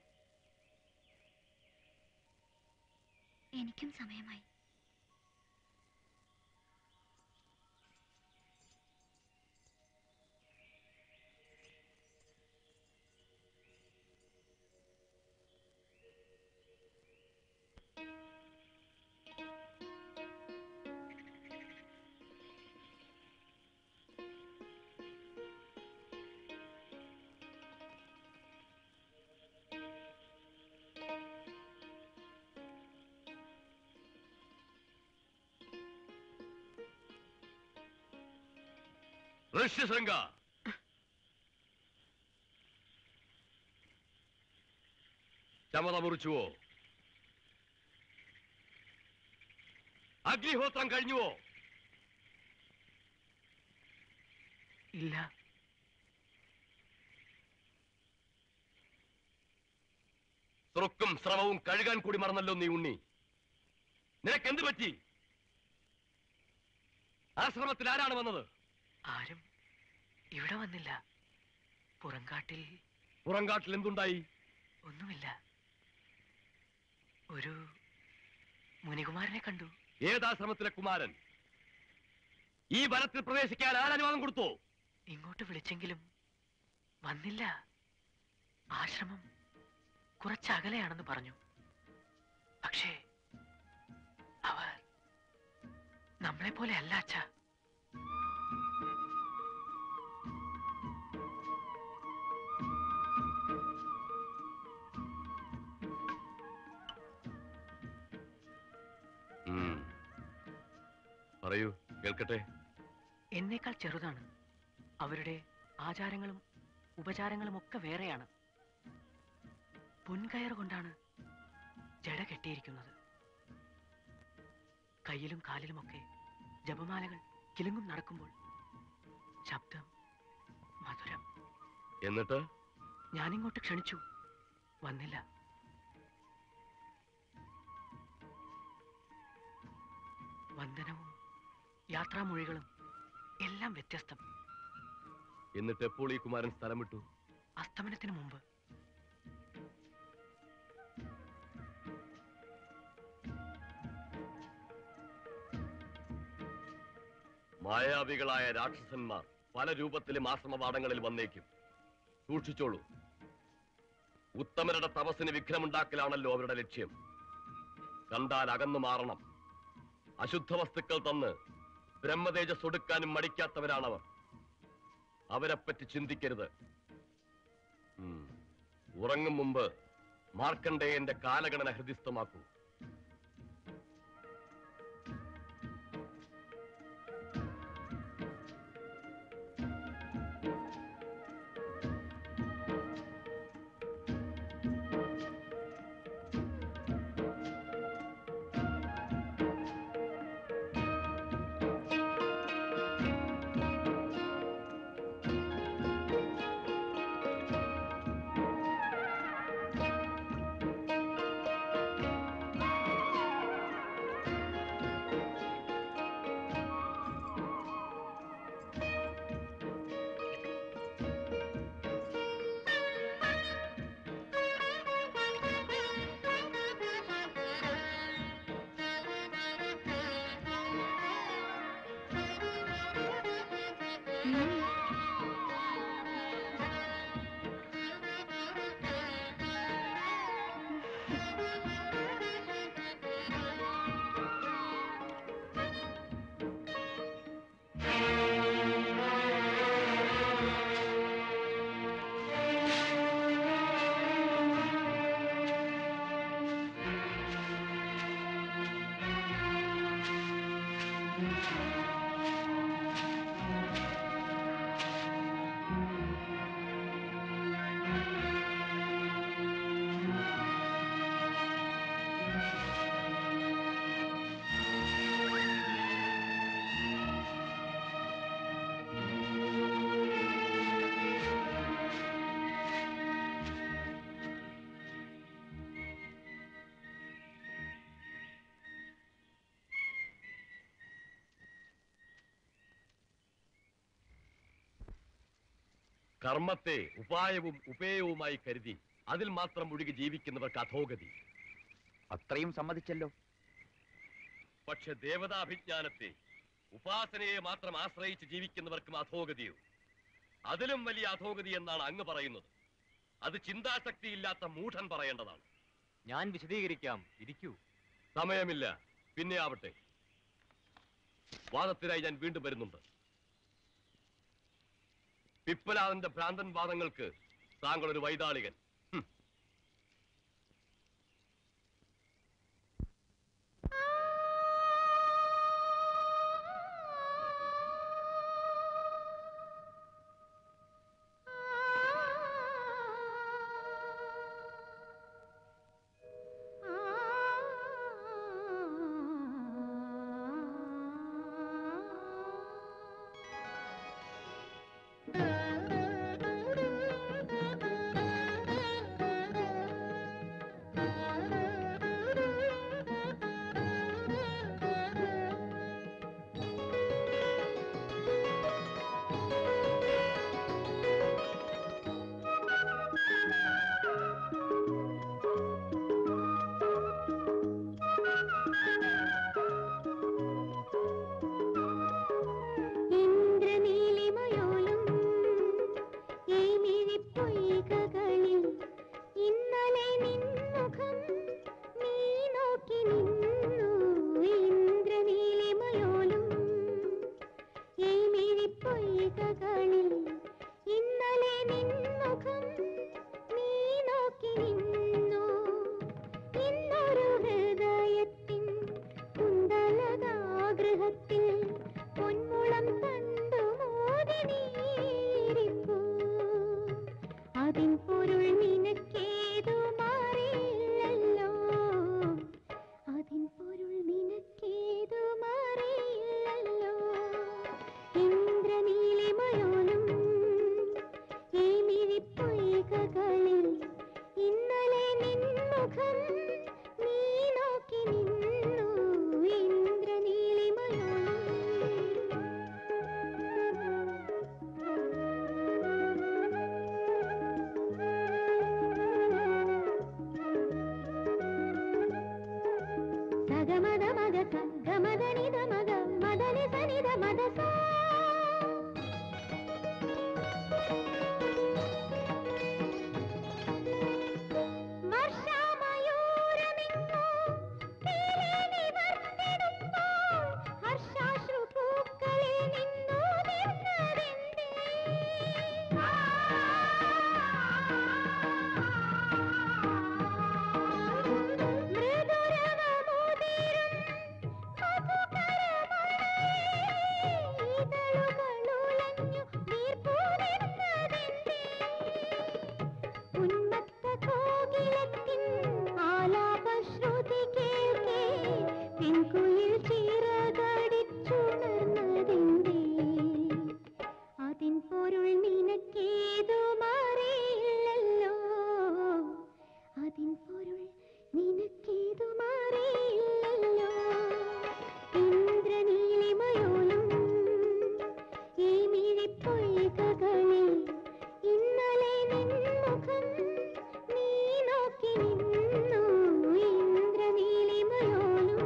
എനിക്കും സമയമായി ഋഷ്യശൃംഗ ചമത മുറിച്ചുവോ അഗ്നിഹോത്രം കഴിഞ്ഞുവോ ഇല്ല സ്രുക്കും സ്രവവും കഴുകാൻ കൂടി മറന്നല്ലോ നീ ഉണ്ണി നിനക്ക് എന്ത് പറ്റി ആശ്രമത്തിൽ ആരാണ് വന്നത് ആരും ഇവിടെ വന്നില്ല പുറങ്കാട്ടിൽ പുറങ്കാട്ടിൽ എന്തുണ്ടായി ഒന്നുമില്ല ഒരു മുനികുമാരനെ കണ്ടു ഏതാശ്രമത്തിലെ കുമാരൻ ഈ വനത്തിൽ പ്രവേശിക്കാൻ ആരനുവാദം കൊടുത്തോ ഇങ്ങോട്ട് വിളിച്ചെങ്കിലും വന്നില്ല ആശ്രമം കുറച്ചകലെയാണെന്ന് പറഞ്ഞു പക്ഷേ അവർ നമ്മളെ പോലെ അല്ല അച്ഛാ ഉം. പറയൂ കേൾക്കട്ടെ എന്നേക്കാൾ ചെറുതാണ് അവരുടെ ആചാരങ്ങളും ഉപചാരങ്ങളും ഒക്കെ വേറെയാണ് പൊൻകയർ കൊണ്ടാണ് ജട കെട്ടിയിരിക്കുന്നത് കയ്യിലും കാലിലുമൊക്കെ ജപമാലകൾ കിലുങ്ങും നടക്കുമ്പോൾ ശബ്ദം മധുരം എന്നിട്ട് ഞാനിങ്ങോട്ട് ക്ഷണിച്ചു വന്നില്ല വന്ദനവും യാത്രാമൊഴികളും എല്ലാം വ്യത്യസ്തം എന്നിട്ട് എപ്പോൾ ഈ കുമാരൻ സ്ഥലം വിട്ടു അസ്തമനത്തിന് മുമ്പ് മായാവികളായ രാക്ഷസന്മാർ പല രൂപത്തിലും ആശ്രമപാഠങ്ങളിൽ വന്നേക്കും സൂക്ഷിച്ചോളൂ ഉത്തമരുടെ തപസ്സിന് വിഘ്നമുണ്ടാക്കലാണല്ലോ അവരുടെ ലക്ഷ്യം കണ്ടാൽ അകന്നു മാറണം അശുദ്ധ വസ്തുക്കൾ തന്ന് ബ്രഹ്മതേജസ് ഒടുക്കാനും മടിക്കാത്തവരാണവർ അവരെപ്പറ്റി ചിന്തിക്കരുത് ഉം. ഉറങ്ങും മുമ്പ് മാർക്കണ്ഡേയന്റെ കാലഗണന ഹൃദിസ്ഥമാക്കൂ കർമ്മത്തെ ഉപായവും ഉപേയവുമായി കരുതി അതിൽ മാത്രം മുഴുകി ജീവിക്കുന്നവർക്ക് അധോഗതി അത്രയും സമ്മതിച്ചല്ലോ പക്ഷെ ദേവതാഭിജ്ഞാനത്തെ ഉപാസനയെ മാത്രം ആശ്രയിച്ച് ജീവിക്കുന്നവർക്കും അധോഗതിയോ അതിലും വലിയ അധോഗതി എന്നാണ് അങ്ങ് പറയുന്നത് അത് ചിന്താശക്തിയില്ലാത്ത മൂഢൻ പറയേണ്ടതാണ് ഞാൻ വിശദീകരിക്കാം ഇരിക്കൂ സമയമില്ല പിന്നെ ആവട്ടെ വാദത്തിനായി ഞാൻ വീണ്ടും വരുന്നുണ്ട് പിപ്പലാദന്റെ ഭ്രാന്തൻ വാദങ്ങൾക്ക് താങ്കൾ ഒരു വൈതാളികൻ ഹും. ഇന്ദ്രനീലിമയോലും ഈ മിഴിപ്പൊയ്കകളിൽ ഇന്നലെ നിൻമുഖം നീ നോക്കി നിന്നു ഇന്ദ്രനീലിമയോലും ഈ മിഴിപ്പൊയ്കകളിൽ ഇന്നലെ നിൻമുഖം നീ നോക്കി നിന്നു ഇന്നൊരു ഹൃദയത്തിൻ കുണ്ടലകാഗ്രഹത്തിൽ പൊന്മുളം കണ്ടു മോദിനീരിപ്പു അതിൻ പൊരുൾ നിനക്കേതു മാറിയില്ലല്ലോ അതിൻ പൊരുൾ നിനക്കേതു മാറിയില്ലല്ലോ ഇന്ദ്രനീലിമയോലും ഈ മിഴിപ്പൊയ്കകളിൽ ഇന്നലെ നിൻമുഖം നീ നോക്കി നിന്നു ഇന്ദ്രനീലിമയോലും സഗമദ മഗ ഗമദ നിധ മഗ മദനി സനിധ മദ സാ വർഷാമയൂരമിങ്ങോ തീരെ നിവർത്തിടുമ്പോൾ ഹർഷാശ്രു പൂക്കളിൽ നിന്നു നിന്നതെന്തേ മൃദുരവമുതിരും ഇതളുകളുലഞ്ഞു വീർപ്പുനിന്നതെന്തേ ഉന്മത്ത കോകിലത്തിൻ ആലാപശ്രുതി കേൾക്കേ പെൺകുയിൽ ചിറകടിച്ചുണർന്നതെന്തേ അതിൻ പൊരുൾ നിനക്കേതു മാറിയില്ലല്ലോ അതിൻ പൊരുൾ നിനക്കേതു മാറിയില്ലല്ലോ ഇന്ദ്രനീലിമയോലും ഈ മിഴിപ്പൊയ്കകളിൽ ഇന്നലെ നിൻമുഖം നീ നോക്കി നിന്നു ഇന്ദ്രനീലിമയോലും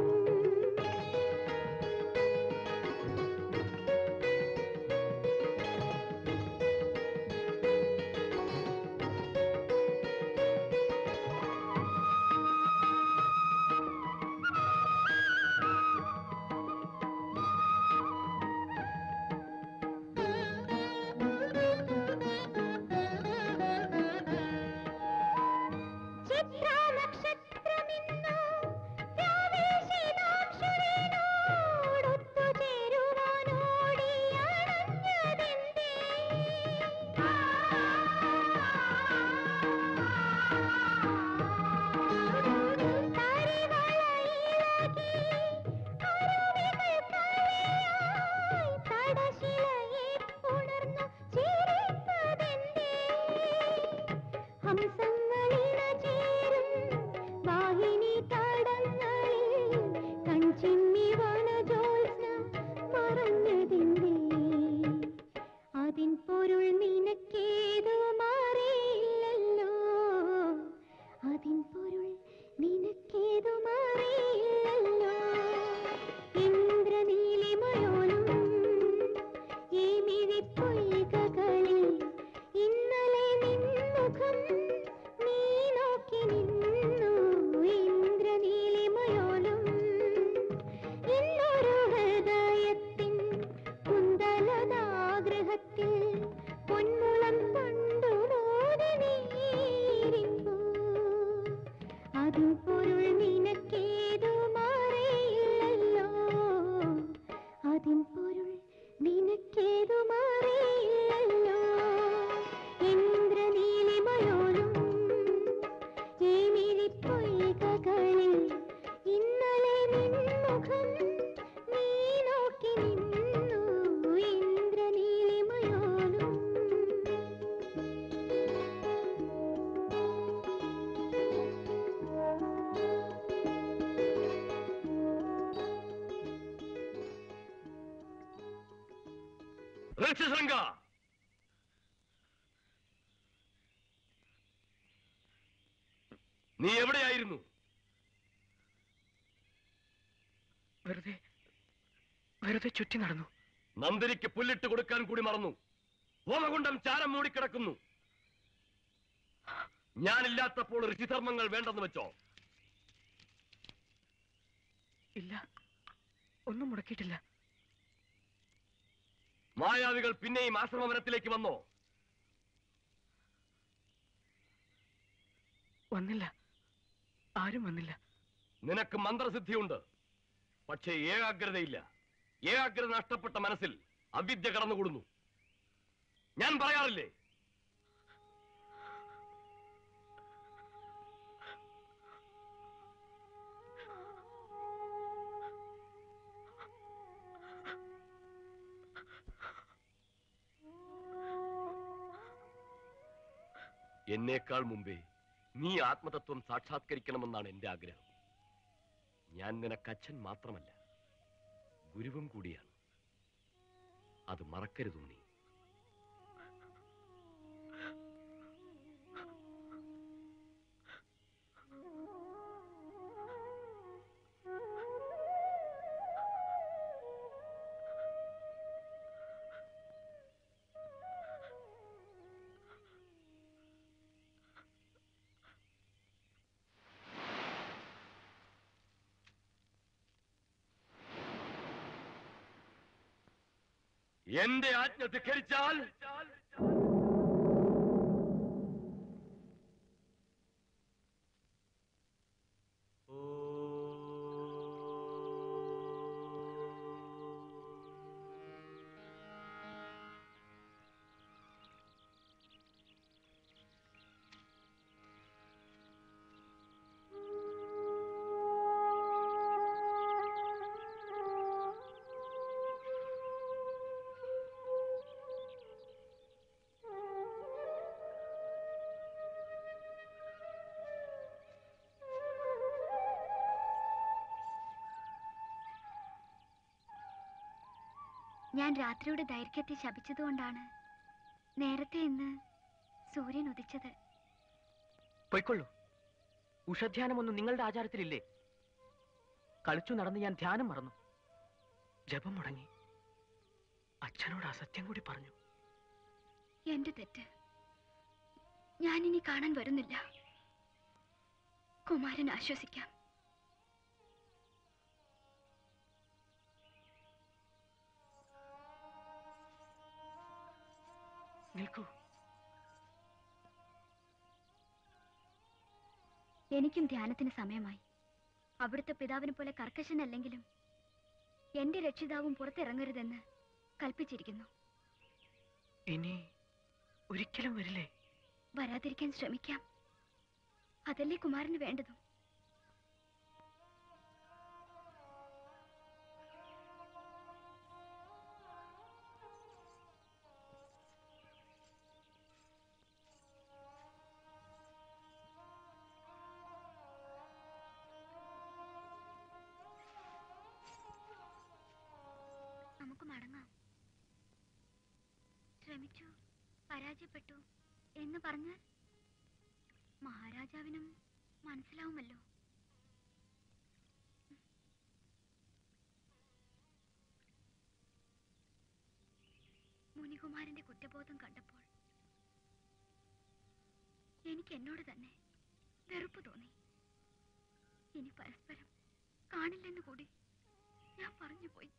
അതിൻ പൊരുൾ നിനക്കേതും അറിയില്ലല്ലോ അതിൻ പൊരുൾ നിനക്കേതും അറിയില്ലല്ലോ ഇന്ദ്രനീലിമയോലും ഈ മിഴിപ്പൊയ്കകളിൽ ഇന്നലെ നിൻമുഖം നീ നോക്കി നിന്നു ഇന്ദ്രനീലിമയോലും ഋഷിശൃംഗ നീ എവിടെയായിരുന്നു വെറുതെ വെറുതെ ചുറ്റി നടന്നു നന്ദിനിക്ക് പുല്ലിട്ട് കൊടുക്കാൻ കൂടി മറന്നു ഹോമകുണ്ടം ചാരം മൂടിക്കിടക്കുന്നു ഞാനില്ലാത്തപ്പോൾ ഋഷിധർമ്മങ്ങൾ വേണ്ടെന്ന് വെച്ചോ ഇല്ല ഒന്നും മുടക്കിയിട്ടില്ല മായാവികൾ പിന്നെയും ആശ്രമവനത്തിലേക്ക് വന്നോ വന്നില്ല ആരും വന്നില്ല നിനക്ക് മന്ത്രസിദ്ധിയുണ്ട് പക്ഷേ ഏകാഗ്രതയില്ല ഏകാഗ്രത നഷ്ടപ്പെട്ട മനസ്സിൽ അവിദ്യ കടന്നുകൂടുന്നു ഞാൻ പറയാറില്ലേ എന്നേക്കാൾ മുമ്പേ നീ ആത്മതത്വം സാക്ഷാത്കരിക്കണമെന്നാണ് എന്റെ ആഗ്രഹം ഞാൻ നിനക്ക് അച്ഛൻ മാത്രമല്ല ഗുരുവും കൂടിയാണ് അത് മറക്കരുതും നീ എന്റെ ആജ്ഞ ധിക്കരിച്ചാൽ ഞാൻ രാത്രിയുടെ ദൈർഘ്യത്തെ ശപിച്ചതുകൊണ്ടാണ് നേരത്തെ ഇന്ന് സൂര്യൻ ഉദിച്ചത് പൊയ്ക്കൊള്ളൂ ഉഷധ്യാനമൊന്നും നിങ്ങളുടെ ആചാരത്തിലില്ലേ കളിച്ചു നടന്ന് ഞാൻ ധ്യാനം മറന്നു ജപം മുടങ്ങി അച്ഛനോട് അസത്യം കൂടി പറഞ്ഞു എന്റെ തെറ്റ് ഞാനിനി കാണാൻ വരുന്നില്ല കുമാരൻ ആശ്വസിക്കാം നിൽക്കൂ എനിക്കും ധ്യാനത്തിന് സമയമായി അവിടുത്തെ പിതാവിനെ പോലെ കർക്കശനല്ലെങ്കിലും എന്റെ രക്ഷിതാവും പുറത്തിറങ്ങരുതെന്ന് കൽപ്പിച്ചിരിക്കുന്നു ഇനി ഒരിക്കലും വരില്ലേ വരാതിരിക്കാൻ ശ്രമിക്കാം അതല്ലേ കുമാരന് വേണ്ടതും നമുക്ക് മടങ്ങാം ശ്രമിച്ചു പരാജയപ്പെട്ടു എന്ന് പറഞ്ഞാൽ മഹാരാജാവിനും മനസ്സിലാവുമല്ലോ മുനികുമാരന്റെ കുറ്റബോധം കണ്ടപ്പോൾ എനിക്ക് എന്നോട് തന്നെ വെറുപ്പ് തോന്നി ഇനി പരസ്പരം കാണില്ലെന്ന് കൂടി ഞാൻ പറഞ്ഞു പോയി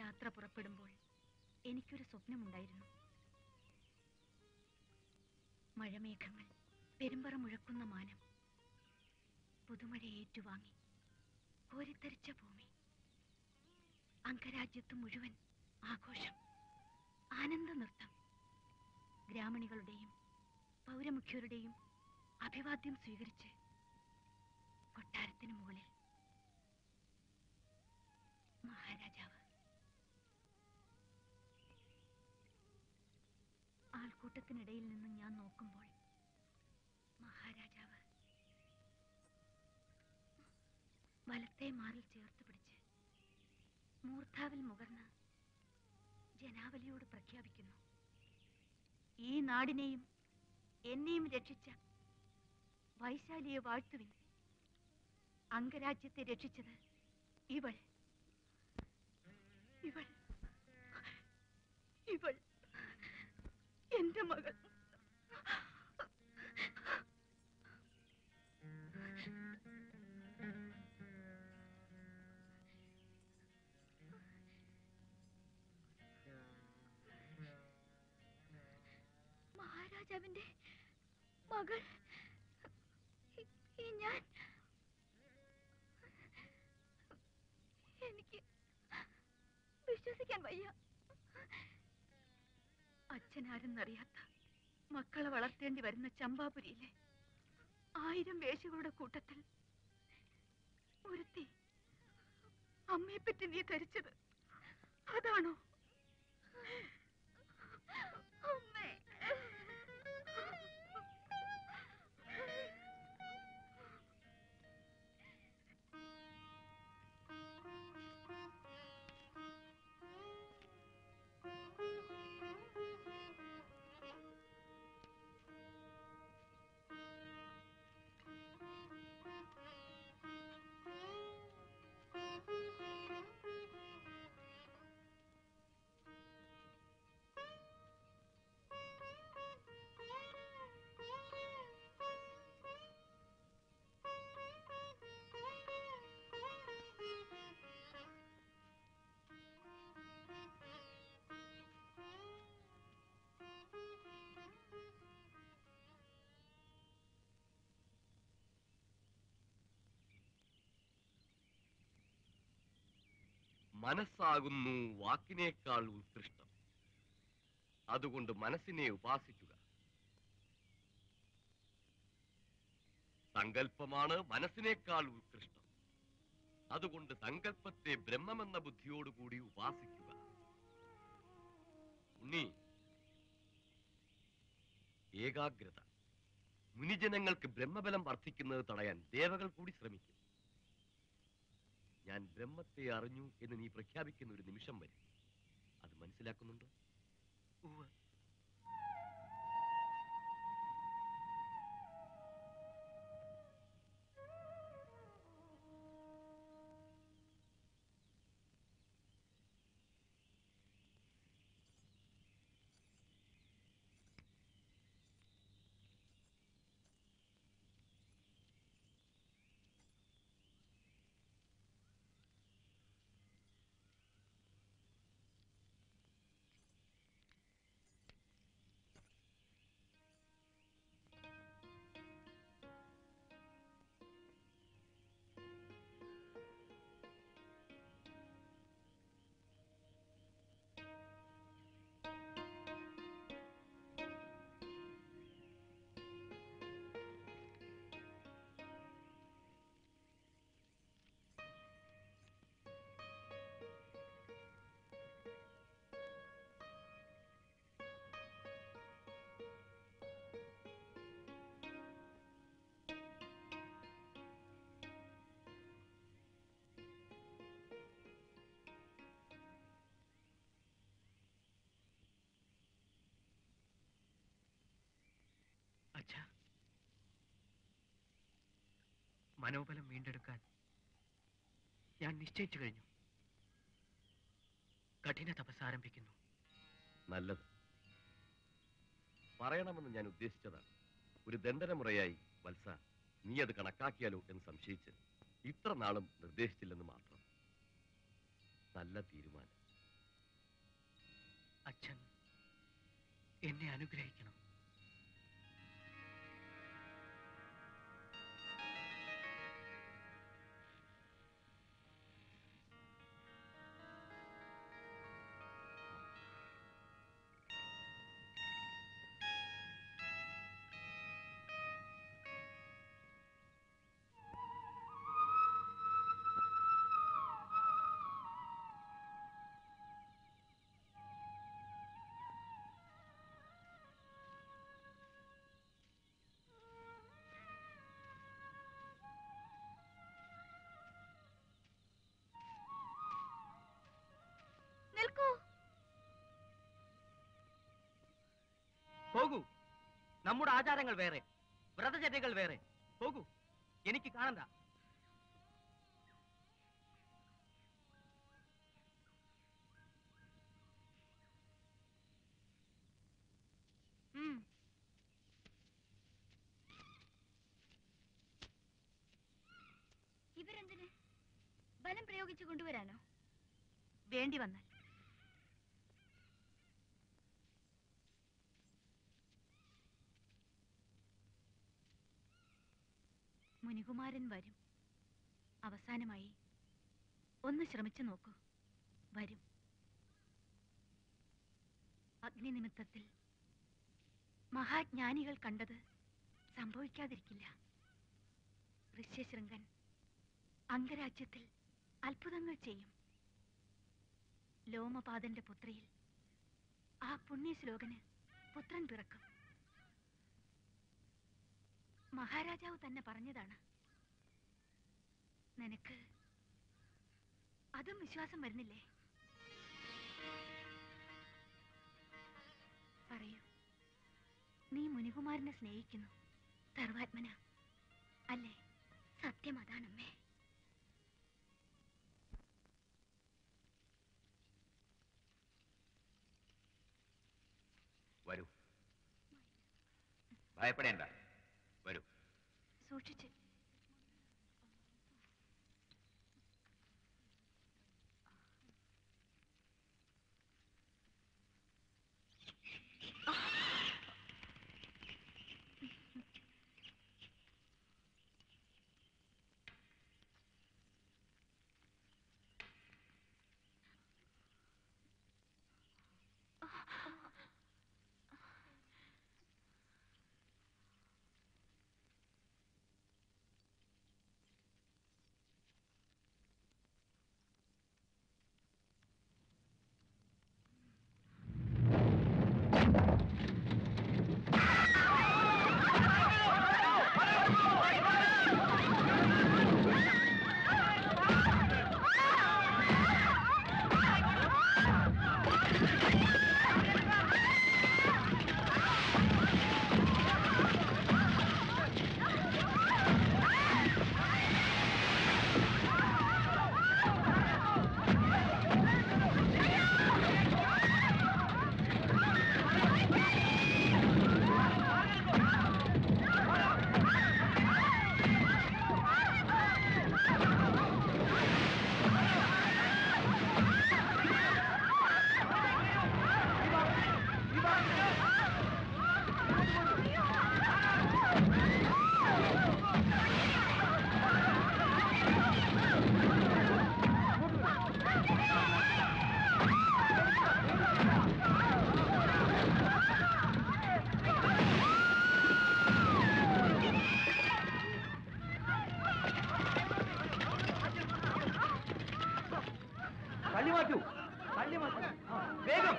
യാത്ര പുറപ്പെടുമ്പോൾ എനിക്കൊരു സ്വപ്നമുണ്ടായിരുന്നു മഴമേഘങ്ങൾ പെരുമ്പറ മുഴക്കുന്ന മാനം പുതുമഴ ഏറ്റുവാങ്ങി കോരിത്തരിച്ച ഭൂമി അംഗരാജ്യത്ത് മുഴുവൻ ആഘോഷം ആനന്ദ നൃത്തം ഗ്രാമണികളുടെയും പൗരമുഖ്യരുടെയും അഭിവാദ്യം സ്വീകരിച്ച് കൊട്ടാരത്തിന് മുകളിൽ മഹാരാജാവ് ആൾക്കൂട്ടത്തിനിടയിൽ നിന്ന് ഞാൻ നോക്കുമ്പോൾ മഹാരാജാവ് വലത്തെ മാറിൽ ചേർത്ത് പിടിച്ച് മൂർധാവിൽ മുകർന്ന് ജനാവലിയോട് പ്രഖ്യാപിക്കുന്നു ഈ നാടിനെയും എന്നെയും രക്ഷിച്ച വൈശാലിയെ വാഴ്ത്തുവിൻ അംഗരാജ്യത്തെ രക്ഷിച്ചത് ഇവൾ ഇവൾ ഇവൾ എന്റെ മകൾ മഹാരാജാവിന്റെ മകൾ ഈ- ഈ ഞാൻ എനിക്ക് വിശ്വസിക്കാൻ വയ്യ അച്ഛനാരെന്നറിയാത്ത മക്കളെ വളർത്തേണ്ടി വരുന്ന ചമ്പാപുരിയിലെ ആയിരം വേശികളുടെ കൂട്ടത്തിൽ ഒരുത്തി അമ്മയെപ്പറ്റി നീ ധരിച്ചത് അതാണോ അമ്മേ മനസ്സാകുന്നു വാക്കിനേക്കാൾ ഉത്കൃഷ്ടം അതുകൊണ്ട് മനസ്സിനെ ഉപാസിക്കുക സങ്കല്പമാണ് മനസ്സിനേക്കാൾ ഉത്കൃഷ്ടം അതുകൊണ്ട് സങ്കല്പത്തെ ബ്രഹ്മമെന്ന ബുദ്ധിയോടുകൂടി ഉപാസിക്കുക ഉണ്ണി ഏകാഗ്രത മുനിജനങ്ങൾക്ക് ബ്രഹ്മബലം വർദ്ധിക്കുന്നത് തടയാൻ ദേവകൾ കൂടി ശ്രമിക്കും ഞാൻ ബ്രഹ്മത്തെ അറിഞ്ഞു എന്ന് നീ പ്രഖ്യാപിക്കുന്ന ഒരു നിമിഷം വരും അത് മനസ്സിലാക്കുന്നുണ്ടോ അച്ഛാ മനോബലം വീണ്ടെടുക്കാൻ ഞാൻ നിശ്ചയിച്ചു കഴിഞ്ഞു കഠിന തപസ് ആരംഭിക്കുന്നു നല്ലത് പറയണമെന്ന് ഞാൻ ഉദ്ദേശിച്ചതാണ് ഒരു ദണ്ഡനമുറയായി വത്സ നീ അത് കണക്കാക്കിയാലോ എന്ന് സംശയിച്ച് ഇത്ര നാളും നിർദ്ദേശിച്ചില്ലെന്ന് മാത്രം നല്ല തീരുമാനം എന്നെ അനുഗ്രഹിക്കണം നിൽക്കൂ പോകൂ നമ്മുടെ ആചാരങ്ങൾ വേറെ വ്രതചര്യകൾ വേറെ പോകൂ എനിക്ക് കാണണ്ട ഉം. ഇവരെന്തിന് ബലം പ്രയോഗിച്ചു കൊണ്ടുവരാനോ വേണ്ടി വന്നാൽ മുനികുമാരൻ വരും അവസാനമായി ഒന്ന് ശ്രമിച്ചു നോക്കൂ വരും അഗ്നി നിമിത്തത്തിൽ മഹാജ്ഞാനികൾ കണ്ടത് സംഭവിക്കാതിരിക്കില്ല ഋഷ്യശൃംഗൻ അംഗരാജ്യത്തിൽ അത്ഭുതങ്ങൾ ചെയ്യും ലോമപാദന്റെ പുത്രിയിൽ ആ പുണ്യശ്ലോകന് പുത്രൻ പിറക്കും മഹാരാജാവ് തന്നെ പറഞ്ഞതാണ് നിനക്ക് അതും വിശ്വാസം വരുന്നില്ലേ പറയൂ നീ മുനികുമാരനെ സ്നേഹിക്കുന്നു സർവാത്മന അല്ലേ സത്യം അതാണമ്മേ വരൂ ഭയപ്പെടേണ്ട വരൂ സൂക്ഷിച്ച് തള്ളി മാറ്റൂ തള്ളി മാറ്റൂ ആ, വേഗം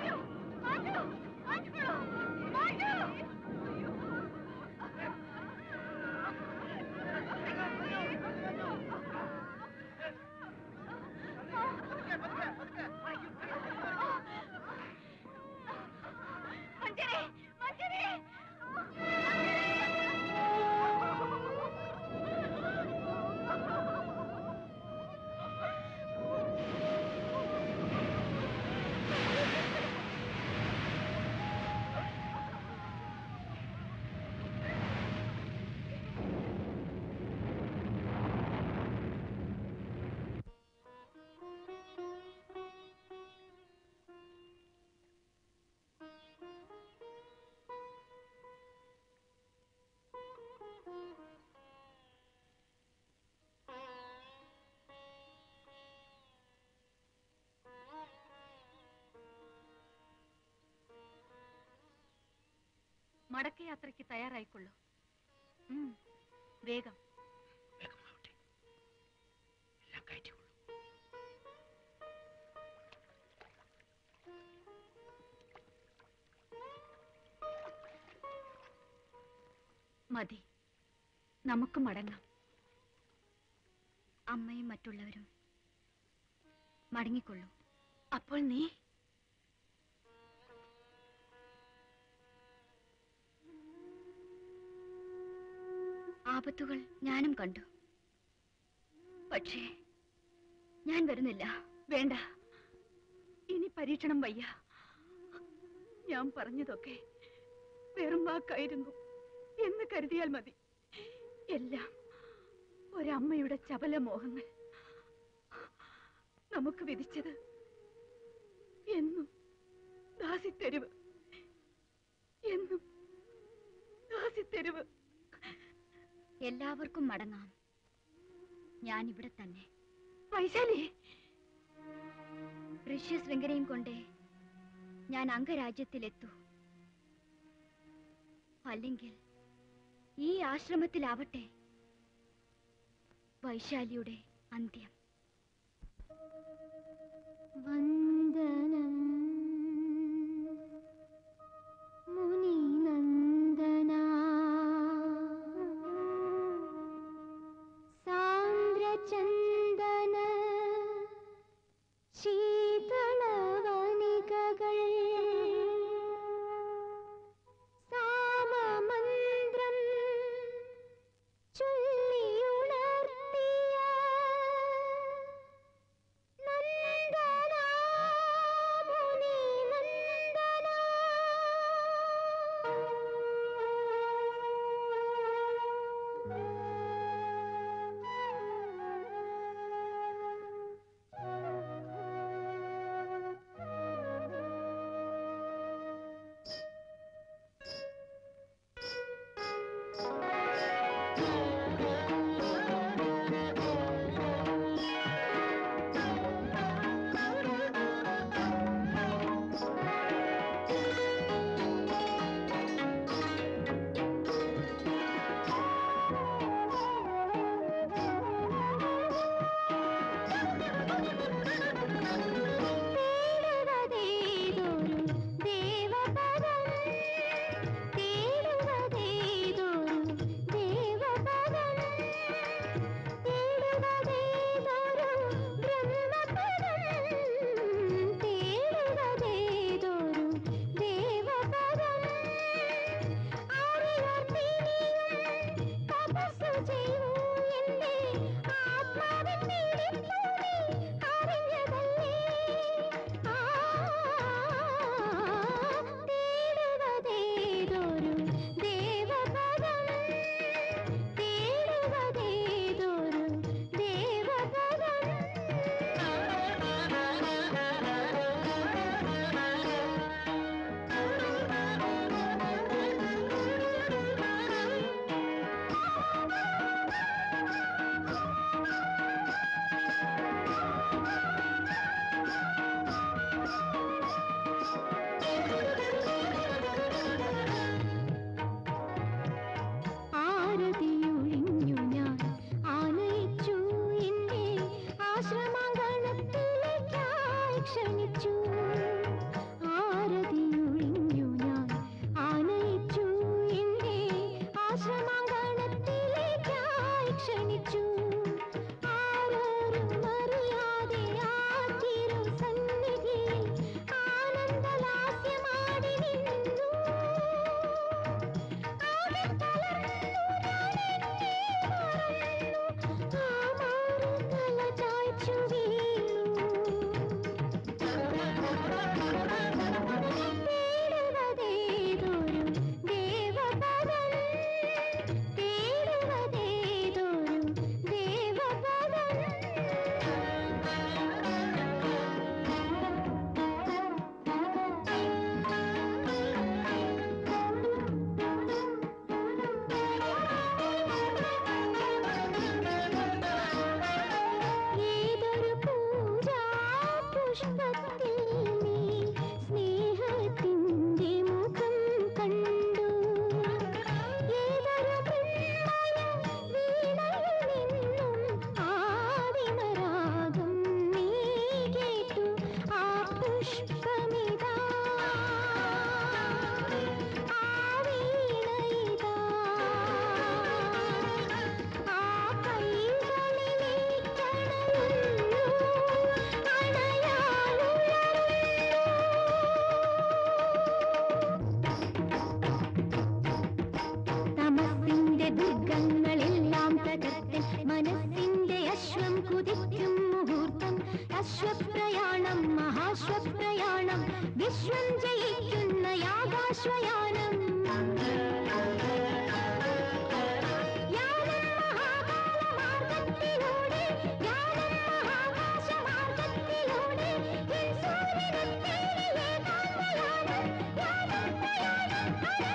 മഞ്ജരി മഞ്ജരി മടക്കയാത്രയ്ക്ക് തയ്യാറായിക്കൊള്ളൂ ഉം, വേഗം വേഗമാവട്ടെ എല്ലാം കയറ്റിക്കൊള്ളൂ മതി നമുക്ക് മടങ്ങാം അമ്മയും മറ്റുള്ളവരും മടങ്ങിക്കൊള്ളൂ അപ്പോൾ നീ ആപത്തുകൾ ഞാനും കണ്ടു പക്ഷേ ഞാൻ വരുന്നില്ല വേണ്ട ഇനി പരീക്ഷണം വയ്യ ഞാൻ പറഞ്ഞതൊക്കെ വെറും വാക്കായിരുന്നു എന്ന് കരുതിയാൽ മതി എല്ലാം ഒരമ്മയുടെ ചപല മോഹങ്ങൾ നമുക്ക് വിധിച്ചത് എന്നും ദാസിത്തെരുവ് എന്നും ദാസിത്തെരുവ് എല്ലാവർക്കും മടങ്ങാം ഞാൻ ഇവിടെ തന്നെ വൈശാലി ഋഷ്യശൃംഖലയും കൊണ്ടേ ഞാൻ അംഗരാജ്യത്തിലെത്തൂ അല്ലെങ്കിൽ ഈ ആശ്രമത്തിലാവട്ടെ വൈശാലിയുടെ അന്ത്യം വന്ദനം മുനിനന്ദന സാന്ദ്രചന്ദന ശീതളവനികകൾ സാമമന്ത്രം ചൊല്ലിയുണർത്തിയ നന്ദനാ മുനി നന്ദനാ തേടുവതേതൊരു ദേവപദം തേടുവതേതൊരു ദേവപദം തേടുവതേതൊരു ബ്രഹ്മപദം തേടുവതേതൊരു ദേവപദം അറിയാത്തിനിയും തപസ്സു ചെയ്യൂ എന്റെ ആത്മാവിൻ പീഡിപ്പൂനെ അറിഞ്ഞതല്ലേ തേടുവതേതൊരു ദേവപദം തേടുവതേതൊരു ദേവപദം ഉദിക്കും മുഹൂർത്തം അശ്വപ്രയാണം മഹാശ്വപ്രയാണം വിശ്വം ജയിക്കുന്ന യാഗാശ്വയാനം യാനം മഹാകാലമാർഗത്തിലൂടെ യാനം മഹാകാശമാർഗത്തിലൂടെ എൻ സൂര്യനെ തേടി ഏകാന്തയാനം യാനം പ്രയാണം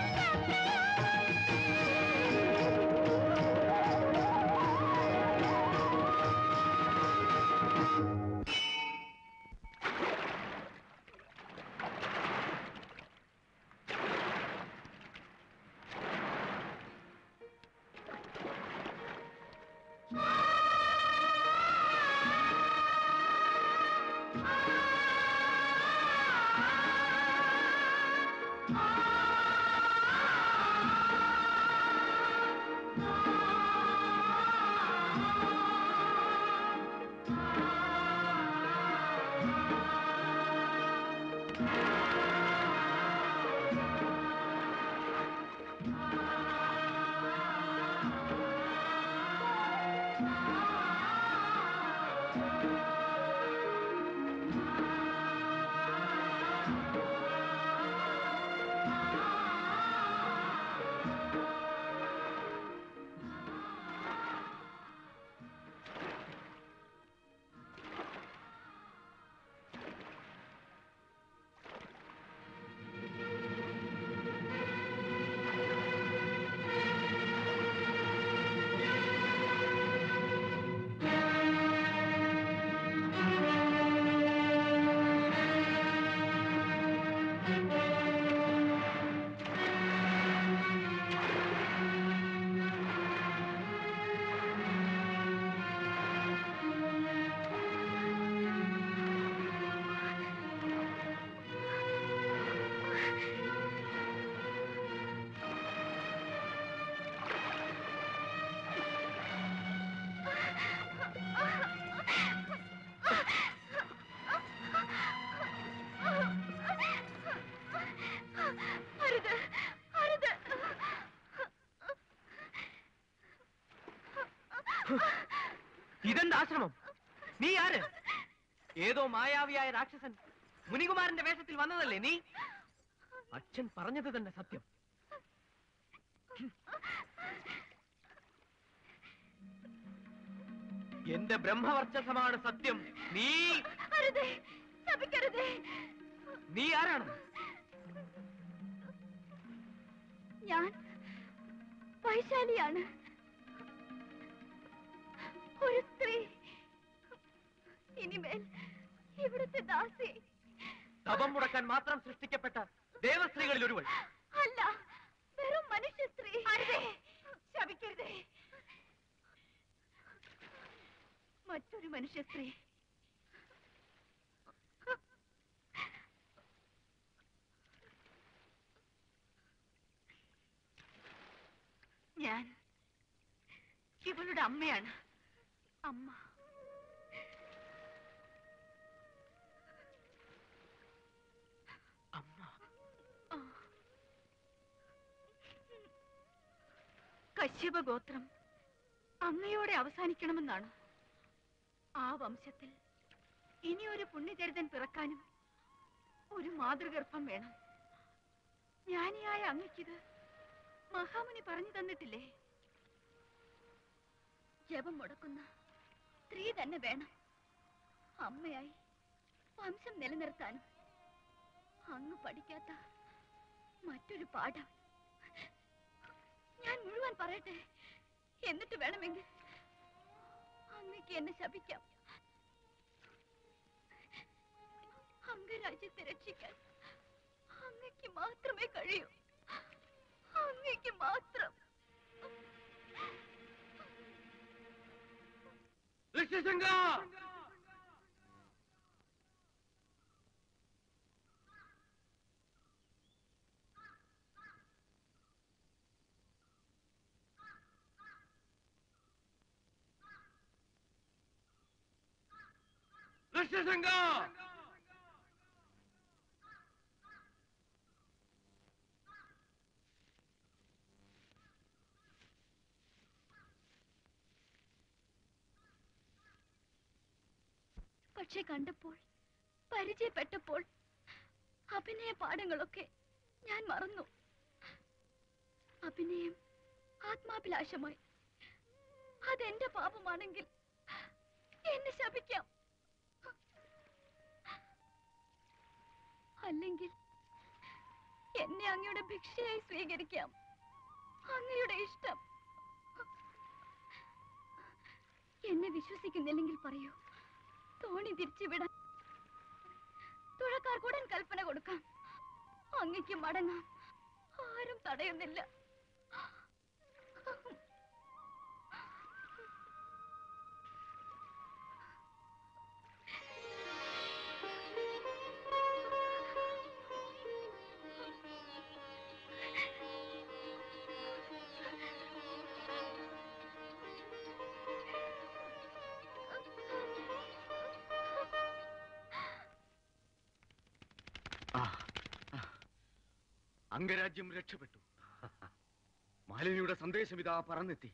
അരുത് അരുത് ഇതെന്ത് ആശ്രമം നീ ആര് ഏതോ മായാവിയായ രാക്ഷസൻ മുനികുമാരന്റെ വേഷത്തിൽ വന്നതല്ലേ നീ അച്ഛൻ പറഞ്ഞത് തന്നെ സത്യം എന്റെ ബ്രഹ്മവർച്ചസമാണ് സത്യം നീ അരുതേ ശപിക്കരുതേ നീ ആരാണ് ഞാൻ വൈശാലിയാണ് ഒരു സ്ത്രീ ഇനിമേൽ ഇവിടുത്തെ ദാസി തപം മുടക്കാൻ മാത്രം സൃഷ്ടിക്കപ്പെട്ട ദേവസ്ത്രീകളിൽ ഒരുവൾ അല്ല വെറും മനുഷ്യ സ്ത്രീ അരുതേ ശപിക്കരുതേ മറ്റൊരു മനുഷ്യ സ്ത്രീ ഞാൻ ഇവളുടെ അമ്മയാണ് അമ്മ ആ. കശ്യപ ഗോത്രം അങ്ങയോടെ അവസാനിക്കണമെന്നാണ് ആ വംശത്തിൽ ഇനി ഒരു പുണ്യചരിതൻ പിറക്കാനും ഒരു മാതൃഗർഭം വേണം ജ്ഞാനിയായ അങ്ങക്കിത് മഹാമുനി പറഞ്ഞു തന്നിട്ടില്ലേ ജപം മുടക്കുന്ന സ്ത്രീ തന്നെ വേണം അമ്മയായി വംശം നിലനിർത്താനും അങ്ങ് പഠിക്കാത്ത മറ്റൊരു പാഠം ഞാൻ മുഴുവൻ പറയട്ടെ എന്നിട്ട് വേണമെങ്കിൽ അങ്ങക്ക് എന്നെ ശപിക്കാം അംഗരാജ്യത്തെ രക്ഷിക്കാൻ അങ്ങക്ക് മാത്രമേ കഴിയൂ അങ്ങക്ക് മാത്രം പക്ഷെ കണ്ടപ്പോൾ പരിചയപ്പെട്ടപ്പോൾ അഭിനയ പാഠങ്ങളൊക്കെ ഞാൻ മറന്നു അഭിനയം ആത്മാഭിലാഷമായി അതെന്റെ പാപമാണെങ്കിൽ എന്നെ ശപിക്കാം അല്ലെങ്കിൽ എന്നെ അങ്ങയുടെ ഭിക്ഷയായി സ്വീകരിക്കാം അങ്ങയുടെ ഇഷ്ടം എന്നെ വിശ്വസിക്കുന്നില്ലെങ്കിൽ പറയൂ തോണി തിരിച്ചുവിടാൻ തുഴക്കാർക്കൂടൻ കൽപ്പന കൊടുക്കാം അങ്ങയ്ക്ക് മടങ്ങാം ആരും തടയുന്നില്ല അംഗരാജ്യം രക്ഷപ്പെട്ടു മാലിനിയുടെ സന്ദേശം ഇതാ പറന്നെത്തി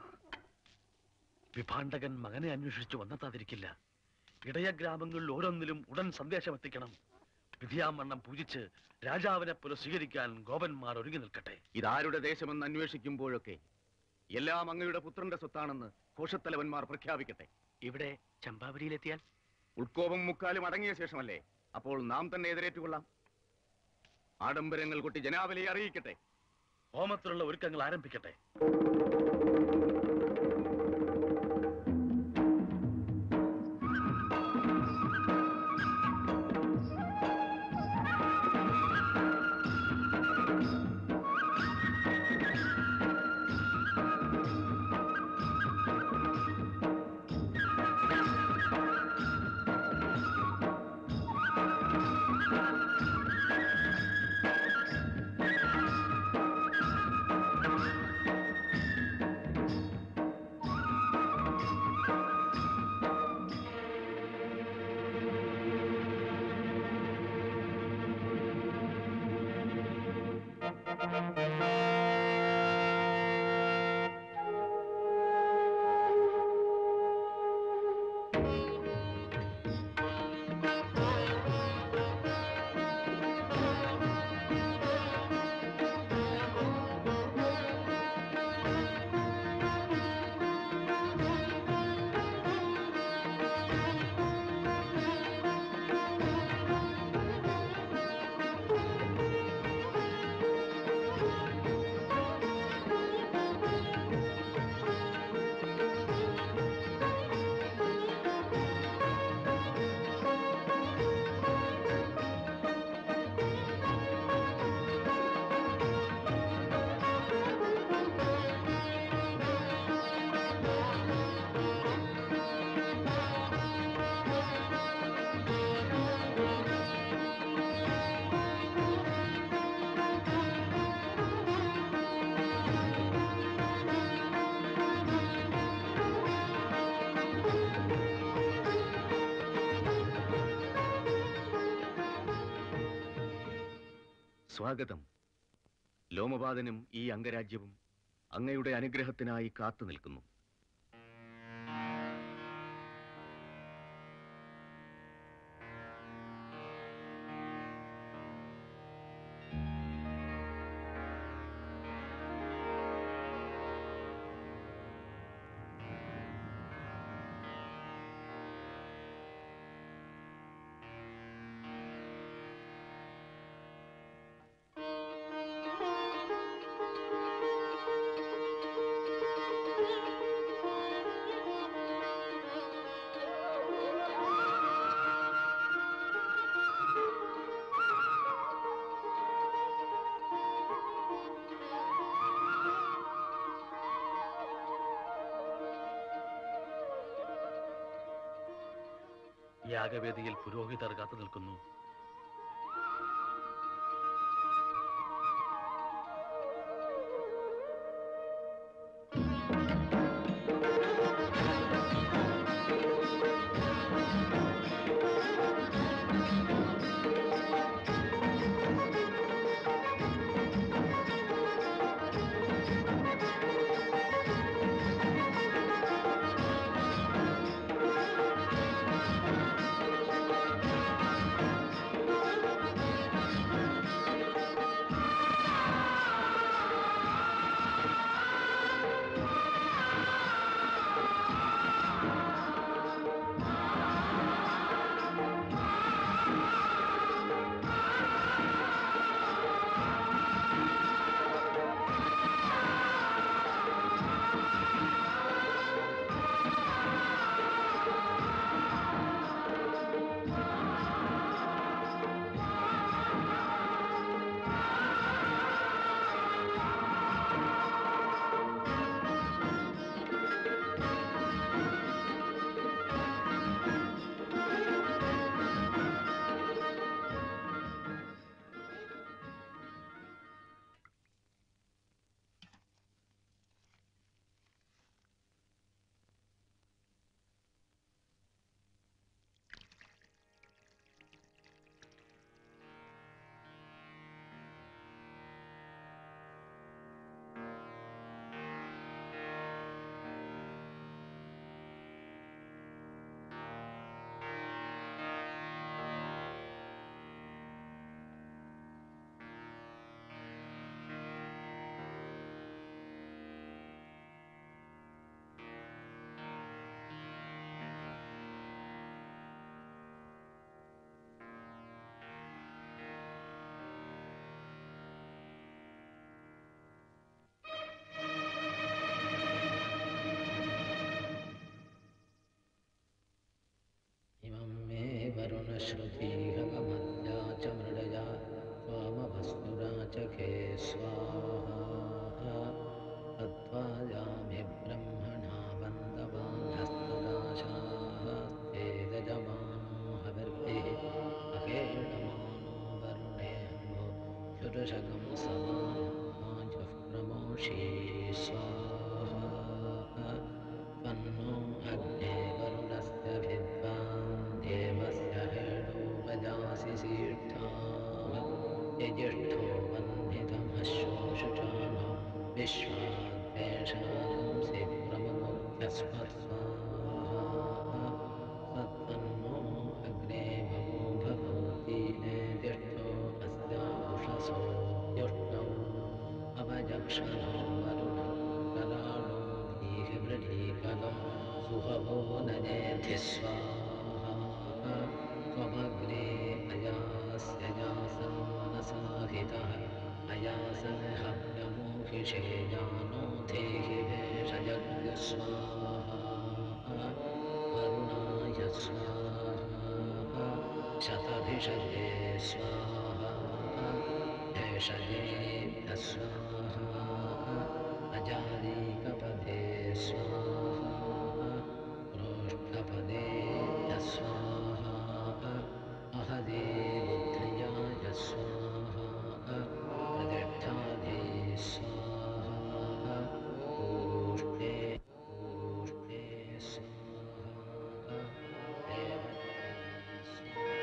വിഭാണ്ടകൻ മകനെ അന്വേഷിച്ചു വന്നെത്താതിരിക്കില്ല ഇടയ ഗ്രാമങ്ങളിൽ ഓരോന്നിലും ഉടൻ സന്ദേശം എത്തിക്കണം വിധിയാമണ്ണം പൂജിച്ച് രാജാവിനെ പോലെ സ്വീകരിക്കാൻ ഗോപന്മാർ ഒരുങ്ങി നിൽക്കട്ടെ ഇതാരുടെ ദേശമെന്ന് അന്വേഷിക്കുമ്പോഴൊക്കെ എല്ലാം അങ്ങയുടെ പുത്രന്റെ സ്വത്താണെന്ന് ഘോഷത്തലവന്മാർ പ്രഖ്യാപിക്കട്ടെ ഇവിടെ ചമ്പാവരിയിലെത്തിയാൽ ഉൾക്കോപം മുക്കാലും അടങ്ങിയ ശേഷമല്ലേ അപ്പോൾ നാം തന്നെ എതിരേറ്റുകൊള്ളാം ആഡംബരങ്ങൾ കൊട്ടി ജനാവലിയെ അറിയിക്കട്ടെ ഹോമത്തിലുള്ള ഒരുക്കങ്ങൾ ആരംഭിക്കട്ടെ സ്വാഗതം ലോമപാതനും ഈ അംഗരാജ്യവും അങ്ങയുടെ അനുഗ്രഹത്തിനായി കാത്തു നിൽക്കുന്നു യാഗവേദിയിൽ പുരോഹിതർ കാത്തു നിൽക്കുന്നു Thank you. श्रुतिहवमद्या च मृडया त्वामवस्तुरा च खे स्वाहा तत्त्वायामि ब्रह्मणा वन्दवान्धस्तदाशाः ते दजमानो हविर्भिः अकेडमानो वरुणेऽम्भो चुरुषगं समानाजः प्रमोषी स्वाहा तन्नो अग्ने वरुणस्य विद्वान् देवस्य हेडो वजासि सीष्ठाः यजिष्ठो वह्नितमश्वशुचानो विश्वाद्वेषांसि प्रमुखस्मत्स्वाहा सत्तन्नो अग्ने भवो भवति नेदिष्ठो अस्यामुषसो युष्टौ अवजक्षणो वरुणो कराळो धीर्वृढीकलो सुहवो नजेधि स्वाहा त्वमग्रे अयास्य यासन्नसाहितः अयासन् हव्यमोहिषे जानो धेहि भेषजग् स्वाहा वरुणाय स्वाहा शतभिषजे स्वाहा भेषजेभ्यः स्वाहा अजालीकपदे स्वाहा प्रोष्ठपदेभ्यः स्वाहा अहदे बुद्धियाय स्वाहा प्रतिष्ठाधे स्वाहा ऊष्णे ऊष्णे स्वाहा देवते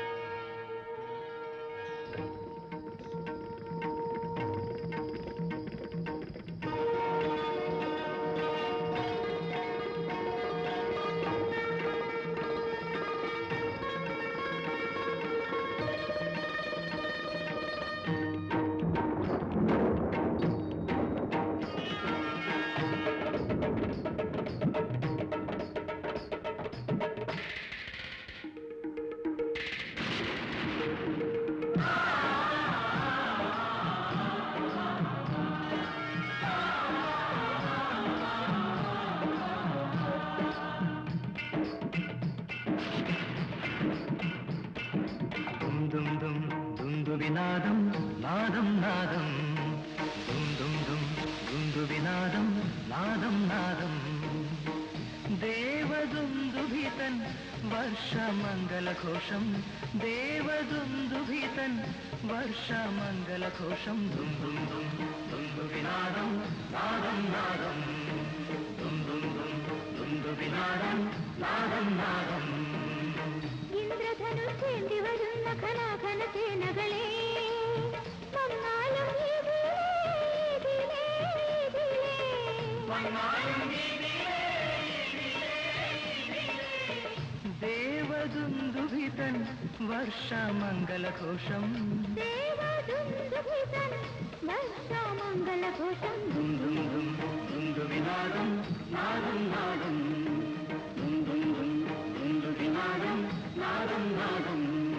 ദും ദും ദും ദുന്ദുവിനാദം നാദം നാദം ദും ദും ദും ദുന്ദുവിനാദം നാദം നാദം ദേവദുന്ദുഭിതൻ വർഷമംഗലഘോഷം ദേവദുന്ദുഭിതൻ വർഷമംഗലഘോഷം ദും ദും ദും ദുന്ദുവിനാദം നാദം നാദം ദും ദും ദും ദുന്ദുവിനാദം നാദം നാദം ഇന്ദ്രധനുസേന്തി വരുന്ന ഘനാഘന സേനകളെ വന്നാലും ഇതിലേ, ഇതിലേ, ദേവദുന്ദുഭിതൻ വർഷമംഗലഘോഷം ദേവദുന്ദുഭിതൻ വർഷമംഗലഘോഷം ദും ദും ദും ദുന്ദുവിനാദം നാദം നാദം ദും ദും ദും ദുന്ദുവിനാദം നാദം നാദം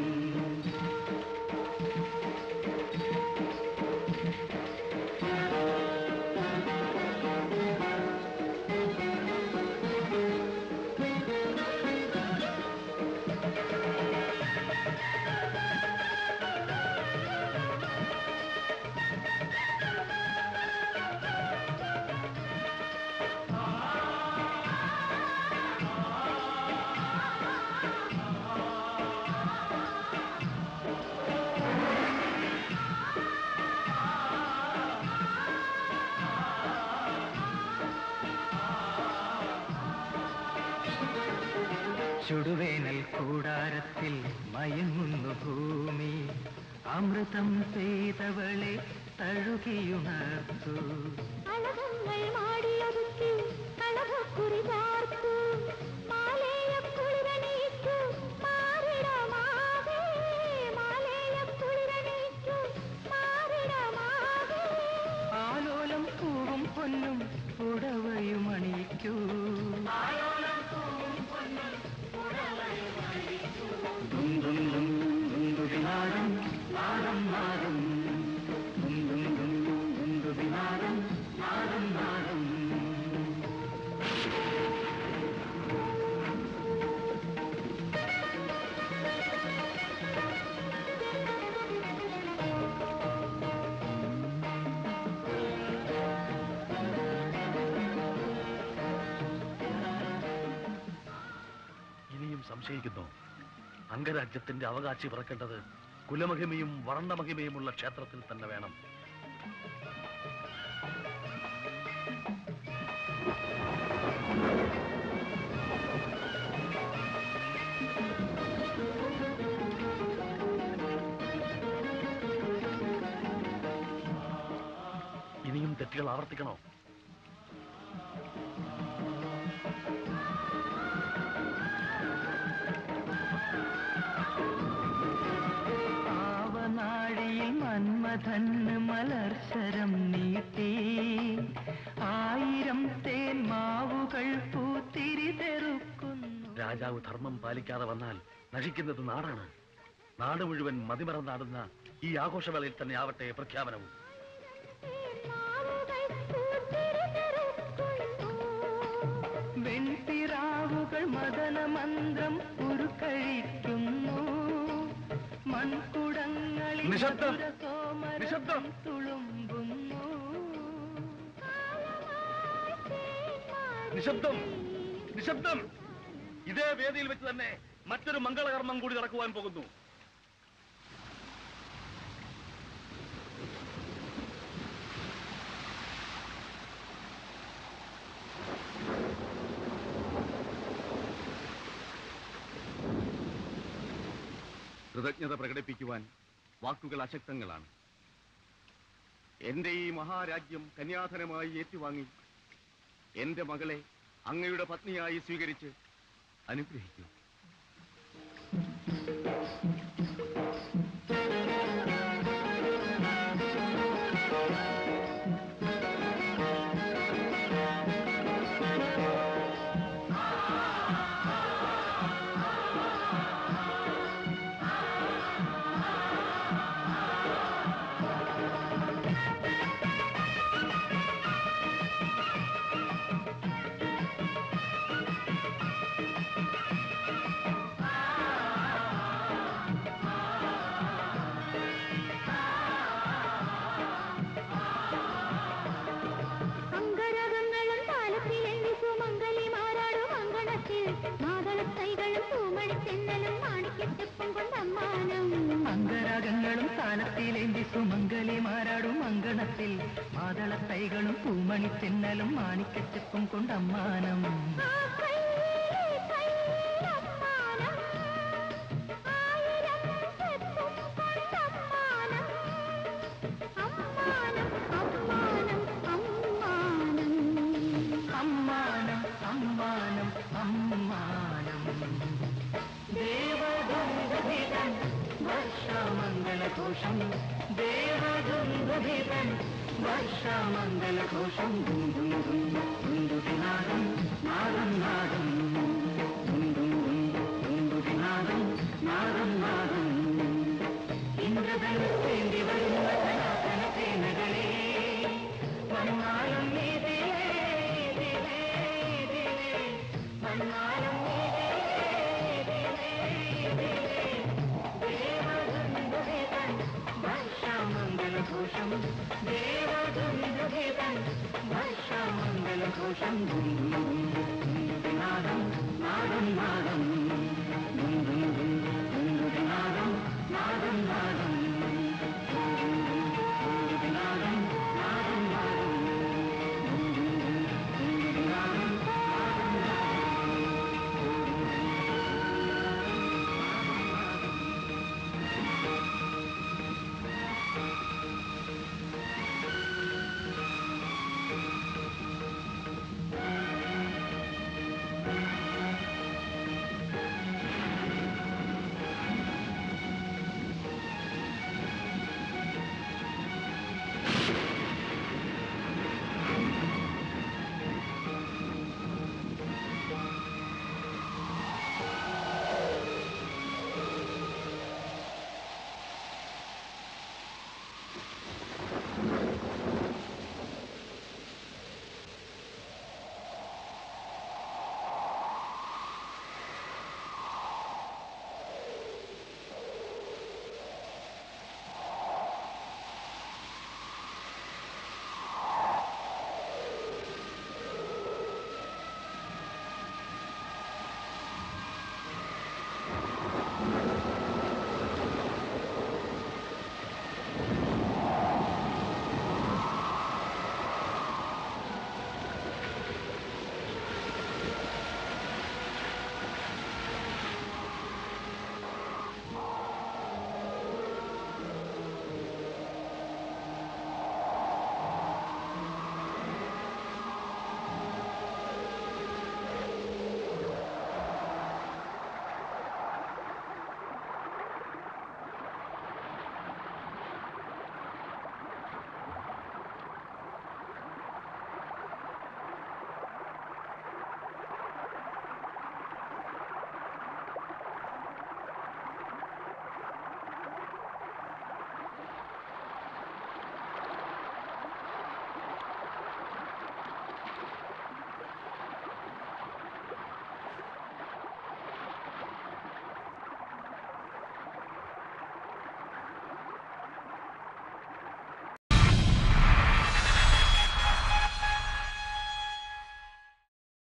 ചുടുവേനൽ കൂടാരത്തിൽ മയങ്ങുന്നു ഭൂമി അമൃതം പെയ്തവളെ തഴുകിയുണർത്തു അളകങ്ങൾ മാടിയൊതുക്കി കളഭക്കുറി ചാർത്തു മാലേയക്കുളിരണിയിച്ചു മാറിടമാകെ മാലേയക്കുളിരണിയിച്ചു മാറിടമാകെ ആലോലം പൂവും പൊന്നും പുടവയും അണിയിക്കൂ ദും ദും ദും ദുന്ദുവിനാദം നാദം നാദം ദും ദും ദും ദുന്ദുവിനാദം നാദം നാദം സംശയിക്കുന്നു അംഗരാജ്യത്തിന്റെ അവകാശി പിറക്കേണ്ടത് കുലമഹിമയും വർണ്ണമഹിമയുമുള്ള ക്ഷേത്രത്തിൽ തന്നെ വേണം ഇനിയും തെറ്റുകൾ ആവർത്തിക്കണോ ആവനാഴിയിൽ മന്മഥന് മലർശരം നീട്ടി ആയിരം തേൻ മാവുകൾ പൂത്തിരിതെറുക്കുന്നു രാജാവ് ധർമ്മം പാലിക്കാതെ വന്നാൽ നശിക്കുന്നത് നാടാണ് നാട് മുഴുവൻ മതിമറന്നാടുന്ന ഈ ആഘോഷവേളയിൽ തന്നെ ആവട്ടെ പ്രഖ്യാപനവും വെൺപിറാവുകൾ മദനമന്ത്രം ഉരുക്കഴിക്കുന്നു മൺകുടങ്ങളിൽ നിശബ്ദം! മധുരസോമരം നിശബ്ദം! തുളുമ്പുന്നു നിശബ്ദം നിശബ്ദം ഇതേ വേദിയിൽ വെച്ച് തന്നെ മറ്റൊരു മംഗളകർമ്മം കൂടി നടക്കുവാൻ പോകുന്നു കൃതജ്ഞത പ്രകടിപ്പിക്കുവാൻ വാക്കുകൾ അശക്തങ്ങളാണ് എന്റെ ഈ മഹാരാജ്യം കന്യാധനമായി ഏറ്റുവാങ്ങി എന്റെ മകളെ അങ്ങയുടെ പത്നിയായി സ്വീകരിച്ച് അനുഗ്രഹിക്കൂ അംഗരകങ്ങളും താലത്തിലെണ്ണി സുമംഗലി മാറാടും അങ്കണത്തിൽ മാതളത്തൈകളും തൂമണിത്തെന്നലും മാണിക്കെട്ടുപ്പും കൊണ്ടമ്മാനം അംഗരാഗങ്ങളും താലത്തിലേന്തി സുമംഗലി മാറാടും അങ്കണത്തിൽ മാതളത്തൈകളും പൂമണി തെന്നലും മാണിക്കച്ചപ്പും കൊണ്ടമ്മാനം അമ്മാനം അമ്മാനം അമ്മാനം ദേവദുന്ദുഭിതൻ വർഷമംഗളഘോഷം ദേവദുന്ദുഭിതൻ വർഷമംഗളഘോഷം ദും ദും ദും ദുന്ദുഭിനാദം നാദം നാദം ദും ദും ദും ദുന്ദുഭിനാദം നാദം നാദം ഇന്ദ്രധനുത്തേന്തി വരുന്ന സനാതന സേനകളെ വന്നാലും നീതിലേ ഇതിലേ ഇതിലേ വന്നാലും വർഷമംഗളഘോഷം ദേവദുന്ദുഭിതൻ വർഷമംഗളഘോഷം ദും